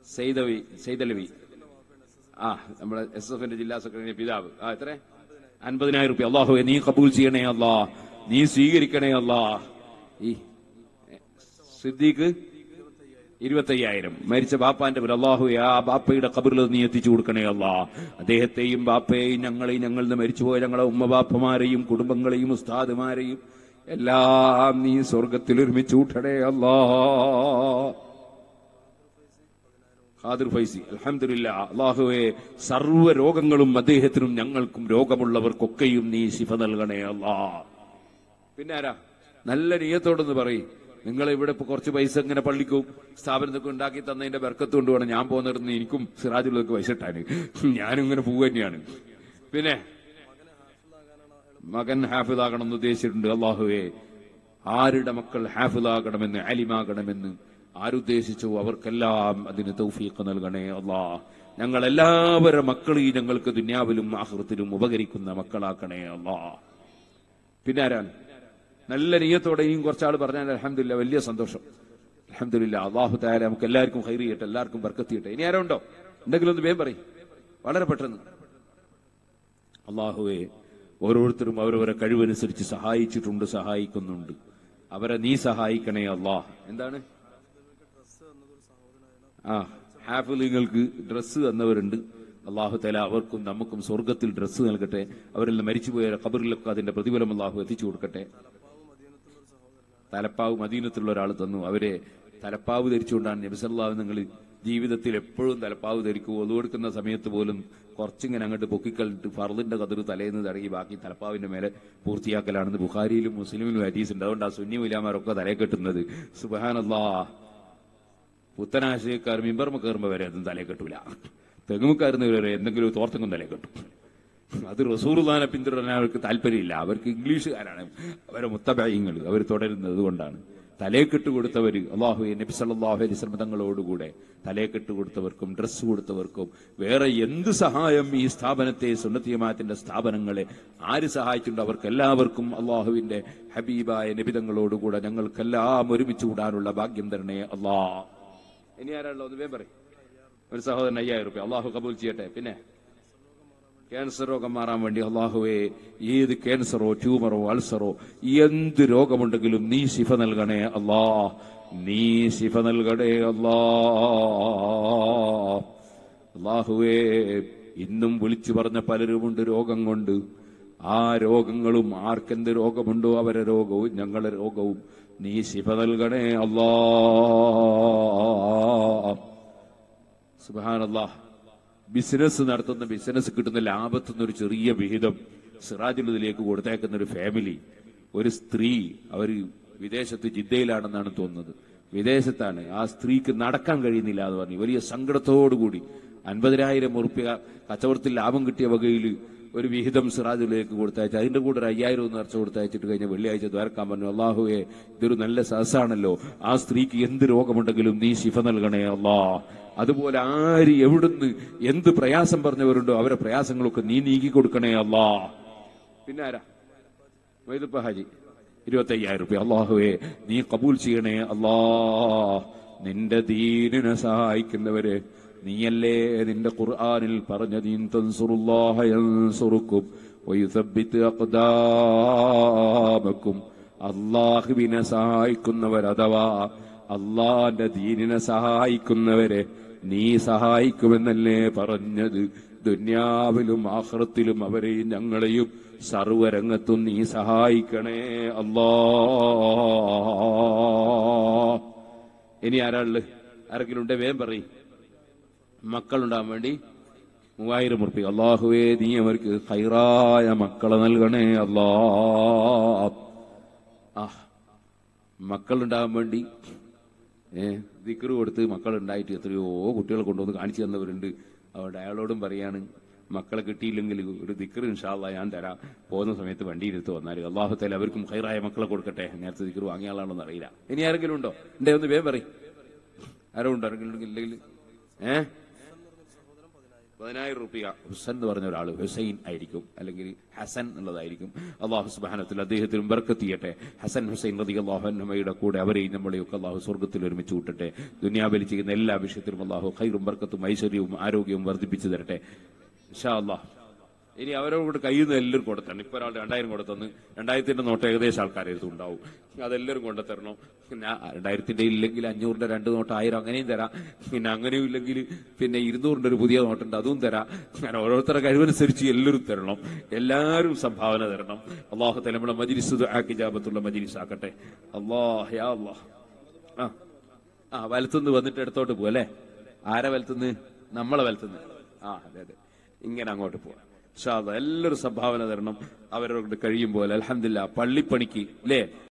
സെയ്തവി സെയ്തലവി ആ നമ്മുടെ എസ് എഫിന്റെ ജില്ലാ സെക്രട്ടറി പിതാവ് ആ എത്ര അൻപതിനായിരം റുപ്യ അള്ളാഹു നീ കബൂൽ ചെയ്യണേ അല്ലാ നീ സ്വീകരിക്കണേ അല്ലാ ഈ എ, സിദ്ദീഖ് ഇരുപത്തയ്യായിരം മരിച്ച ബാപ്പാന്റെ പേര് അള്ളാഹു ആ ബാപ്പയുടെ കബറിൽ നീ എത്തിച്ചു കൊടുക്കണേ അല്ലാ അദ്ദേഹത്തെയും ബാപ്പയെയും ഞങ്ങളെയും ഞങ്ങളിൽ നിന്ന് മരിച്ചുപോയ ഞങ്ങളെ ഉമ്മ ബാപ്പമാരെയും കുടുംബങ്ങളെയും ഉസ്താദുമാരെയും എല്ലാം നീ സ്വർഗത്തിൽ ഒരുമിച്ച് കൂട്ടണേ അല്ലാ ഖാദിർ ഫൈസി അൽഹംദുലില്ല അള്ളാഹുവെ സർവ്വ രോഗങ്ങളും അദ്ദേഹത്തിനും ഞങ്ങൾക്കും രോഗമുള്ളവർക്കൊക്കെയും നീ ശിഫ നൽകണേ അല്ലാ പിന്നെ ആരാ നല്ല നീയത്തോടെന്ന് പറയും നിങ്ങൾ ഇവിടെ ഇപ്പൊ കുറച്ച് പൈസ ഇങ്ങനെ പള്ളിക്കും സ്ഥാപനത്തൊക്കെ ഉണ്ടാക്കി തന്നതിന്റെ ബർക്കത്ത് കൊണ്ടുവേണം ഞാൻ പോകുന്നിടത്ത് എനിക്കും സിറാജുള്ളതൊക്കെ പൈസ ഇട്ടാന് ഞാനും ഇങ്ങനെ പോവുക തന്നെയാണ് പിന്നെ മകൻ ഹാഫിദാകണം എന്ന് ഉദ്ദേശിച്ചിട്ടുണ്ട് അള്ളാഹുവെ ആരുടെ മക്കൾ ഹാഫിദാകണമെന്ന് അലിമാകണമെന്ന് ആരുദ്ദേശിച്ചു അവർക്കെല്ലാം അതിന് തൗഫീഖ് നൽകണേ അള്ളാ ഞങ്ങൾ എല്ലാവരുടെ മക്കളെയും ഞങ്ങൾക്ക് ദുന്യാവിലും ആഹൃത്തിലും ഉപകരിക്കുന്ന മക്കളാക്കണേ അള്ളാ പിന്നെ ആരാണ് നല്ല നീയത്തോടെയും കുറച്ചാൾ പറഞ്ഞാൽ അലഹമില്ല വലിയ സന്തോഷം അലഹമില്ല അള്ളാഹു താല നമുക്ക് എല്ലാവർക്കും ഹൈർ ചെയ്യട്ടെ എല്ലാവർക്കും ബർക്കത്ത് ചെയ്യട്ടെ ഇനി ആരോ ഉണ്ടോ ഉണ്ടെങ്കിലും ഒന്ന് വേഗം പറയും വളരെ പെട്ടെന്ന് അള്ളാഹുവെ ഓരോരുത്തരും അവരവരെ കഴിവനുസരിച്ച് സഹായിച്ചിട്ടുണ്ട് സഹായിക്കുന്നുണ്ട് അവരെ നീ സഹായിക്കണേ അള്ളാഹ് എന്താണ് ആ ഹാഫിലിങ്ങൾക്ക് ഡ്രസ്സ് തന്നവരുണ്ട് അള്ളാഹു തല അവർക്കും നമുക്കും സ്വർഗത്തിൽ ഡ്രസ്സ് നൽകട്ടെ അവരെല്ലാം മരിച്ചുപോയ ഖബറിലൊക്കെ അതിന്റെ പ്രതിഫലം അള്ളാഹു എത്തിച്ചു കൊടുക്കട്ടെ തലപ്പാവ് മദീനത്തിലുള്ള ഒരാൾ തന്നു അവരെ തലപ്പാവ് ധരിച്ചുകൊണ്ടാണ് നബിസല്ലാവ് നിങ്ങൾ ജീവിതത്തിൽ എപ്പോഴും തലപ്പാവ് ധരിക്കും ഒതു കൊടുക്കുന്ന സമയത്ത് പോലും കുറച്ചിങ്ങനെ അങ്ങോട്ട് പൊക്കിക്കളിട്ട് ഫർദിന്റെ കതിർ തലേന്ന് തടങ്ങി ബാക്കി തലപ്പാവിന്റെ മേലെ പൂർത്തിയാക്കലാണെന്ന് ബുഖാരിയിലും മുസ്ലിമിലും ഹദീസ് ഉണ്ട് അതുകൊണ്ട് ആ സുന്നി മുലാമാരൊക്കെ തലയെ കെട്ടുന്നത് സുബാനല്ലാ പുത്തനാശയക്കാർ മിമ്പർമ കയറുമ്പോ വരെ അതും തലയെ കെട്ടൂല തെങ്ങുമുക്കാരുന്ന വരെ എന്തെങ്കിലും ഒരു തോർത്തെങ്കും തലയെ കെട്ടും അത് റസൂർദാനെ പിന്തുടരാൻ അവർക്ക് താല്പര്യമില്ല അവർക്ക് ഇംഗ്ലീഷുകാരാണ് അവരെ മുത്തബായിങ്ങൾ അവർ തുടരുന്നത് കൊണ്ടാണ് തലേക്കെട്ട് കൊടുത്തവർ അള്ളാഹു നബി സല്ലല്ലാഹു അലൈഹി വസല്ലം തങ്ങളോടുകൂടെ തലേക്കെട്ട് കൊടുത്തവർക്കും ഡ്രസ്സ് കൊടുത്തവർക്കും വേറെ എന്ത് സഹായം ഈ സ്ഥാപനത്തെ സുന്നത്തിയമാത്തിന്റെ സ്ഥാപനങ്ങളെ ആര് സഹായിച്ചിട്ടുണ്ട് അവർക്ക് എല്ലാവർക്കും അള്ളാഹുവിന്റെ ഹബീബായ നബിതങ്ങളോടുകൂടെ ഞങ്ങൾക്കെല്ലാം ഒരുമിച്ച് കൂടാനുള്ള ഭാഗ്യം തരണേ അള്ളാ ഇനി ആരാണല്ലോ ഒന്ന് വേഗം പറയും ഒരു സഹോദരൻ അയ്യായിരം റുപ്യ അള്ളാഹു കബൂൽ ചെയ്യട്ടെ പിന്നെ ക്യാൻസർ രോഗം മാറാൻ വേണ്ടി അള്ളാഹുവെ ഏത് ക്യാൻസറോ ട്യൂമറോ അൾസറോ എന്ത് രോഗമുണ്ടെങ്കിലും നീ ശിഫ നൽകണേ അല്ലാ നീ ശിഫ നൽകണേ അല്ലാ അള്ളാഹുവേ ഇന്നും വിളിച്ചു പറഞ്ഞ പലരുമുണ്ട് രോഗം കൊണ്ട് ആ രോഗങ്ങളും ആർക്കെന്ത് രോഗമുണ്ടോ അവരെ രോഗവും ഞങ്ങളെ രോഗവും നീ ശിഫ നൽകണേ അല്ലാ സുബാനല്ലാ ബിസിനസ് നടത്തുന്ന ബിസിനസ് കിട്ടുന്ന ലാഭത്തിൽ നിന്ന് ഒരു ചെറിയ വിഹിതം സിറാജുലതിലേക്ക് കൊടുത്തേക്കുന്ന ഒരു ഫാമിലി ഒരു സ്ത്രീ അവർ വിദേശത്ത് ജിദ്ദയിലാണെന്നാണ് തോന്നുന്നത് വിദേശത്താണ് ആ സ്ത്രീക്ക് നടക്കാൻ കഴിയുന്നില്ല എന്ന് പറഞ്ഞു വലിയ സങ്കടത്തോടുകൂടി അൻപതിനായിരം ഉറുപ്പ്യ കച്ചവടത്തിൽ ലാഭം കിട്ടിയ വകയിൽ ഒരു വിഹിതം സിറാജുലേക്ക് കൊടുത്തയച്ചു അതിന്റെ കൂടെ ഒരു അയ്യായിരം ഒന്ന് നിറച്ച് കൊടുത്തയച്ചിട്ട് കഴിഞ്ഞ വെള്ളിയാഴ്ച ദ്വാരക്കാൻ പറഞ്ഞു അള്ളാഹുവെ ഇതൊരു നല്ല സഹസാണല്ലോ ആ സ്ത്രീക്ക് എന്ത് രോഗമുണ്ടെങ്കിലും നീ ശിഫ നൽകണേ അല്ലാ അതുപോലെ ആര് എവിടുന്ന് എന്ത് പ്രയാസം പറഞ്ഞവരുണ്ടോ അവരെ പ്രയാസങ്ങളൊക്കെ നീ നീക്കി കൊടുക്കണേ അല്ലാ പിന്നെ ആരാ വൈദപ്പ ഹാജി ഇരുപത്തയ്യായിരം റുപ്യ അള്ളാഹുവെ നീ കബൂൽ ചെയ്യണേ അല്ലാ നിന്റെ ദീനിനെ സഹായിക്കുന്നവരെ നീയല്ലേ നിന്റെ ഖുർആനിൽ പറഞ്ഞ ദീൻ തൻസുറുല്ലാഹ യൻസുറുക്കും വയുസബ്ബിത്ത് അഖ്ദാമക്കും അള്ളാഹുവിനെ സഹായിക്കുന്നവർ അഥവാ അള്ളാന്റെ ദീനിനെ സഹായിക്കുന്നവരെ നീ സഹായിക്കുമെന്നല്ലേ പറഞ്ഞത് ദുന്യാവിലും ആഹ്റത്തിലും അവരെയും ഞങ്ങളെയും സർവരംഗത്തും നീ സഹായിക്കണേ അല്ലാ ഇനി ആരാള് ആരെങ്കിലും ഉണ്ടേ വേഗം പറയും മക്കളുണ്ടാവാൻ വേണ്ടി മൂവായിരം ഉറുപ്പിക അള്ളാഹുവേ നീ അവർക്ക് ഹൈറായ മക്കളെ നൽകണേ അല്ലാ ആ മക്കളുണ്ടാകാൻ വേണ്ടി ഏ ദിക്കറ് കൊടുത്ത് മക്കളുണ്ടായിട്ട് എത്രയോ കുട്ടികളെ കൊണ്ടുവന്ന് കാണിച്ചു തന്നവരുണ്ട് അതുകൊണ്ട് അയാളോടും പറയാണ് മക്കളെ കിട്ടിയില്ലെങ്കിൽ ഒരു ദിക്കറ് ഇൻഷാല്ല ഞാൻ തരാം പോകുന്ന സമയത്ത് വണ്ടിയിലെടുത്ത് വന്നാൽ അള്ളാഹുത്തേൽ അവർക്കും ഹൈറായ മക്കളെ കൊടുക്കട്ടെ നേരത്തെ ദിക്കറ് വാങ്ങിയ ആളാണോ അറിയില്ല ഇനി ആരെങ്കിലും ഉണ്ടോ എന്റെ ഒന്ന് വേഗം പറയും ആരോ ഉണ്ടോ ആരെങ്കിലും ഉണ്ടെങ്കിൽ ഇല്ലെങ്കിൽ ഏ പതിനായിരം റുപ്യ ഹുസൻ എന്ന് പറഞ്ഞ ഒരാൾ ഹുസൈൻ ആയിരിക്കും അല്ലെങ്കിൽ ഹസൻ എന്നുള്ളതായിരിക്കും അള്ളാഹു സുബാനത്തിൽ അദ്ദേഹത്തിനും ബർക്കത്തിയട്ടെ ഹസൻ ഹുസൈൻ റതി അള്ളാഹുനമ്മയുടെ കൂടെ അവരെയും നമ്മളെയൊക്കെ അള്ളാഹു സ്വർഗത്തിൽ ഒരുമിച്ച് കൂട്ടട്ടെ ദുനിയാവിൽ ചെയ്യുന്ന എല്ലാ വിഷയത്തിലും അള്ളാഹു ഖൈറും ബർക്കത്തും ഐശ്വര്യവും ആരോഗ്യവും വർദ്ധിപ്പിച്ചു തരട്ടെ ഇൻഷാ അള്ളാഹ് ഇനി അവരോട് കഴിയുന്ന എല്ലാവരും കൊടുത്തരണം ഇപ്പൊ ഒരാൾ രണ്ടായിരം കൊടുത്തെന്ന് രണ്ടായിരത്തിന്റെ നോട്ട് ഏകദേശം ആൾക്കാരെ ഉണ്ടാവും അതെല്ലാവരും കൊണ്ടുതരണം പിന്നെ രണ്ടായിരത്തിന്റെ ഇല്ലെങ്കിൽ അഞ്ഞൂറിന്റെ രണ്ട് നോട്ട് ആയിരം അങ്ങനെയും തരാം പിന്നെ അങ്ങനെയും ഇല്ലെങ്കിൽ പിന്നെ ഇരുന്നൂറിന്റെ ഒരു പുതിയ നോട്ടുണ്ട് അതും തരാം അങ്ങനെ ഓരോരുത്തരുടെ കഴിവനുസരിച്ച് എല്ലാവരും തരണം എല്ലാവരും സംഭാവന തരണം അള്ളാഹു തലമുള്ള മജിലിസ് ആക്കിജാബത്തുള്ള മജിലിസ് ആക്കട്ടെ അള്ളാഹ് യാ അള്ളാഹ് ആ ആ വലത്തുനിന്ന് വന്നിട്ട് എടുത്തോട്ട് പോവാ അല്ലേ ആരെ വലത്തുനിന്ന് നമ്മളെ വലത്തുനിന്ന് ആ അതെ അതെ ഇങ്ങനെ അങ്ങോട്ട് പോവാം ഷാദ എല്ലാവരും സംഭാവന തരണം അവരോട് കഴിയും പോലെ അലഹമില്ല പള്ളിപ്പണിക്ക് അല്ലേ